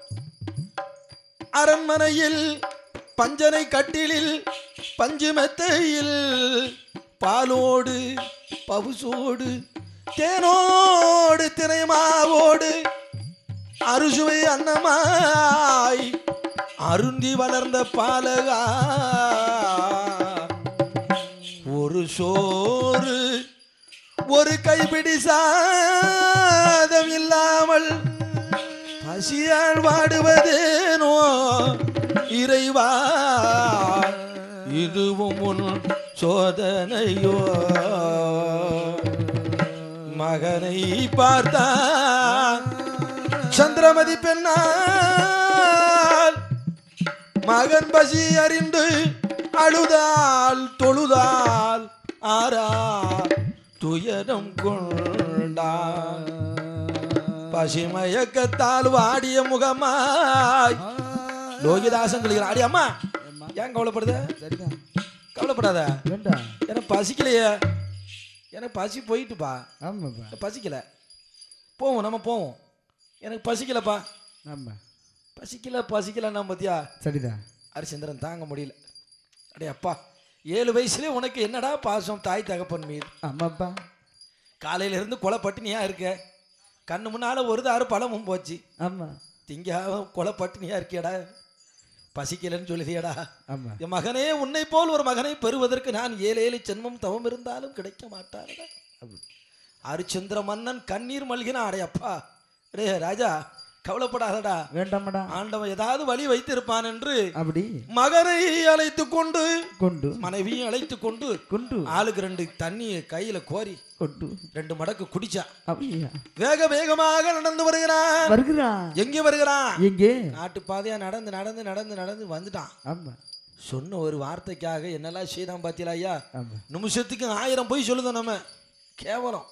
அரண்மனையில் பஞ்சனை கட்டிலில் பஞ்சு மெத்தையில் பாலோடு பவுசோடு தேனோடு திரைமாவோடு அறுசுவை அன்னமாய் அருந்தி வளர்ந்த பாலகா ஒரு சோறு ஒரு கைப்பிடி சாதம் இல்லாமல் பசியால் வாடுவதேனோ இறைவா இதுவும் உன் சோதனையோ மகனை பார்த்தான் சந்திரமதி பெண்ணால் மகன் பசி அறிந்து அழுதால் தொழுதால் ஆரா துயரம் கொண்டான் பசிமயக்கத்தால் வாடிய முகமாய் லோகிதாசன் சொல்கிறான் அடி அம்மா ஏன் கவலைப்படுத சரிதான் கவலைப்படாத வேண்டாம் எனக்கு பசிக்கலையே எனக்கு பசி போயிட்டுப்பா ஆமாப்பா எனக்கு பசிக்கல போவோம் நம்ம போவோம் எனக்கு பசிக்கலப்பா ஆமா பசிக்கல பசிக்கலன்னா பத்தியா சரிதான் ஹரிச்சந்திரன் தாங்க முடியல அடே அப்பா ஏழு வயசுலேயே உனக்கு என்னடா பாசம் தாய் தகப்பன் மீது ஆமாப்பா காலையில இருந்து கொலை பட்டினியா இருக்க கண்ணு முன்னால ஒரு தாறு பழமும் போச்சு ஆமா திங்காம கொலை பட்டினியா இருக்கியடா பசிக்கலன்னு சொல்லுதியடா ஆமா என் மகனே உன்னை போல் ஒரு மகனை பெறுவதற்கு நான் ஏழு ஏழு ஜென்மம் தவம் இருந்தாலும் கிடைக்க மாட்டாரடா ஹரிச்சந்திர மன்னன் கண்ணீர் மல்கினா அடே அப்பா அடே ராஜா கவலைப்படாதடா வேண்டாமடா ஆண்டவன் ஏதாவது வழி வைத்திருப்பான் என்று அப்படி மகனை அழைத்து கொண்டு கொண்டு மனைவியும் அழைத்து கொண்டு கொண்டு ஆளுக்கு ரெண்டு தண்ணியை கையில கோரி கொண்டு ரெண்டு மடக்கு குடிச்சா அப்படியா வேக வேகமாக நடந்து வருகிறான் வருகிறான் எங்கே வருகிறான் எங்கே நாட்டு பாதையா நடந்து நடந்து நடந்து நடந்து வந்துட்டான் ஆமா சொன்ன ஒரு வார்த்தைக்காக என்னெல்லாம் செய்தான் பாத்தீங்களா ஐயா ஆமா நிமிஷத்துக்கு ஆயிரம் போய் சொல்லுதோம் நம்ம கேவலம்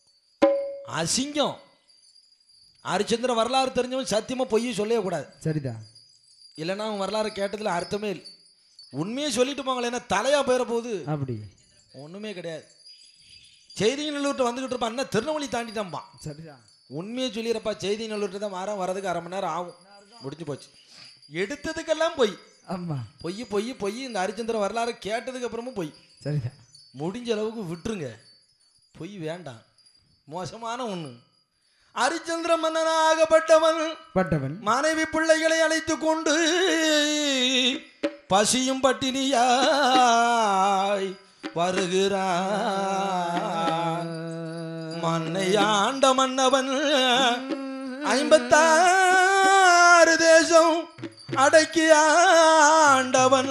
அசிங்கம் ஹரிச்சந்திர வரலாறு தெரிஞ்சவன் சத்தியமா பொய் சொல்லவே கூடாது சரிதான் இல்லைன்னா அவன் வரலாறு கேட்டதுல அர்த்தமே இல்லை உண்மையை சொல்லிட்டு போங்களேன் என்ன தலையா போயிட போகுது அப்படி ஒண்ணுமே கிடையாது செய்தி நல்லூர்கிட்ட வந்துகிட்டு இருப்பான் என்ன திருநெல்வேலி தாண்டிட்டான்பான் சரிதான் உண்மையை சொல்லிடுறப்பா செய்தி நல்லூர்கிட்ட தான் வாரம் வரதுக்கு அரை மணி நேரம் ஆகும் முடிஞ்சு போச்சு எடுத்ததுக்கெல்லாம் பொய் ஆமா பொய் பொய் பொய் இந்த ஹரிச்சந்திர வரலாறு கேட்டதுக்கு அப்புறமும் பொய் சரிதான் முடிஞ்ச அளவுக்கு விட்டுருங்க பொய் வேண்டாம் மோசமான ஒண்ணு ஹரிச்சந்திர மன்னனாகப்பட்டவன் பட்டவன் மனைவி பிள்ளைகளை அழைத்து கொண்டு பசியும் பட்டினியாய் வருகிறான் மன்னை ஆண்ட மன்னவன் ஐம்பத்தாறு தேசம் அடக்கி ஆண்டவன்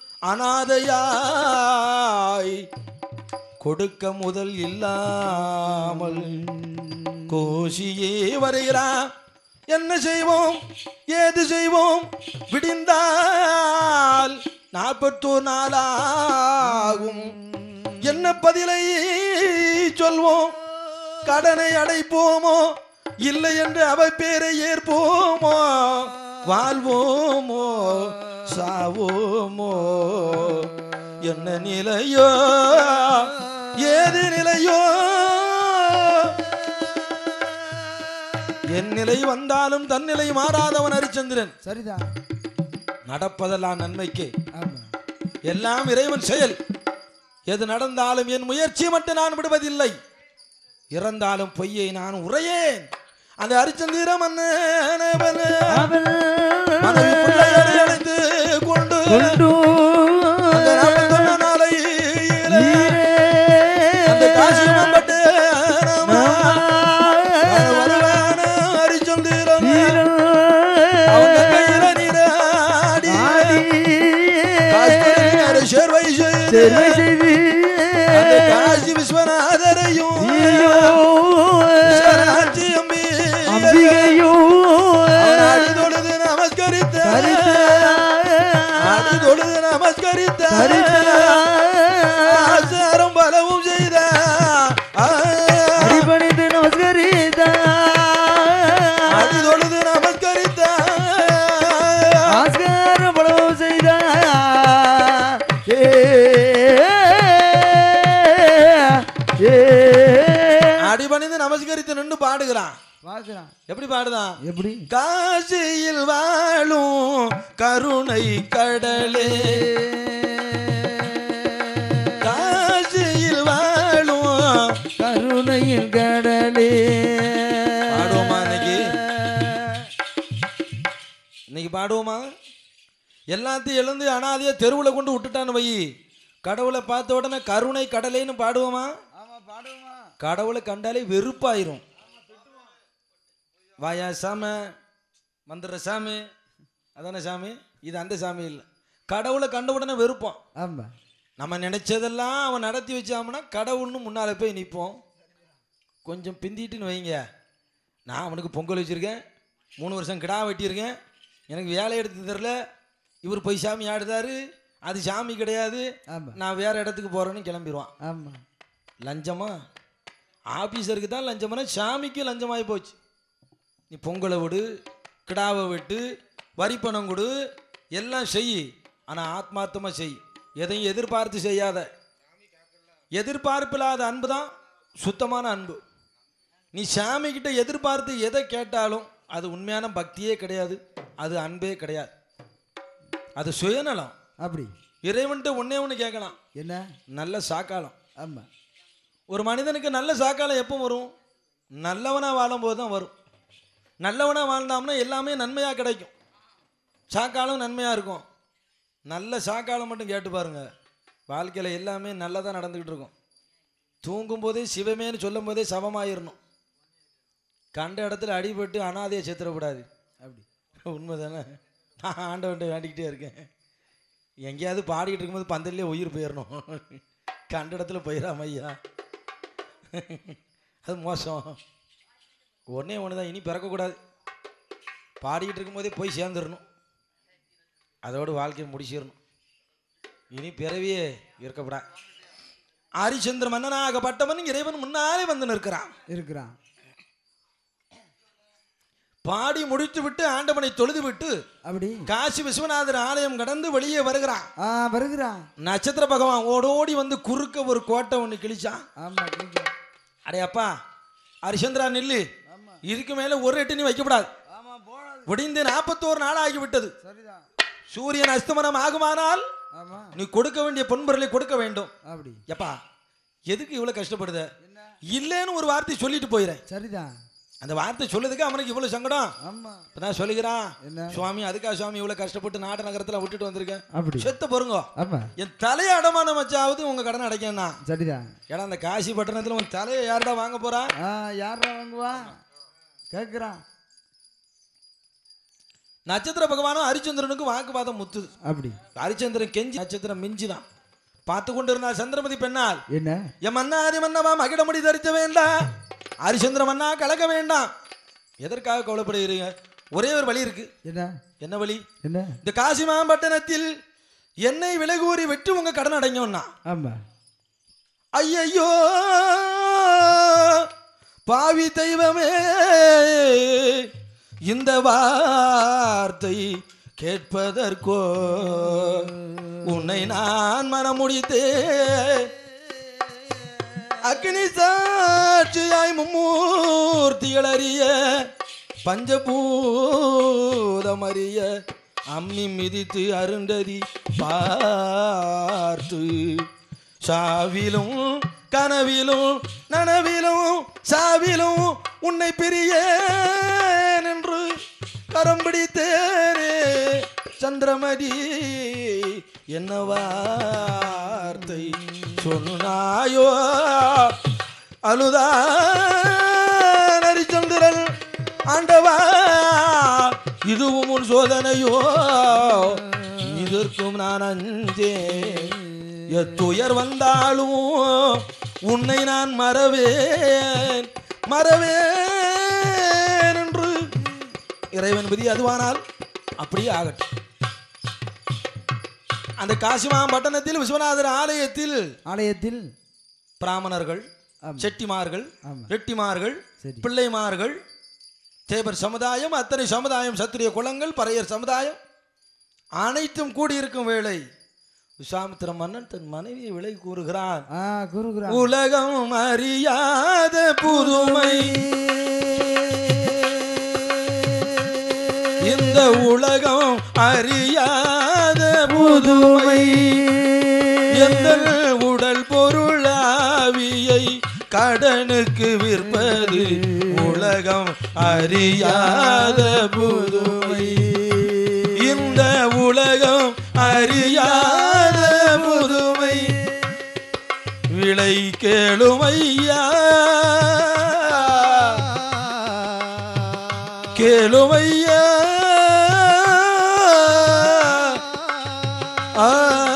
அனாதையாய் கொடுக்க முதல் இல்லாமல் கோஷியே வருகிறான் என்ன செய்வோம் ஏது செய்வோம் விடிந்தால் நாற்பத்தோர் நாளாகும் என்ன பதிலை சொல்வோம் கடனை அடைப்போமோ இல்லை என்று அவ பேரை ஏற்போமோ வாழ்வோமோ சாவோமோ என்ன நிலையோ ஏது நிலையோ என் நிலை வந்தாலும் தன் நிலை மாறாதவன் ஹரிச்சந்திரன் சரிதான் நடப்பதெல்லாம் நன்மைக்கு ஆமா எல்லாம் இறைவன் செயல் எது நடந்தாலும் என் முயற்சி மட்டும் நான் விடுவதில்லை இறந்தாலும் பொய்யை நான் உரையேன் அந்த ஹரிச்சந்திர மன்னன் மனைவி பிள்ளைகளை அழைத்து கொண்டு அந்த நாற்பத்தொன்னு நாளையிலே அந்த காசி மம்பட்டு வருவான ஹரிச்சந்திரன் அவங்க கையில நீராடி காஸ்தூரியினர் சேர்வை செய்து அந்த காசி விஸ்வநாதரையும் விஸ்வநாச்சி அம்பிகையும் அவன் அடி தொழுது நமஸ்கரித்த அட தொழுது நமஸ்கரித்த ஆசாரம் பலவும் செய்த ஆ, அடிபணிந்து நமஸ்கரித்தா அடி தொழுது நமஸ்கரித்த ஆஸ்காரம் பலவும் செய்தா ஏ ஏ அடிபணிந்து நமஸ்கரித்து நின்று பாடுகிறான் பார்க்கிறான் எப்படி பாடுதான் எப்படி காசியில் வாழும் கருணை கடலே காசியில் வாழும் கருணையில் கடலே பாடுவோமா இன்னைக்கு? இன்னைக்கு பாடுவோமா எல்லாத்தையும் எழுந்து அனாதையா தெருவில் கொண்டு விட்டுட்டான்னு வை கடவுளை பார்த்த உடனே கருணை கடலேன்னு பாடுவோமா ஆமா பாடுவோமா கடவுளை கண்டாலே வெறுப்பாயிரும் வாயா சாமி வந்துடுற சாமி அதானே சாமி இது அந்த சாமி இல்லை கடவுளை கண்ட உடனே வெறுப்போம் ஆமா நம்ம நினைச்சதெல்லாம் அவன் நடத்தி வச்சாமனா கடவுள்னு முன்னால் போய் நிற்போம் கொஞ்சம் பிந்திட்டுன்னு வைங்க நான் அவனுக்கு பொங்கல் வச்சுருக்கேன் மூணு வருஷம் கிடா வெட்டியிருக்கேன் எனக்கு வேலை எடுத்து தரல இவர் போய் சாமி ஆடுதாரு அது சாமி கிடையாது ஆமா நான் வேறு இடத்துக்கு போகிறேன்னு கிளம்பிடுவான் ஆமா லஞ்சமா ஆஃபீஸருக்கு தான் லஞ்சம்னா சாமிக்கு லஞ்சமாகி போச்சு நீ பொங்கலை விடு கிடாவை விட்டு வரி பணம் கொடு எல்லாம் செய் ஆனால் ஆத்மார்த்தமாக செய் எதையும் எதிர்பார்த்து செய்யாத எதிர்பார்ப்பில்லாத அன்பு தான் சுத்தமான அன்பு நீ சாமி கிட்ட எதிர்பார்த்து எதை கேட்டாலும் அது உண்மையான பக்தியே கிடையாது அது அன்பே கிடையாது அது சுயநலம் அப்படி இறைவன்ட்டு ஒன்னே ஒன்று கேட்கலாம் என்ன நல்ல சாக்காலம் ஆமா ஒரு மனிதனுக்கு நல்ல சாக்காலம் எப்போ வரும் நல்லவனாக வாழும்போது தான் வரும் நல்லவனாக வாழ்ந்தோம்னா எல்லாமே நன்மையாக கிடைக்கும் சாக்காலம் நன்மையாக இருக்கும் நல்ல சாக்காலம் மட்டும் கேட்டு பாருங்க வாழ்க்கையில் எல்லாமே நல்லதாக நடந்துக்கிட்டு இருக்கும் தூங்கும்போதே சிவமேன்னு சொல்லும் போதே சவமாயிரணும் கண்ட இடத்துல அடிபட்டு அனாதையை சேர்த்துடக்கூடாது அப்படி உண்மை தானே நான் ஆண்டவன்ட்ட வேண்டிக்கிட்டே இருக்கேன் எங்கேயாவது பாடிக்கிட்டு இருக்கும்போது பந்தல்லே உயிர் போயிடணும் கண்ட இடத்துல போயிடாம ஐயா அது மோசம் ஒன்றே ஒன்று தான் இனி பிறக்கக்கூடாது பாடிக்கிட்டு இருக்கும்போதே போய் சேர்ந்துடணும் அதோடு வாழ்க்கையை முடிச்சிடணும் இனி பிறவியே இருக்கக்கூடாது ஹரிச்சந்திர மன்னனாகப்பட்டவன் இறைவன் முன்னாலே வந்து நிற்கிறான் இருக்கிறான் பாடி முடித்து விட்டு ஆண்டவனை தொழுது விட்டு அப்படி காசி விஸ்வநாதர் ஆலயம் கடந்து வெளியே வருகிறான் ஆ வருகிறான் நட்சத்திர பகவான் ஓடோடி வந்து குறுக்க ஒரு கோட்டை ஒன்று கிழிச்சான் ஆமா கிழிச்சான். அடே அப்பா ஹரிச்சந்திரா நில்லு ஆமா இதுக்கு மேலே ஒரு எட்டு நீ வைக்கப்படாது ஆமா போடாது விடிந்து நாற்பத்தோரு நாள் ஆகிவிட்டது சரிதான் சூரியன் அஸ்தமனம் ஆகுமானால் ஆமா நீ கொடுக்க வேண்டிய பொன்பொருளை கொடுக்க வேண்டும் அப்படி எப்பா எதுக்கு இவ்வளோ கஷ்டப்படுத என்ன இல்லைன்னு ஒரு வார்த்தை சொல்லிட்டு போயிறேன் சரிதான் அந்த வார்த்தை சொல்லுறதுக்கு அவனுக்கு இவ்வளோ சங்கடம் ஆமா இப்பதான் சொல்லுகிறான் என்ன சுவாமி அதுக்கா சுவாமி இவ்வளோ கஷ்டப்பட்டு நாட்டு நகரத்தில் விட்டுட்டு வந்திருக்கேன் அப்படி செத்த பொறுங்கோ ஆமா என் தலையை அடமானம் வச்சாவது உங்க கடன் அடைக்கணும்னா சரிதான் ஏன்னா அந்த காசி பட்டணத்துல உன் தலையை யாருடா வாங்க போறா ஆ யாரா வாங்குவா கேட்குறான் நட்சத்திர பகவானும் ஹரிச்சந்திரனுக்கும் வாக்குவாதம் முத்துது அப்படி ஹரிச்சந்திரன் கெஞ்சி நட்சத்திரம் மிஞ்சிதான் பார்த்து கொண்டிருந்தா சந்திரமதி பெண்ணால் என்ன என் மன்னா ஹரி மன்னவா மகிடமுடி தரிக்க வேண்டாம் ஹரிச்சந்திர மன்னா கலக்க வேண்டாம் எதற்காக கவலைப்படுகிறீங்க ஒரே ஒரு வழி இருக்கு என்ன என்ன வழி என்ன இந்த காசி மாம்பட்டணத்தில் என்னை விலை கூறி விட்டு உங்க கடன் அடைங்கண்ணா ஆமா ஐயையோ பாவி தெய்வமே இந்த வார்த்தை கேட்பதற்கோ உன்னை நான் மனமுடித்தே அக்னி சாட்சியாய் மும்மூர்த்திகள் அறிய பஞ்சபூதம் அறிய அம்மி மிதித்து அருண்டதி பார்த்து சாவிலும் கனவிலும் நனவிலும் சாவிலும் உன்னை பிரியேன் என்று கரம் பிடித்தேனே சந்திரமதி என்ன வார்த்தை சொன்னாயோ அழுதான் ஹரிச்சந்திரன் ஆண்டவா இதுவும் உன் சோதனையோ இதற்கும் நான் அஞ்சேன் எத்துயர் வந்தாலும் உன்னை நான் மறவேன் மறவேன் என்று இறைவன் விதி அதுவானால் அப்படியே ஆகட்டும் அந்த காசிமாம் பட்டணத்தில் விஸ்வநாதர் ஆலயத்தில் ஆலயத்தில் பிராமணர்கள் ஆமா. செட்டிமார்கள் ஆமா. ரெட்டிமார்கள் சரி. பிள்ளைமார்கள் தேவர் சமுதாயம் அத்தனை சமுதாயம் சத்திரிய குலங்கள் பறையர் சமுதாயம் அனைத்தும் கூடியிருக்கும் வேளை விஸ்வாமித்திர மன்னன் தன் மனைவியை விலை கூறுகிறான் ஆ குருகுரா உலகம் அறியாத புதுமை இந்த உலகம் அறியாத புதுமை எந்த உடல் பொருளாவியை கடனுக்கு விற்பது உலகம் அறியாத புதுமை இந்த உலகம் அறியாத புதுமை விளை கேளுமையா கேளுமையா ஆ.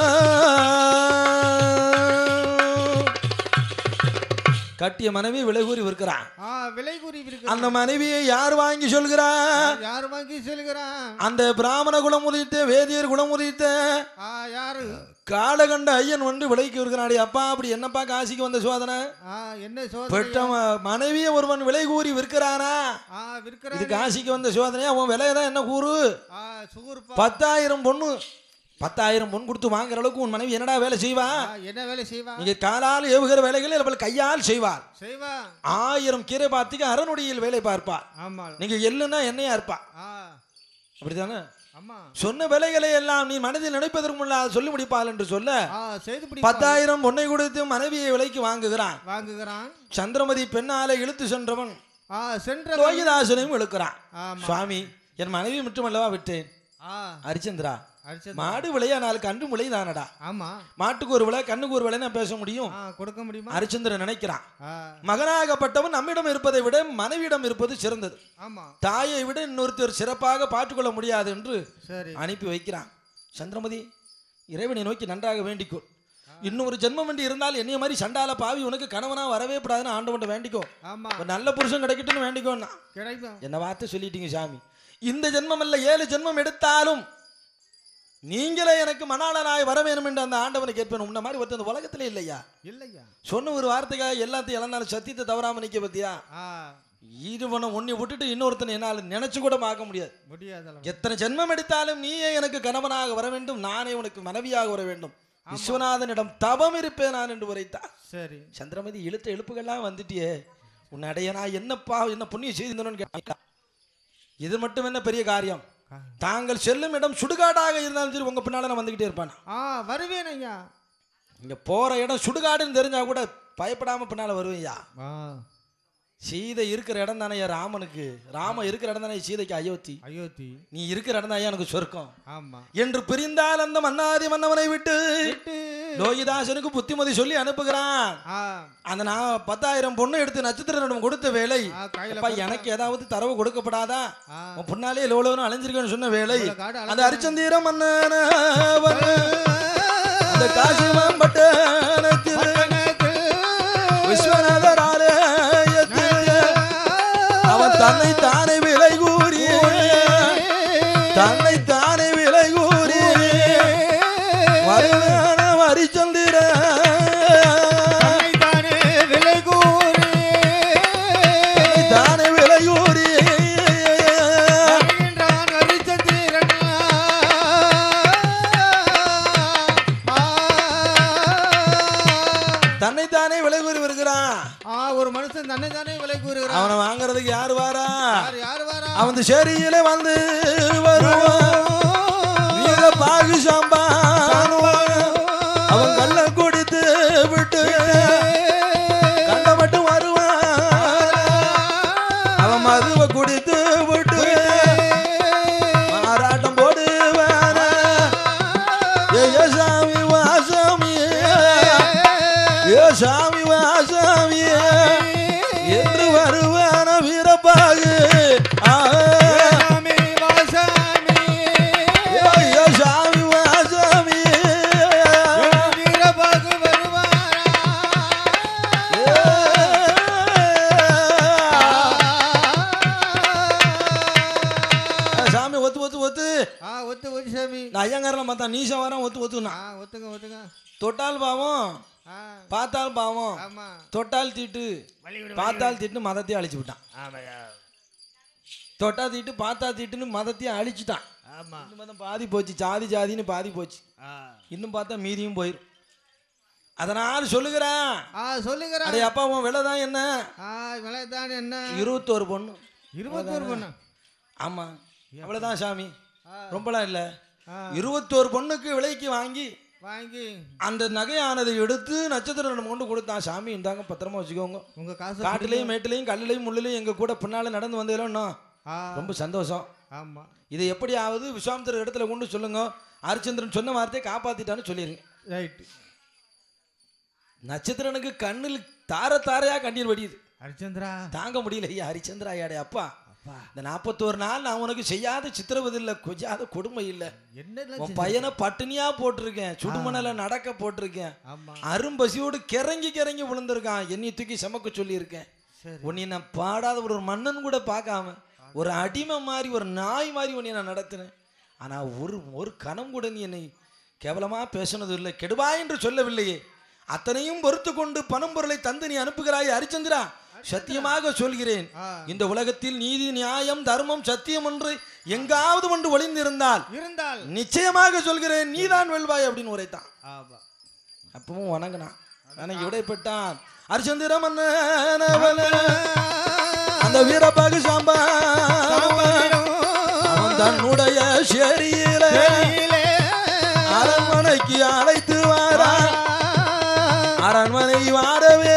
கட்டிய மனைவி விலை கூறி விற்கிறான் ஆ விலை கூறி இருக்கு அந்த மனைவியை யார் வாங்கி சொல்கிறான் யார் வாங்கி செல்கிறான் அந்த பிராமண குலம் உதித்த வேதியர் குலம் உதித்த ஆ யாரு காலகண்ட ஐயன் வந்து விலைக்கு இருக்கிறாடி அப்பா அப்படி என்னப்பா காசிக்கு வந்த சோதனை ஆ என்ன சோதனை பெற்ற ம- மனைவியை ஒருவன் விலை கூறி விற்கிறானா ஆ இது விற்கிறான் காசிக்கு வந்த சோதனையா அவன் விலையதான் என்ன கூறு ஆ சுகுர்பா பத்தாயிரம் பொண்ணு பத்தாயிரம் பொன் கொடுத்து வாங்குற அளவுக்கு உன் மனைவி என்னடா வேலை செய்வா ஆ, என்ன வேலை செய்வா நீங்க காலால் ஏவுகிற வேலைகளை அவள் கையால் செய்வாள் செய்வா ஆயிரம் கீரை பார்த்துக்கு அறநொடியில் வேலை பார்ப்பாள் ஆமா நீங்க எள்ளுன்னா என்னையா இருப்பா ஆ அப்படித்தானே ஆமா சொன்ன வேலைகளை எல்லாம் நீ மனதில் நினைப்பதற்கு முன்னால் சொல்லி முடிப்பாள் என்று சொல்ல ஆ செய்து பிடி பத்தாயிரம் பொன்னை கொடுத்து மனைவியை விலைக்கு வாங்குகிறான் வாங்குகிறான் சந்திரமதி பெண்ணாலே இழுத்து சென்றவன் ஆ சென்ற லோகிதாசனையும் இழுக்கிறான் ஆமா சுவாமி என் மனைவி மட்டுமல்லவா விட்டேன் ஆ ஹரிச்சந்திரா அடிச்சது மாடு விளையானால் கன்று விளைதானடா ஆமா மாட்டுக்கு ஒரு விலை கண்ணுக்கு ஒரு விலை நான் பேச முடியும் ஆ கொடுக்க முடியுமா ஹரிச்சந்திரன் நினைக்கிறான் ஆ மகனாகப்பட்டவன் நம்மிடம் இருப்பதை விட மனைவியிடம் இருப்பது சிறந்தது ஆமா தாயை விட இன்னொருத்தர் சிறப்பாக பார்த்துக்கொள்ள முடியாது என்று சரி அனுப்பி வைக்கிறான் சந்திரமதி இறைவனை நோக்கி நன்றாக வேண்டிக்கோ இன்னும் ஒரு ஜென்மம் வேண்டி இருந்தால் என்னைய மாதிரி சண்டால பாவி உனக்கு கணவனா வரவே கூடாதுன்னு ஆண்டவன்ட்ட வேண்டிக்கோ ஆமா ஒரு நல்ல புருஷன் கிடைக்கட்டும்னு வேண்டிக்கோன்னா கிடைக்கும் என்ன வார்த்தை சொல்லிட்டீங்க சாமி இந்த ஜென்மம் அல்ல ஏழு ஜென்மம் எடுத்தாலும் நீங்களே எனக்கு மணாளனாய் வர வேணும் என்று அந்த ஆண்டவனை கேட்பேன் உன்ன மாதிரி ஒருத்தன் இந்த உலகத்திலே இல்லையா இல்லையா சொன்ன ஒரு வார்த்தைக்காக எல்லாத்தையும் இழந்தாலும் சத்தியத்தை தவறாம நிக்க பத்தியா ஆ ஈடுவனை உன்னை விட்டுட்டு இன்னொருத்தனை என்னால் நினைச்சு கூட பார்க்க முடியாது முடியாதளவு எத்தனை ஜென்மம் எடுத்தாலும் நீயே எனக்கு கணவனாக வர வேண்டும் நானே உனக்கு மனைவியாக வர வேண்டும் விஸ்வநாதனிடம் தவம் இருப்பேன் நான் என்று உரைத்தார் சரி சந்திரமதி இழுத்த எழுப்புகள்லாம் வந்துட்டியே உன் அடையனா என்னப்பா என்ன புண்ணியம் செய்தனு கேட்டா இது மட்டும் என்ன பெரிய காரியம் கா- தாங்கள் செல்லும் இடம் சுடுகாடாக இருந்தாலும் சரி உங்க பின்னால நான் வந்துகிட்டே இருப்பான் ஆ வருவேன் ஐயா இங்க போற இடம் சுடுகாடுன்னு தெரிஞ்சா கூட பயப்படாம பின்னால வருவேயா ஆ சீதை இருக்கிற இடம் தானே ராமனுக்கு ராம இருக்கிற இடம் தானே சீதைக்கு அயோத்தி அயோத்தி நீ இருக்கிற இடம் தான் எனக்கு சொர்க்கம் ஆமா என்று பிரிந்தால் அந்த மன்னாதி மன்னவனை விட்டு விட்டு லோகிதாசனுக்கு புத்திமதி சொல்லி அனுப்புகிறான் ஆ அந்த நான் பத்தாயிரம் பொண்ணு எடுத்து நட்சத்திரனிடம் கொடுத்த வேலை ஆ, கையில அப்பா எனக்கு ஏதாவது தரவு கொடுக்கப்படாதா ஆ உன் பின்னாலே லோலோன்னு அலைஞ்சிருக்கேன்னு சொன்ன வேலை இவ்வளவு காடு அந்த அரிச்சந்தீரம் மன்னனவன் அந்த காசிமாம்பட்டணத்தில் விஸ்வநாதர் ஆலயத்தில் அவன் தன்னை தானே விலை கூறி தன்னை தானே விலை கூறி வருவான ஹரிச்சந்திர தன்னைத்தானே விலை கூறி தானே விலை கூறி வருகின்றான் ஹரிச்சந்திரன். ஆ. தன்னை தானே விலை கூறி வருகிறான் ஆ ஒரு மனுஷன் தன்னை தானே விலை கூறுகிறான் அவனை வாங்குறதுக்கு யாரு வாரா யார் யார் வரா அவன் இந்த சேரியில வந்து வருவான் வீர பாகு சாம்பான் அவன் கள்ள குடித்து விட்டு கண்டபட்டு வருவான் அவன் மதுவை குடித்து விட்டு மாறாட்டம் போடுவான ஏ சாமி வாசாமி ஏ சாமி வாசாமி என்று வருவான வீரப்பாகு ஆ சாமி வாசாமி ஏ சாமி வாசாமி வீரபாகு வருவாரா சாமி ஒத்து ஒத்து ஒத்து ஆ ஒத்து ஒத்து சாமி நான் ஐயங்காரெல்லாம் பார்த்தா நீச வாரம் ஒத்து ஒத்துனா ஆ ஒத்துங்க ஒத்துங்க தொட்டால் பாவம் ஆ பார்த்தால் பாவம் ஆமா தொட்டால் தீட்டு பார்த்தால் தீட்டு மதத்தையும் அழிச்சு விட்டான் தொட்டா தீட்டு பார்த்தா தீட்டுன்னு மதத்தையும் அழிச்சிட்டான் ஆமா இந்த மதம் பாதி போச்சு ஜாதி ஜாதின்னு பாதி போச்சு ஆ இன்னும் பார்த்தா மீதியும் போயிடும் அதனால் சொல்லுகிறேன் ஆ சொல்லுகிறேன் அடே அப்பா உன் விலை தான் என்ன ஆ விலை தான் என்ன இருபத்தோரு பொண்ணு இருபத்தோரு பொண்ணு ஆமா அவ்வளவுதான் சாமி ஆ. ரொம்பலாம் இல்லை ஆ. இருபத்தோரு பொண்ணுக்கு விலைக்கு வாங்கி வாங்கி அந்த நகையானதை எடுத்து நட்சத்திரம் கொண்டு கொடுத்தான் சாமி இந்தாங்க பத்திரமா வச்சுக்கோங்க உங்க காசு காட்டுலையும் மேட்டுலையும் கல்லுலையும் முள்ளிலையும் எங்க கூட பின்னால நடந்து வந்ததிலும் இன்னும் ஆ ரொம்ப சந்தோஷம் ஆமா இதை எப்படியாவது விஸ்வாமித்திர இடத்துல கொண்டு சொல்லுங்க ஹரிச்சந்திரன் சொன்ன வார்த்தையை காப்பாத்திட்டான்னு சொல்லிருங்க ரைட் நட்சத்திரனுக்கு கண்ணில் தார தாரையா கண்ணீர் வடியுது ஹரிச்சந்திரா தாங்க முடியல ஐயா ஹரிச்சந்திரா ஐயாடே அப்பா அப்பா இந்த நாற்பத்தோரு நாள் நான் உனக்கு செய்யாத சித்திரவதை இல்லை கொஞ்சாத கொடுமை இல்லை என்ன உன் பையனை பட்டினியா போட்டிருக்கேன் சுடுமணல நடக்க போட்டிருக்கேன் ஆமா அரும்பசியோடு கிறங்கி கிறங்கி விழுந்திருக்கான் என்னை தூக்கி சமக்க சொல்லியிருக்கேன் சரி உன்னை நான் பாடாத ஒரு மன்னன் கூட பார்க்காம ஒரு அடிமை மாதிரி ஒரு நாய் மாதிரி உன்னை நான் நடத்தினேன் ஆனா ஒரு ஒரு கணம் கூட நீ என்னை கேவலமா பேசினது இல்லை கெடுவா என்று சொல்லவில்லையே அத்தனையும் பொறுத்து கொண்டு பணம் பொருளை தந்து நீ அனுப்புகிறாய் ஹரிச்சந்திரா சத்தியமாக சொல்கிறேன் ஆ. இந்த உலகத்தில் நீதி நியாயம் தர்மம் சத்தியம் என்று எங்காவது ஒன்று ஒளிந்திருந்தால் இருந்தால் நிச்சயமாக சொல்கிறேன் நீதான் வெல்வாய் அப்படின்னு உரைத்தான் ஆமா அப்பவும் வணங்கினான் வணங்கி விடைப்பட்டான் அரிச்சந்திர மன்னனவன அந்த வீரபாகு சாம்பா அவன் தன்னுடைய ஷெரியில அரண்மனைக்கு அழைத்து வாரா அரண்மனை வாரவே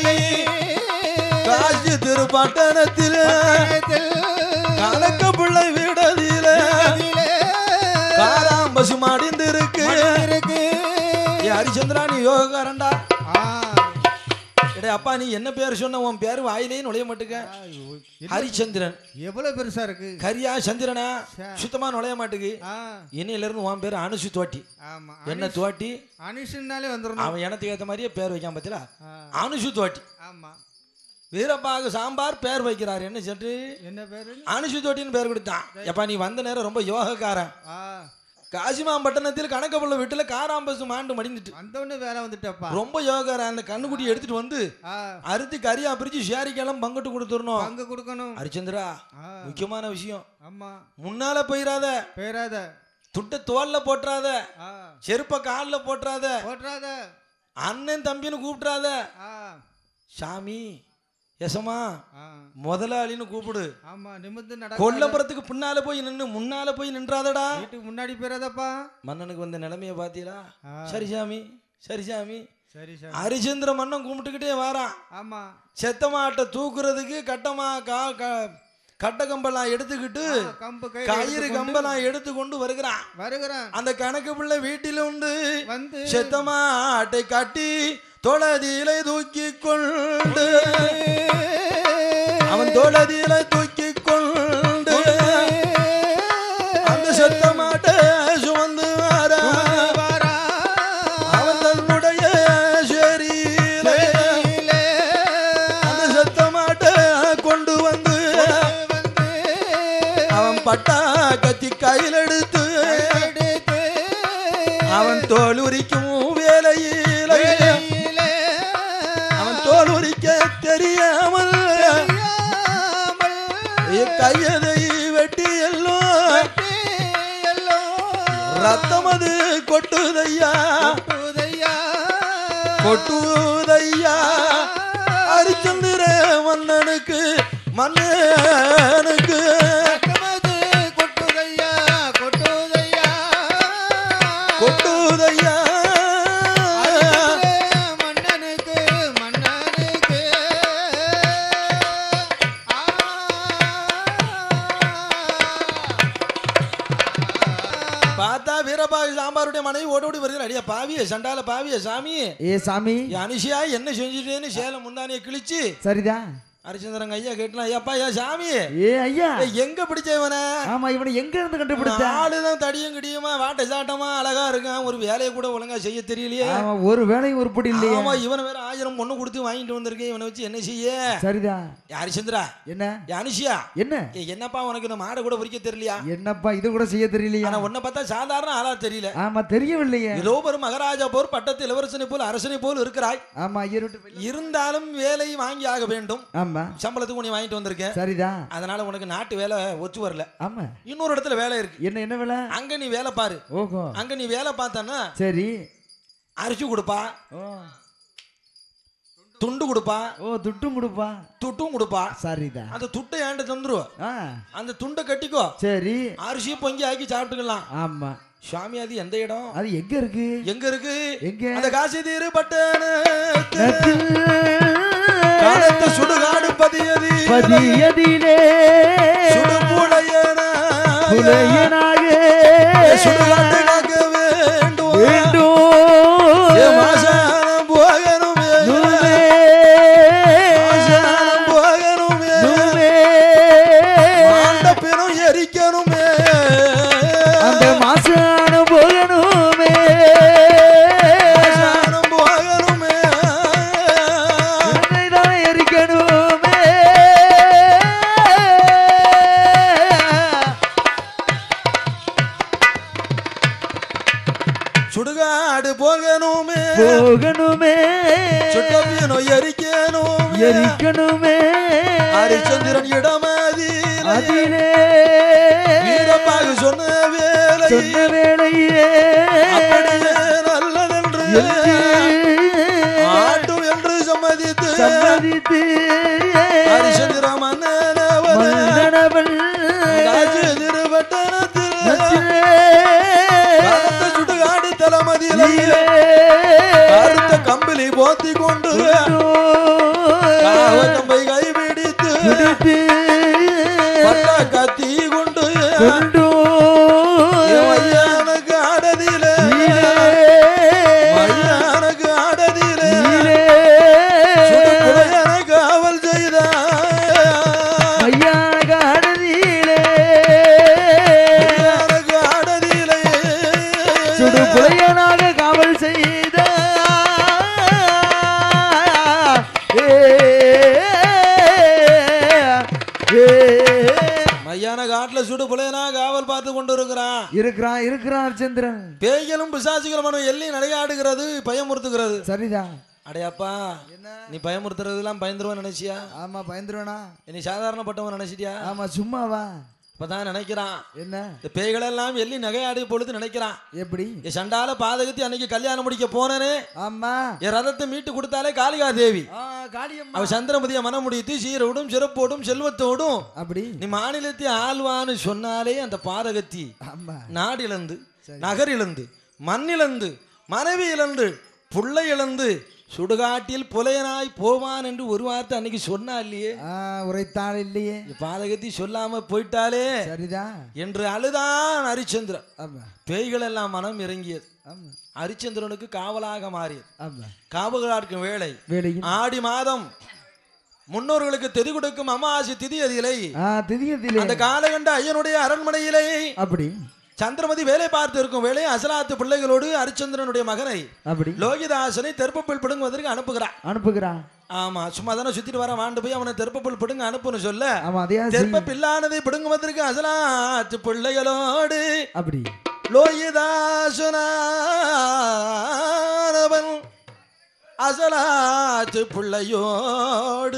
காசி திருப்பட்டணத்தில் கணக்க பிள்ளை விடதில காராம்பசு மடிந்திருக்கு ஏ ஹரிச்சந்திரா நீ யோகக்காரன்டா எடே அப்பா நீ என்ன பேர் சொன்ன உன் பேர் வாயிலே நுழைய மாட்டுக்க ஹரிச்சந்திரன் எவ்வளவு பெருசா இருக்கு கரியா சந்திரனா சுத்தமா நுழைய மாட்டுக்கு ஆ இன்னையில இருந்து உன் பேர் அனுசு தோட்டி ஆமா என்ன தோட்டி அனுஷன்னாலே வந்துடணும் அவன் இனத்துக்கு ஏற்ற மாதிரியே பேர் வைக்காம பத்தில ஆ, அனுசு தோட்டி ஆமா வீரப்பாகு சாம்பார் பேர் வைக்கிறார் என்ன சட்டு என்ன பேரு அனுசு தோட்டின்னு பேர் கொடுத்தான் எப்பா நீ வந்த நேரம் ரொம்ப யோகக்காரன் ஆ காசிமாம்பட்டணத்தில் கணக்கப்புள்ள வீட்டுல காராம்பசு மாண்டு மடிந்துட்டு வந்தவொடனே வேலை வந்துட்டப்பா ரொம்ப யோகக்காரன் அந்த கண்ணுக்குட்டி எடுத்துட்டு வந்து ஆ அறுத்து கறியா பிரிச்சு ஷேரிக்கெல்லாம் பங்கிட்டு கொடுத்துடணும் பங்கு கொடுக்கணும் ஹரிச்சந்திரா ஆ முக்கியமான விஷயம் ஆமா முன்னால போயிடாத பேராத துட்ட தோல்ல போட்டுறாத ஆ செருப்ப காலில் போட்டுறாத போட்டுறாத அண்ணன் தம்பின்னு கூப்பிட்றாத ஆ சாமி எசமா ஆ முதலாளின்னு கூப்பிடு ஆமா நிமிர்ந்து நட கொல்லப்புறத்துக்கு பின்னால போய் நின்று முன்னால போய் நின்றாதடா வீட்டுக்கு முன்னாடி பேராதப்பா மன்னனுக்கு வந்த நிலைமைய பாத்தீங்களா ஆ. சரி சாமி சரி சாமி சரி சார் ஹரிச்சந்திர மன்னன் கும்பிட்டுக்கிட்டே வாரான் ஆமா செத்த மாட்டை தூக்குறதுக்கு கட்டமா கா க- கட்ட கம்பெல்லாம் எடுத்துக்கிட்டு ஆ, கம்பு கை கயிறு கம்பெல்லாம் எடுத்து கொண்டு வருகிறான் வருகிறேன் அந்த கணக்கு பிள்ளை வீட்டில் உண்டு வந்து செத்த மாட்டை கட்டி தொழதியிலை தூக்கி கொண்டு அவன் தொழதியிலை தூக்கி கொண்டு அந்த செத்த மாட்டை சுமந்து வர வாரா. அவன் தன்னுடைய ஷெரீரிலே அந்த செத்த மாட்டை கொண்டு வந்து வந்து அவன் பட்டா கத்தி கையில் எடுத்து எடுத்து அவன் தோல் உரிக்கும் வேலையில் வெளியிலே அவன் தோல் உரிக்க தெரியாமல் தெரியாமல் கையதை வெட்டி எல்லாம் எல்லாம் ரத்தம் அது கொட்டுதையா புதையா கொட்டுதையா ஹரிச்சந்திர மன்னனுக்கு மன்னனுக்கு ரத்தமது கொட்டுதையா கொட்டுதையா கொட்டுதையா மன்னனுக்கு மன்னனுக்கு பார்த்தா வீரபாகு சாம்பாருடைய மனைவி ஓடி ஓடி வருது அடியா பாவிய சண்டால பாவிய சாமி ஏ சாமி என் அனுஷியா என்ன செஞ்சுட்டேன்னு சேலம் முந்தானிய கிழிச்சு சரிதான் ஹரிச்சந்திரன் ஐயா கேட்டலாம் ஐயாப்பா ஐயா சாமி ஏ ஐயா ஏய், எங்க பிடிச்ச இவனை ஆமா இவனை எங்க இருந்து கண்டுபிடிச்ச ஆளுதான் தடியும் கிடியுமா வாட்ட சாட்டமா அழகா இருக்கான் ஒரு வேலையை கூட ஒழுங்கா செய்ய தெரியலையே ஆமா ஒரு வேலையும் உருப்படி இல்லையே ஆமா இவனை வேற ஆயிரம் பொண்ணு கொடுத்து வாங்கிட்டு வந்திருக்கேன் இவனை வச்சு என்ன செய்ய சரிதான் ஏய், ஹரிச்சந்திரா என்ன ஏய், அனுஷியா என்ன ஏய், என்னப்பா உனக்கு இந்த மாடை கூட பிடிக்க தெரியலையா என்னப்பா இது கூட செய்ய தெரியலையா ஆனா உன்னை பார்த்தா சாதாரண ஆளா தெரியல ஆமா தெரியவில்லையே ஏதோ ஒரு மகாராஜா போர் பட்டத்து இளவரசனை போல் அரசனை போல் இருக்கிறாய் ஆமா ஐயர் விட்டு வெளிய- இருந்தாலும் வேலை வாங்கி ஆக வேண்டும் ஆமா சம்பளத்துக்கு உன்னை வாங்கிட்டு வந்திருக்கேன் சரிதான் அதனால உனக்கு நாட்டு வேலை ஒத்து வரல ஆமா இன்னொரு இடத்துல வேலை இருக்கு என்ன என்ன வேலை அங்க நீ வேலை பாரு ஓஹோ அங்க நீ வேலை பார்த்தன்னா சரி அரிசி கொடுப்பா ஓ துண்டு கொடுப்பா ஓ துட்டும் கொடுப்பா துட்டும் கொடுப்பா சரிதான் அந்த துட்டை ஏன்ட்டு தந்துருவோம் ஆ அந்த துண்டை கட்டிக்கோ சரி அரிசியை பொங்கி ஆக்கி சாப்பிட்டுக்கலாம் ஆமா சுவாமி அது எந்த இடம் அது எங்க இருக்கு எங்க இருக்கு எங்க அந்த காசி தீரு பட்டண நட்டு காலத்து சுடுகாடு பதியதி பதியதிலே சுடு புலையன புலையனாக சுடுகாட்டு காக்க வேண்டும் வேண்டும் ஏ மாசானம் போகணுமே நுமே, மாசானம் போகணுமே நுமே. மாண்டப்பினும் எரிக்கணுமே அந்த மாசான போகணுமே மாசானம் போகணுமே உன்னைதான் எரிக்கணுமே சுடுகாடு போகணுமே போகணுமே சுட்டப்பினும் எரிக்கணுமே எரிக்கணுமே ஹரிச்சந்திரன் இடமதி அதிலே வீரப்பாக சொன்ன வேலை சொன்ன வேளையே அப்படியே நல்லதென்று என்று ஆட்டும் என்று சம்மதித்து சம்மதித்து ஹரிச்சந்திர மன்னனவன் மன்னனவள் காட்சி திருவட்டணத்தில் நச்சிலே கருத்த சுடுகாடு தளமதியிலே கருத்த கம்பிலி போத்தி கொண்டு காவக்கம்பை கைபிடித்து பிடித்து பட்ட கத்தி கொண்டு கொண்டு மையானுக்கு ஆடதிலே மையானுக்கு ஆடதிலே சுடுகுடையன காவல் செய்தார் ஐயா காடதியிலே மையானுக்கு ஆடதிலே சுடு புலையனாக காவல் செய்த ஏ, ஏ. மையான காட்டுல சுடு புலையனா காவல் பார்த்து கொண்டு இருக்கிறான் இருக்கிறான் இருக்கிறான் சந்திரன் பேய்களும் பிசாசுகளும் மனம் எள்ளி நடையாடுகிறது பயமுறுத்துகிறது சரிதான் அடையாப்பா நீ பயமுறுத்துறதுலாம் பயந்துருவன் நினைச்சியா ஆமா பயந்துருவேனா நீ சாதாரணப்பட்டவன் நினைச்சிட்டியா ஆமா சும்மாவா இப்பதான் நினைக்கிறான் என்ன இந்த பேய்களெல்லாம் எள்ளி நகையாடி பொழுது நினைக்கிறான் எப்படி என் சண்டால பாதகத்தி அன்னைக்கு கல்யாணம் முடிக்க போனேனே ஆமா என் ரதத்தை மீட்டு கொடுத்தாலே காளிகா தேவி ஆ, காளியம்மா அவ சந்திரமதிய மனம் முடித்து சீரோடும் சிறப்போடும் செல்வத்தோடும் அப்படி நீ மாநிலத்தை ஆள்வான்னு சொன்னாலே அந்த பாதகத்தி ஆமா நாடு இழந்து நகர் இழந்து மண் இழந்து மனைவி இழந்து புள்ளை இழந்து சுடுகாட்டில் புலையனாய் போவான் என்று ஒரு வார்த்தை அன்னைக்கு சொன்னா இல்லையே ஆ, உரைத்தாள் இல்லையே இந்த பாதகத்தி சொல்லாம போயிட்டாலே சரிதான் என்று அழுதான் ஹரிச்சந்திரன் ஆமா பேய்கள் எல்லாம் மனம் இறங்கியது ஆமா ஹரிச்சந்திரனுக்கு காவலாக மாறியது ஆமா காவலாட்கும் வேலை வேலையில் ஆடி மாதம் முன்னோர்களுக்கு திதி கொடுக்கும் அமாவாசை திதி அதிலை ஆ திதியத்திலே அந்த காலகண்ட ஐயனுடைய அரண்மனையிலே அப்படி சந்திரமதி வேலை பார்த்து இருக்கும் வேலை அசலாத்து பிள்ளைகளோடு ஹரிச்சந்திரனுடைய மகனை அப்படி லோகிதாசனை தெற்பப்பில் பிடுங்குவதற்கு அனுப்புகிறான் அனுப்புகிறான் ஆமா சும்மா தானே சுத்திட்டு வர வாண்டு போய் அவனை தெற்பப்பில் பிடுங்க அனுப்புன்னு சொல்ல ஆமா அதே தெற்ப பில்லானதை பிடுங்குவதற்கு அசலாத்து பிள்ளைகளோடு அப்படி லோகிதாசனானவன் அசலாத்து பிள்ளையோடு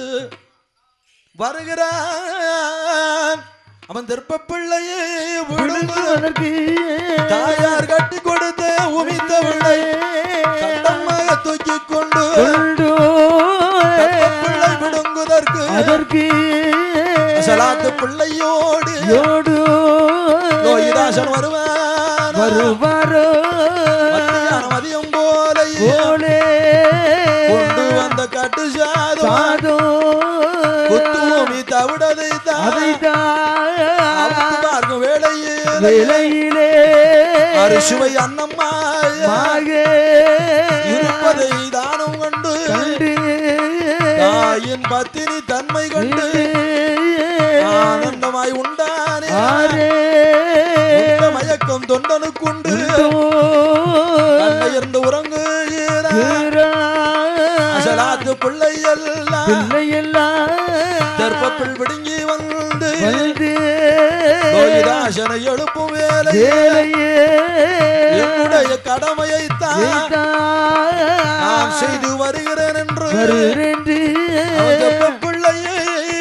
வருகிறான் அவன் தெற்ப பிள்ளையை விடுங்க அதற்கு தாயார் கட்டி கொடுத்த உமித்த பிள்ளை கட்டமாக தூக்கி கொண்டு கொண்டு தெற்ப பிள்ளை விடுங்குதற்கு அதற்கு அசலாத்து பிள்ளையோடு யோடு லோகிதாசன் வருவான் வருவாரோ மத்தியானம் மதியம் போல போலே கொண்டு வந்த கட்டு சாதம் சாதோ குத்துமி தவிடதை தான் அதைத்தான் பார்க்கும் வேளையில் விலையிலே அரிசுவை அன்னம்மாய மாக இருப்பதை தானம் கண்டு கண்டு தாய் தாயின் பத்தினி தன்மை கண்டு ஆனந்தமாய் உண்டானே ஆரே உண்ட மயக்கம் தொண்டனுக்குண்டு கண்ணையர்ந்து உறங்குகிறார் அசலாத்து பிள்ளை எல்லாம் பிள்ளையெல்லாம் தர்ப்பப்பிள் விடுங்கி வந்து வந்து லோகிதாசனை எழுப்பும் வேலை வேலையே என்னுடைய கடமையை தான் நான் செய்து வருகிறேன் என்று வருகிறேன் அவன் தர்ப்பப் பிள்ளையை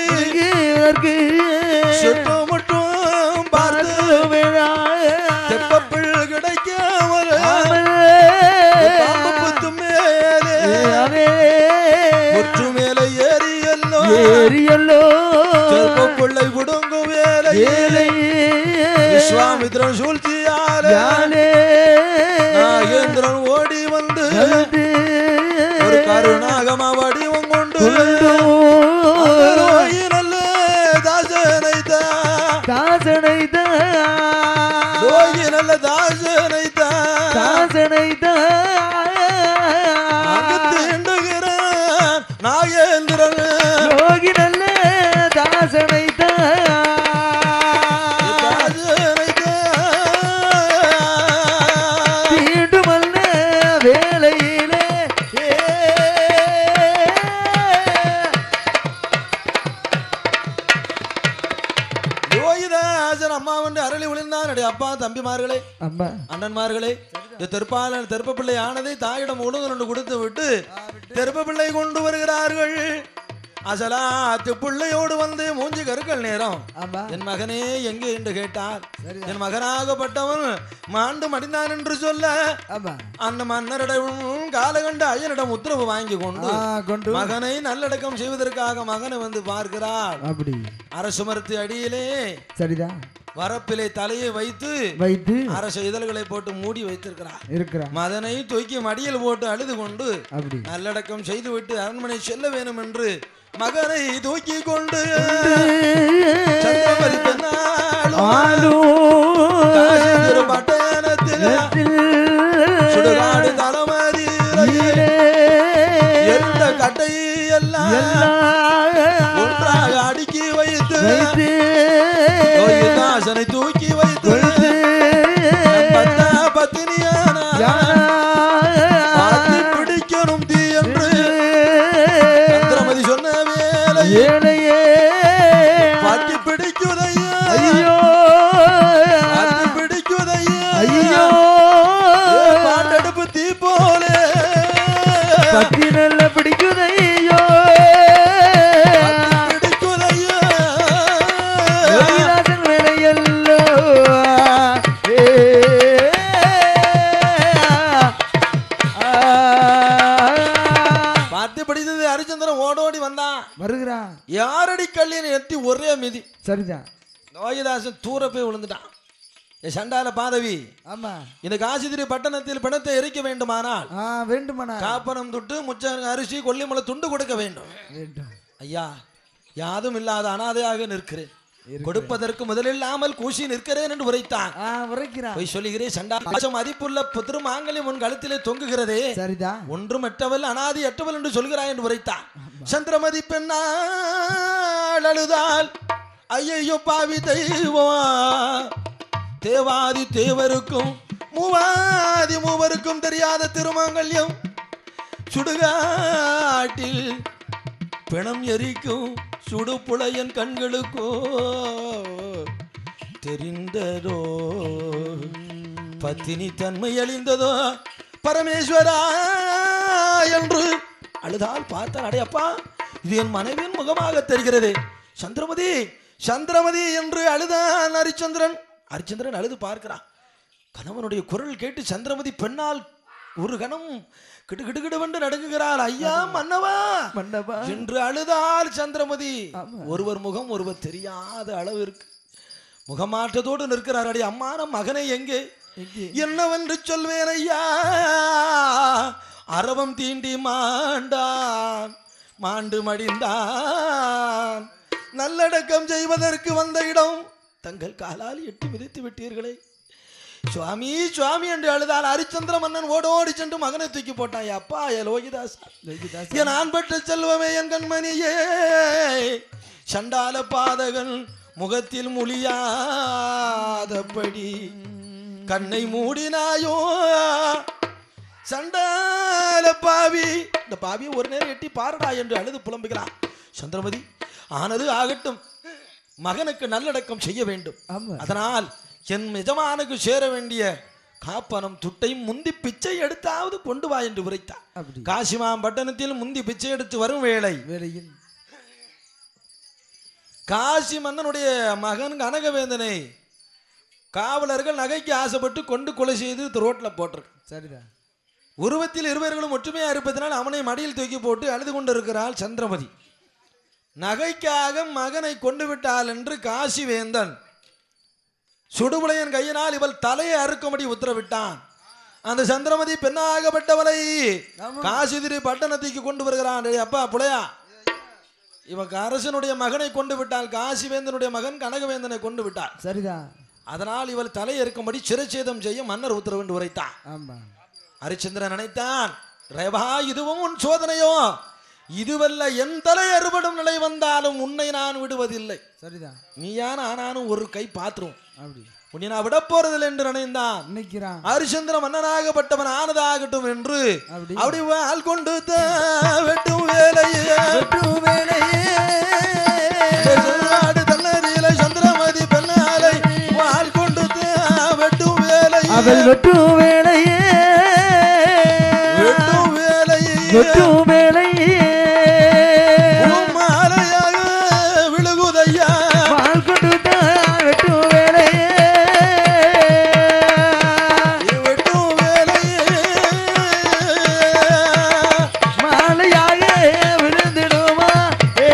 சுற்றமுற்றும் பார்த்து தெப்பப்பிள் கிடைக்காமல் பாம்பு புத்து மேலே முற்று மேலே ஏறி எல்லோ ஏரியல்லோ தெப்பப்பிள்ளை குடுங்கும் வேலை விஸ்வாமித்ரன் சூழ்ச்சியாலே யாலே நாகேந்திரன் ஓடி வந்து ஒரு கருணாகம வடிவம் கொண்டு நல்ல தாசனை தான் தாசனை லோகி நல்ல தாசனை தான் தாசனை அங்கு தீண்டுகிறான் நாகேந்திரன் யோகி நல்ல தாசனை தாசனை தான் தீண்டுமல்ல வேலையிலே யோகிதாசன் அம்மா வந்து அரளி விழுந்தான் அடி அப்பா தம்பிமார்களே அம்மா அண்ணன்மார்களே இந்த தெற்பாளன் தெருப்ப பிள்ளை ஆனதை தாயிடம் உணவு ரெண்டு கொடுத்து விட்டு தெருப்ப பிள்ளை கொண்டு வருகிறார்கள் அசலாத்து பிள்ளையோடு வந்து மூஞ்சி கருக்கள் நேரம் ஆமா என் மகனே எங்கே என்று கேட்டார் என் மகனாகப்பட்டவன் மாண்டு மடிந்தான் என்று சொல்ல ஆமா அந்த மன்னரிடம் காலகண்ட ஐயனிடம் உத்தரவு வாங்கி கொண்டு ஆ, கொண்டு மகனை நல்லடக்கம் செய்வதற்காக மகனை வந்து பார்க்கிறார் அப்படி அரசு மரத்து அடியிலே சரிதான் வரப்பிலே தலையை வைத்து வைத்து அரச இதழ்களை போட்டு மூடி வைத்திருக்கிறார் இருக்கிறான் மதனை தூக்கி மடியில் போட்டு அழுது கொண்டு அப்படி நல்லடக்கம் செய்துவிட்டு அரண்மனை செல்ல வேணும் என்று மகனை தூக்கி கொண்டு சந்திரமதி பெண்ணாளும் ஆலோ காசி திருப்பட்டணத்தில் சுடுகாடு தளமதி எந்த கட்டை எல்லாம் ஒன்றாக அடுக்கி வைத்து தாசனை தூக்கி வைத்து பத்தா பத்தினியான பார்த்து பிடிக்கணும் தீ என்று சந்திரமதி சொன்ன வேலை ஏழையே பாட்டி பிடிக்குதையா ஐயோ பாட்டி பிடிக்குதையா ஐயோ பாட்டடுப்பு தீ போலே பத்தி நல்ல பிடிக்குது ஐயோ பாட்டி பிடிக்குதையா யோகிராஜன் வேலையல்லோ ஏ. ஆ. பாட்டி பிடித்தது ஹரிச்சந்திரன் ஓடோடி வந்தான் வருகிறான் யாரடி கல்லினை எட்டி ஒரே மிதி சரிதான் லோகிதாசன் தூர போய் விழுந்துட்டான் ஏ சண்டால பாதவி ஆமா இந்த காசிதிரி பட்டணத்தில் பிணத்தை எரிக்க வேண்டுமானால் ஆ வேண்டுமாண்ணா காப்பனம் துட்டு முச்ச அரிசி கொல்லிமலை துண்டு கொடுக்க வேண்டும் வேண்டும் ஐயா யாதும் இல்லாத அனாதையாக நிற்கிறேன் கொடுப்பதற்கு முதலில்லாமல் கூசி நிற்கிறேன் என்று உரைத்தான் ஆ உரைக்கிறான் பொய் சொல்லுகிறேன் சண்டா பாசம் மதிப்புள்ள புத்திரு மாங்கல்யம் உன் கழுத்திலே தொங்குகிறதே சரிதான் ஒன்றும் எட்டவள் அனாதி எட்டவள் என்று சொல்கிறாய் என்று உரைத்தான் சந்திரமதி பெண்ணாள் அழுதால் ஐயையோ பாவி தெய்வம் தேவாதி தேவருக்கும் மூவாதி மூவருக்கும் தெரியாத திருமங்கல்யம் சுடுகாட்டில் பிணம் எரிக்கும் சுடுபுளையன் கண்களுக்கோ தெரிந்ததோ பத்தினி தன்மை அழிந்ததோ பரமேஸ்வரா என்று அழுதால் பார்த்தார் அடையப்பா இது என் மனைவியின் முகமாக தெரிகிறது சந்திரமதி சந்திரமதி என்று அழுதான் ஹரிச்சந்திரன் ஹரிச்சந்திரன் அழுது பார்க்கிறான் கணவனுடைய குரல் கேட்டு சந்திரமதி பெண்ணால் ஒரு கணம் கிடு கிடு கிடுவென்று நடுங்குகிறாள் ஐயா மன்னவா மண்டபா என்று அழுதால் சந்திரமதி ஆமா. ஒருவர் முகம் ஒருவர் தெரியாத அளவிற்கு முகமாற்றத்தோடு நிற்கிறார் அடி அம்மா நம் மகனை எங்கே எங்கே? என்னவென்று சொல்வேன் ஐயா அரவம் தீண்டி மாண்டான் மாண்டு மடிந்தான் நல்லடக்கம் செய்வதற்கு வந்த இடம் தங்கள் காலால் எட்டி மிதித்து விட்டீர்களே சுவாமி சுவாமி என்று அழுதால் ஹரிச்சந்திர மன்னன் ஓடோடி சென்று மகனை தூக்கி போட்டான் அப்பா ஏ லோகிதாஸ் என் ஆண் பெற்ற செல்வமே என் கண்மணியே சண்டால பாதகன் முகத்தில் முழியாதபடி கண்ணை மூடினாயோ சண்டால பாவி இந்த பாவியை ஒரு நேரம் எட்டி பாருடா என்று அழுது புலம்புகிறான் சந்திரமதி ஆனது ஆகட்டும் மகனுக்கு நல்லடக்கம் செய்ய வேண்டும் ஆமா அதனால் என் எஜமானுக்கு சேர வேண்டிய காப்பனம் துட்டை முந்தி பிச்சை எடுத்தாவது கொண்டு வா என்று உரைத்தார் அப்படி காசிமாம் பட்டணத்தில் முந்தி பிச்சை எடுத்து வரும் வேளை வேலையில் காசி மன்னனுடைய மகன் கனகவேந்தனை காவலர்கள் நகைக்கு ஆசைப்பட்டு கொண்டு கொலை செய்து ரோட்டில் போட்டிருக்கு சரிதான் உருவத்தில் இருவர்களும் ஒற்றுமையா இருப்பதனால் அவனை மடியில் தூக்கி போட்டு அழுது கொண்டிருக்கிறாள் சந்திரமதி நகைக்காக மகனை கொண்டு விட்டாள் என்று காசி வேந்தன் சுடுபுலையன் கையினால் இவள் தலையை அறுக்கும்படி உத்தரவிட்டான் அந்த சந்திரமதி பெண்ணாகப்பட்டவளை ஆமா. காசிதிரி பட்டணத்துக்கு கொண்டு வருகிறான் டேய் அப்பா புலையா இவன் அரசனுடைய மகனை கொண்டு விட்டாள் காசிவேந்தனுடைய மகன் கனகவேந்தனை கொண்டு விட்டாள் சரிதான் அதனால் இவள் தலை இருக்கும்படி சிரச்சேதம் செய்ய மன்னர் உத்தரவு என்று உரைத்தான் ஆமா ஹரிச்சந்திரன் நினைத்தான் ரேவா இதுவும் உன் சோதனையோ இதுவல்ல என் தலை அறுபடும் நிலை வந்தாலும் உன்னை நான் விடுவதில்லை சரிதான் நீயான ஆனாலும் ஒரு கை பாத்துரும் அப்படி உன்னை நான் விட போறதில்லை என்று நினைந்தான் நினைக்கிறான் ஹரிச்சந்திர மன்னனாகப்பட்டவன் ஆனதாகட்டும் என்று அப்படி அப்படி வாள் கொண்டு த- வெட்டும் வேலையே வெட்டும் வேலையே நாடு தன்னறியில சந்திரமதி பெண்ணாலை வாள் கொண்டு த- வெட்டும் வேலையே அவள் வெட்டும் வேலையே வெட்டும் வேலையே வெட்டும் வேலையே மாலையாக விழுகுதையா வாழ் கொண்டு தான் வெட்டும் வேலையே வெட்டும் வேலையே மாலையாக விழுந்திடுமா ஏ.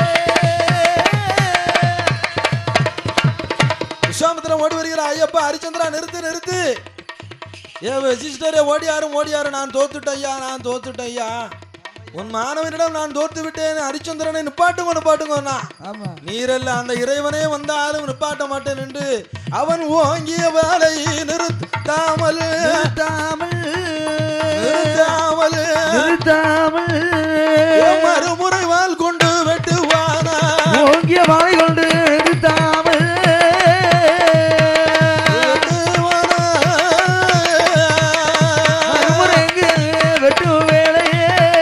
விஸ்வாமித்திரம் ஓடி வருகிறார் ஐயப்பா ஹரிச்சந்திரா நிறுத்து நிறுத்து ஏ சிஸ்டரே ஓடியாரு ஓடியாரு நான் தோத்துட்டேன் ஐயா நான் தோத்துட்டேன் ஐயா உன் மாணவனிடம் நான் தோத்து விட்டேன் ஹரிச்சந்திரனை நிப்பாட்டுங்க நிப்பாட்டுங்கண்ணா ஆமா நீரல்ல அந்த இறைவனே வந்தாலும் நிப்பாட்ட மாட்டேன் என்று அவன் ஓங்கிய வேலை நிறுத்தாமல் நிறுத்தாமல் நிறுத்தாமல் நிறுத்தாமல் மறுமுறை வாள் கொண்டு வெட்டுவானா ஓங்கிய வாழை கொண்டு நிறுத்தாமல் வெட்டுவானா. மறுமுறைங்கு வெட்டும் வேலையே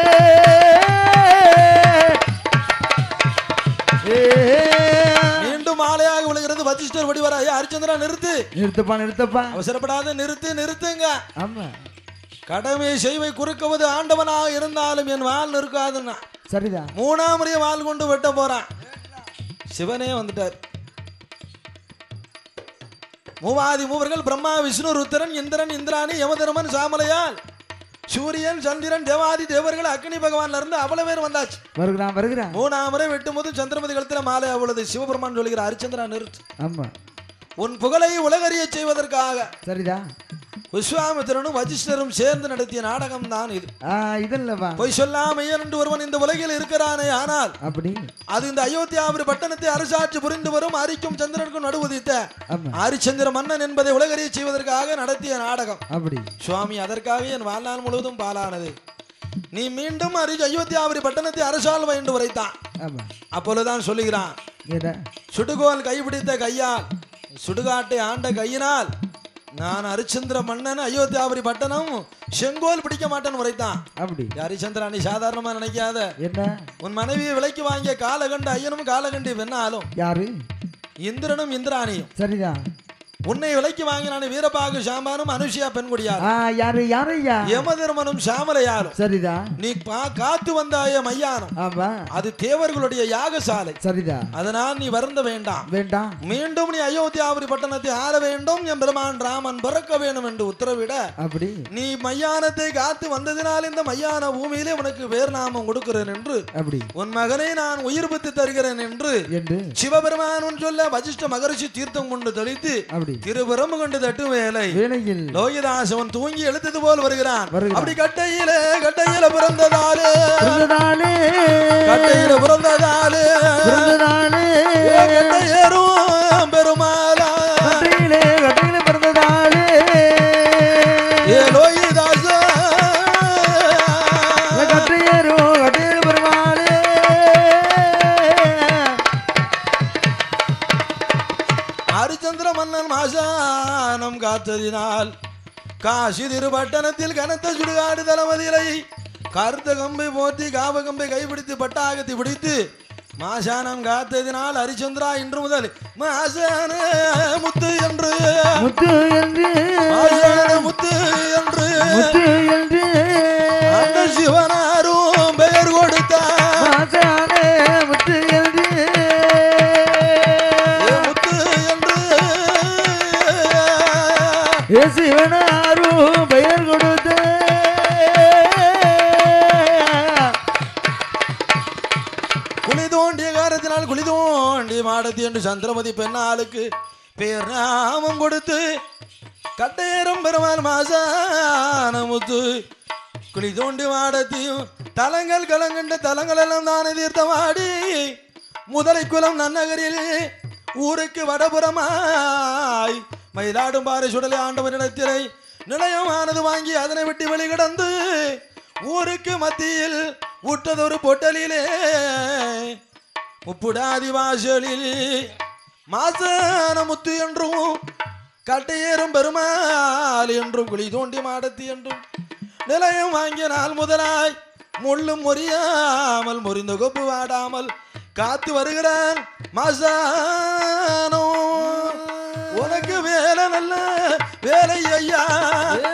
ஏ. மீண்டும் மாலையாக விழுகிறது வசிஷ்டர் வடிவரா ஐயா ஹரிச்சந்திரா நிறுத்து நிறுத்தப்பா நிறுத்தப்பா அவசரப்படாத நிறுத்து நிறுத்துங்க ஆமா கடமை செய்வை குறுக்குவது ஆண்டவனாக இருந்தாலும் என் வால் நிற்காதுன்னா சரிதான் மூணாம் முறைய வாள் கொண்டு வெட்ட போறான் சிவனே வந்துட்டார் மூவாதி மூவர்கள் பிரம்மா விஷ்ணு ருத்திரன் இந்திரன் இந்திராணி யமதர்மன் சாமலையால் சூரியன் சந்திரன் தேவாதி தேவர்கள் அக்னி பகவான்ல இருந்து அவ்வளவு பேர் வந்தாச்சு வருகிறான் வருகிறான் மூணாம் முறை வெட்டும் போது சந்திரமதி கழுத்துல மாலை அவ்வளவு சிவபெருமான் சொல்லுகிறார் ஹரிச்சந்திரா நிறுத்து ஆமா உன் புகழை உலகறிய செய்வதற்காக சரிதான் விஸ்வாமித்திரனும் வசிஷ்டரும் சேர்ந்து நடத்திய நாடகம் தான் இது ஆ இதல்லவா பொய் சொல்லாம என்று ஒருவன் இந்த உலகில் இருக்கிறானே ஆனால் அப்படி அது இந்த அயோத்தியாவின் பட்டணத்தை அரசாட்சி புரிந்து வரும் அரிக்கும் சந்திரனுக்கும் நடுவுதித்த ஆமா ஹரிச்சந்திர மன்னன் என்பதை உலகறிய செய்வதற்காக நடத்திய நாடகம் அப்படி சுவாமி அதற்காக என் வாழ்நாள் முழுவதும் பாலானது நீ மீண்டும் அரி அயோத்தியாவின் பட்டணத்தை அரசாள்வ என்று உரைத்தான் ஆமா அப்பொழுதுதான் சொல்லுகிறான் ஏடா சுடுகோல் கைப்பிடித்த கையால் சுடுகாட்டை ஆண்ட கையினால் நான் ஹரிச்சந்திர மன்னன் அயோத்தியாபுரி பட்டணம் செங்கோல் பிடிக்க மாட்டேன்னு உரைத்தான் அப்படி ஹரிச்சந்திரா நீ சாதாரணமா நினைக்காத என்ன உன் மனைவியை விலைக்கு வாங்கிய காலகண்டு ஐயனும் காலகண்டி வென்னாலும் யாரு இந்திரனும் இந்திராணியும் சரிதான் உன்னை விலைக்கு வாங்கினான வீரபாகு சாம்பானும் அனுஷியா பெண்குடியார் ஆ யாரு யாரு ஐயா யமதர்மனும் சாமலையாலும் சரிதான் நீ பா- காத்து வந்தாய மையானம் ஆமா அது தேவர்களுடைய யாகசாலை சரிதான் அதனால் நீ வருந்த வேண்டாம் வேண்டாம் மீண்டும் நீ அயோத்தியாபுரி பட்டணத்தை ஆள வேண்டும் என் பெருமான் ராமன் பிறக்க வேண்டும் என்று உத்தரவிட அப்படி நீ மையானத்தை காத்து வந்ததினால் இந்த மையான பூமியிலே உனக்கு வேறு நாமம் கொடுக்கிறேன் என்று அப்படி உன் மகனை நான் உயிர்ப்பித்து தருகிறேன் என்று என்று சிவபெருமான் உன் சொல்ல வசிஷ்ட மகரிஷி தீர்த்தம் கொண்டு தெளித்து அப்படி திருபுறம் கொண்டு தட்டும் வேலை வேலையில் லோகிதாசவன் தூங்கி எழுத்தது போல் வருகிறான் வருகிறான். அப்படி கட்டையிலே கட்டையில பிறந்ததாலே பிறந்ததாலே கட்டையில பிறந்ததாலே பிறந்ததாலே கட்டையேறும் பெருமாளா கட்டையிலே கட்டையிலே பிறந்ததாலே காத்ததினால் காசி திருப்பட்டணத்தில் கனத்த சுடுகாடு தளமதிலை கருத்த கம்பை போற்றி காவ கம்பை கைப்பிடித்து பட்டாகத்தை பிடித்து மாசானம் காத்ததினால் ஹரிச்சந்திரா இன்று முதல் மாசான முத்து என்று முத்து என்று மாசான முத்து என்று முத்து என்று அந்த சிவனாரும் பெயர் கொடுத்தார் மாசானே முத்து என்று ஏ முத்து என்று சிவனாரும் பெயர் கொடுத்த குழி தோண்டிய காரத்தினால் குழி தோண்டி மாடத்தி என்று சந்திரமதி பெண்ணாளுக்கு பேர் நாமம் கொடுத்து கட்டையரும் பெருமாள் மாசான முத்து குழி தோண்டி மாடத்தியும் தலங்கள் கலங்கண்ட தலங்கள் எல்லாம் தானே தீர்த்தமாடி முதலை குலம் நன்னகரில் ஊருக்கு வடபுறமாய் மயிலாடும் பாறை சுடலை ஆண்டவனிடத்திலே நிலையமானது வாங்கி அதனை விட்டு வெளிகிடந்து ஊருக்கு மத்தியில் உற்றதொரு பொட்டலிலே முப்புடாதி வாசலில் மாசான முத்து என்றும் கட்டையேறும் பெருமாள் என்றும் குழி தோண்டி மாடத்தி என்றும் நிலையம் வாங்கிய நாள் முதலாய் முள்ளும் முறியாமல் முறிந்த கொப்பு வாடாமல் காத்து வருகிறான் மாசானோ உனக்கு வேலை நல்ல வேலை ஐயா